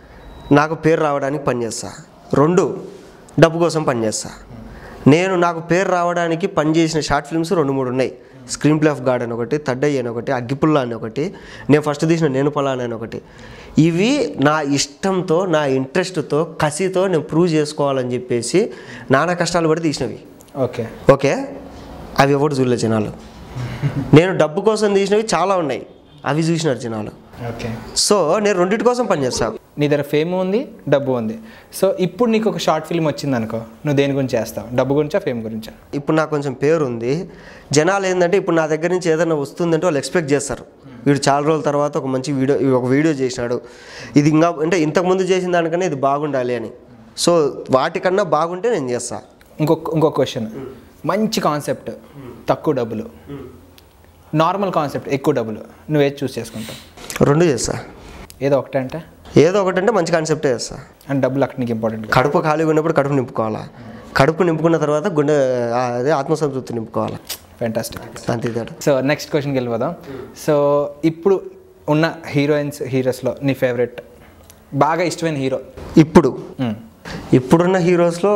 నాకు పేరు రావడానికి పనిచేస్తా రెండు డబ్బు కోసం పనిచేస్తా నేను నాకు పేరు రావడానికి పనిచేసిన షార్ట్ ఫిల్మ్స్ రెండు మూడు ఉన్నాయి స్క్రీన్ ప్లే ఆఫ్ గార్డ్ అని ఒకటి తడ్డయ్య అని ఒకటి అగ్గిపుల్ల అని ఒకటి నేను ఫస్ట్ తీసిన నేను పొలాని అని ఒకటి ఇవి నా ఇష్టంతో నా ఇంట్రెస్ట్తో కసితో నేను ప్రూవ్ చేసుకోవాలని చెప్పేసి నానా కష్టాలు పడి తీసినవి ఓకే ఓకే అవి ఎవరు చూడలే జనాలు నేను డబ్బు కోసం తీసినవి చాలా ఉన్నాయి అవి చూసినారు జనాలు ఓకే సో నేను రెండింటి కోసం పనిచేస్తాను నీ దగ్గర ఫేమ్ ఉంది డబ్బు ఉంది సో ఇప్పుడు నీకు ఒక షార్ట్ ఫిల్మ్ వచ్చింది అనుకో నువ్వు దేని గురించి చేస్తావు డబ్బు గురించా ఫేమ్ గురించా ఇప్పుడు నాకు కొంచెం పేరు ఉంది జనాలు ఏంటంటే ఇప్పుడు నా దగ్గర నుంచి ఏదైనా వస్తుందంటే వాళ్ళు ఎక్స్పెక్ట్ చేస్తారు వీడు చాలా రోజుల తర్వాత ఒక మంచి వీడియో ఒక వీడియో చేసినాడు ఇది ఇంకా అంటే ఇంతకుముందు చేసిన దానికన్నా ఇది బాగుండాలి అని సో వాటికన్నా బాగుంటే నేను చేస్తా ఇంకొక ఇంకొక క్వశ్చన్ మంచి కాన్సెప్ట్ తక్కువ డబ్బులు నార్మల్ కాన్సెప్ట్ ఎక్కువ డబ్బులు నువ్వు ఏది చూస్ చేసుకుంటావు రెండు చేస్తా ఏదో ఒకటే అంటే ఏదో ఒకటంటే మంచి కాన్సెప్టే చేస్తా అండ్ డబ్బులు అక్కడ నీకు ఇంపార్టెంట్ కడుపు ఖాళీగా ఉన్నప్పుడు కడుపు నింపుకోవాలా కడుపు నింపుకున్న తర్వాత గుండె ఆ, అదే ఆత్మసంతృప్తి నింపుకోవాలా ఫెంటాస్టిక్ అంతే తేడా సో నెక్స్ట్ క్వశ్చన్కి వెళ్ళిపోదాం సో ఇప్పుడు ఉన్న హీరోయిన్స్ హీరోస్లో నీ ఫేవరెట్ బాగా ఇష్టమైన హీరో ఇప్పుడు ఇప్పుడున్న హీరోస్లో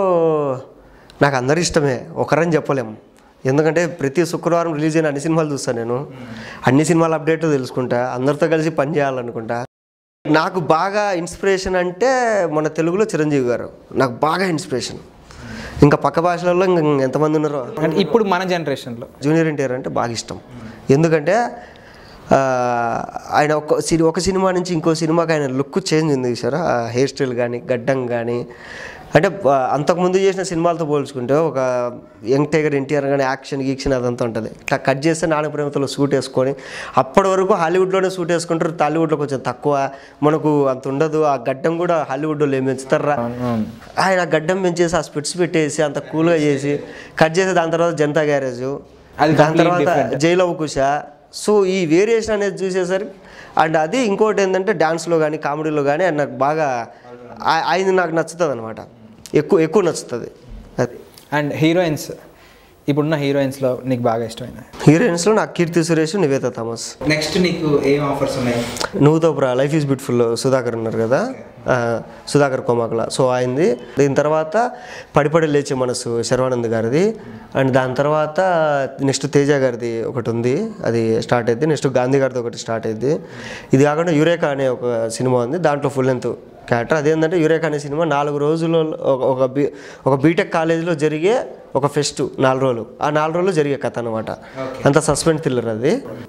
నాకు అందరు ఇష్టమే ఒకరని చెప్పలేము ఎందుకంటే ప్రతి శుక్రవారం రిలీజ్ అయిన అన్ని సినిమాలు చూస్తాను నేను అన్ని సినిమాల అప్డేట్ తెలుసుకుంటా అందరితో కలిసి పని చేయాలనుకుంటా నాకు బాగా ఇన్స్పిరేషన్ అంటే మన తెలుగులో చిరంజీవి గారు నాకు బాగా ఇన్స్పిరేషన్ ఇంకా పక్క భాషలలో ఇంకా ఎంతమంది ఉన్నారో అంటే ఇప్పుడు మన జనరేషన్లో జూనియర్ ఎన్టీఆర్ అంటే బాగా ఇష్టం ఎందుకంటే ఆ, ఆయన ఒక సిని ఒక సినిమా నుంచి ఇంకో సినిమాకి ఆయన లుక్ చేంజ్ ఉంది చూసారా ఆ హెయిర్ స్టైల్ కానీ గడ్డం కానీ అంటే ఆ, అంతకుముందు చేసిన సినిమాలతో పోల్చుకుంటే ఒక యంగ్ టైగర్ ఎన్టీఆర్ కానీ యాక్షన్ గీక్షన్ అదంతా ఉంటుంది ఇట్లా కట్ చేస్తే నాన్న ప్రేమతలో సూట్ వేసుకొని అప్పటి వరకు హాలీవుడ్లోనే సూట్ వేసుకుంటారు టాలీవుడ్లో కొంచెం తక్కువ మనకు అంత ఉండదు ఆ గడ్డం కూడా హాలీవుడ్లో ఏం పెంచుతారా ఆయన గడ్డం పెంచేసి ఆ స్పిట్స్ పెట్టేసి అంత కూల్గా చేసి కట్ చేసి దాని తర్వాత జనతా గ్యారేజ్ అది దాని complete తర్వాత different. జైలు అవకుశ సో ఈ వేరియేషన్ అనేది చూసేసరికి అండ్ అది ఇంకోటి ఏంటంటే డాన్స్లో కానీ కామెడీలో కానీ అది నాకు బాగా ఆ- ఆయన నాకు నచ్చుతుంది అనమాట ఎక్కువ ఎక్కువ నచ్చుతుంది అది అండ్ హీరోయిన్స్ ఇప్పుడున్న హీరోయిన్స్లో నీకు బాగా ఇష్టమైన హీరోయిన్స్లో నాకు కీర్తి సురేష్ నివేత థామస్ నెక్స్ట్ నీకు ఏం ఆఫర్స్ ఉన్నాయి నువ్వుతో ప్రా లైఫ్ ఈజ్ బ్యూటిఫుల్ సుధాకర్ ఉన్నారు కదా ఆ, సుధాకర్ కోమాకల సో ఆయనది దీని తర్వాత పడిపడి లేచే మనసు శర్వానంద్ గారిది అండ్ దాని తర్వాత నెక్స్ట్ తేజ గారిది ఒకటి ఉంది అది స్టార్ట్ అయింది నెక్స్ట్ గాంధీ గారిది ఒకటి స్టార్ట్ అయింది ఇది కాకుండా యురేకా అనే ఒక సినిమా ఉంది దాంట్లో ఫుల్ లెంత్ క్యారెక్టర్ అదేంటంటే యురేకా అనే సినిమా నాలుగు రోజుల్లో ఒక- ఒక బీ ఒక బీటెక్ కాలేజీలో జరిగే ఒక ఫెస్ట్ నాలుగు రోజులు ఆ నాలుగు రోజులు జరిగే కథ అనమాట అంత సస్పెన్స్ థ్రిల్లర్ అది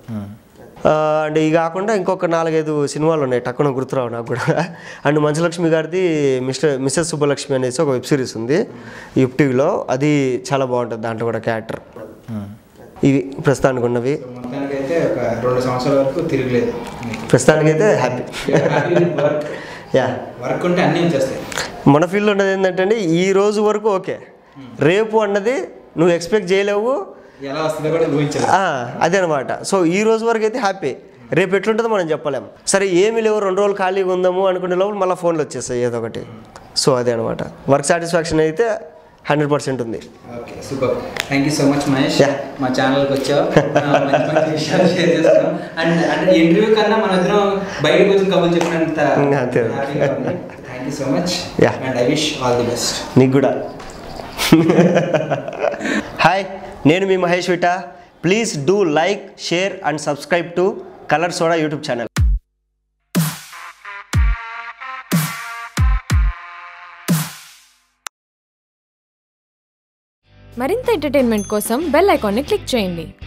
ఆ, అండ్ ఇవి కాకుండా ఇంకొక నాలుగైదు సినిమాలు ఉన్నాయి టక్కున గుర్తురావు నాకు కూడా అండ్ మంచులక్ష్మి గారిది మిస్టర్ మిస్సెస్ సుబ్బలక్ష్మి అనేసి ఒక వెబ్ సిరీస్ ఉంది యూప్ టీవీలో అది చాలా బాగుంటుంది దాంట్లో కూడా క్యారెక్టర్ ఇవి ప్రస్తుతానికి ఉన్నవి మొత్తానికైతే ఒక రెండు సంవత్సరాల వరకు తిరగలేదు ప్రస్తుతానికైతే హ్యాపీ యా వర్క్ ఉంటే అన్నీ వచ్చేస్తాయి మన ఫీల్డ్ ఉన్నది ఏంటంటే అండి, ఈ రోజు వరకు ఓకే రేపు అన్నది నువ్వు ఎక్స్పెక్ట్ చేయలేవు ఎలా వస్తుందో కూడా ఊహించలేదు ఆ, అదే అనమాట సో ఈ రోజు వరకు అయితే హ్యాపీ రేపు ఎట్లుంటుందో మనం చెప్పలేం సరే ఏమి లేవు రెండు రోజులు ఖాళీగా ఉందాము అనుకునే లోపల మళ్ళీ ఫోన్లు వచ్చేస్తాయి ఏదో ఒకటి సో అదే అనమాట వర్క్ సాటిస్ఫాక్షన్ అయితే హండ్రెడ్ పర్సెంట్ ఉంది okay super thank you so much Mahesh Yeah. మా ఛానల్కి వచ్చావు ఆ, మంచి మంచి విషయాలు షేర్ చేస్తున్నాం అండ్ అంటే ఇంటర్వ్యూ కన్నా మన ఇద్దరం బయటకు వచ్చిన కబుర్లు చెప్పినంత ఇంకా అంతే. Thank you so much Yeah. And I wish all the best నీకు కూడా హాయ్ నేను మీ Mahesh Vitta please do like share and subscribe to Colour Soda YouTube channel మరింత ఎంటర్టైన్మెంట్ కోసం బెల్ ఐకాన్ని క్లిక్ చేయండి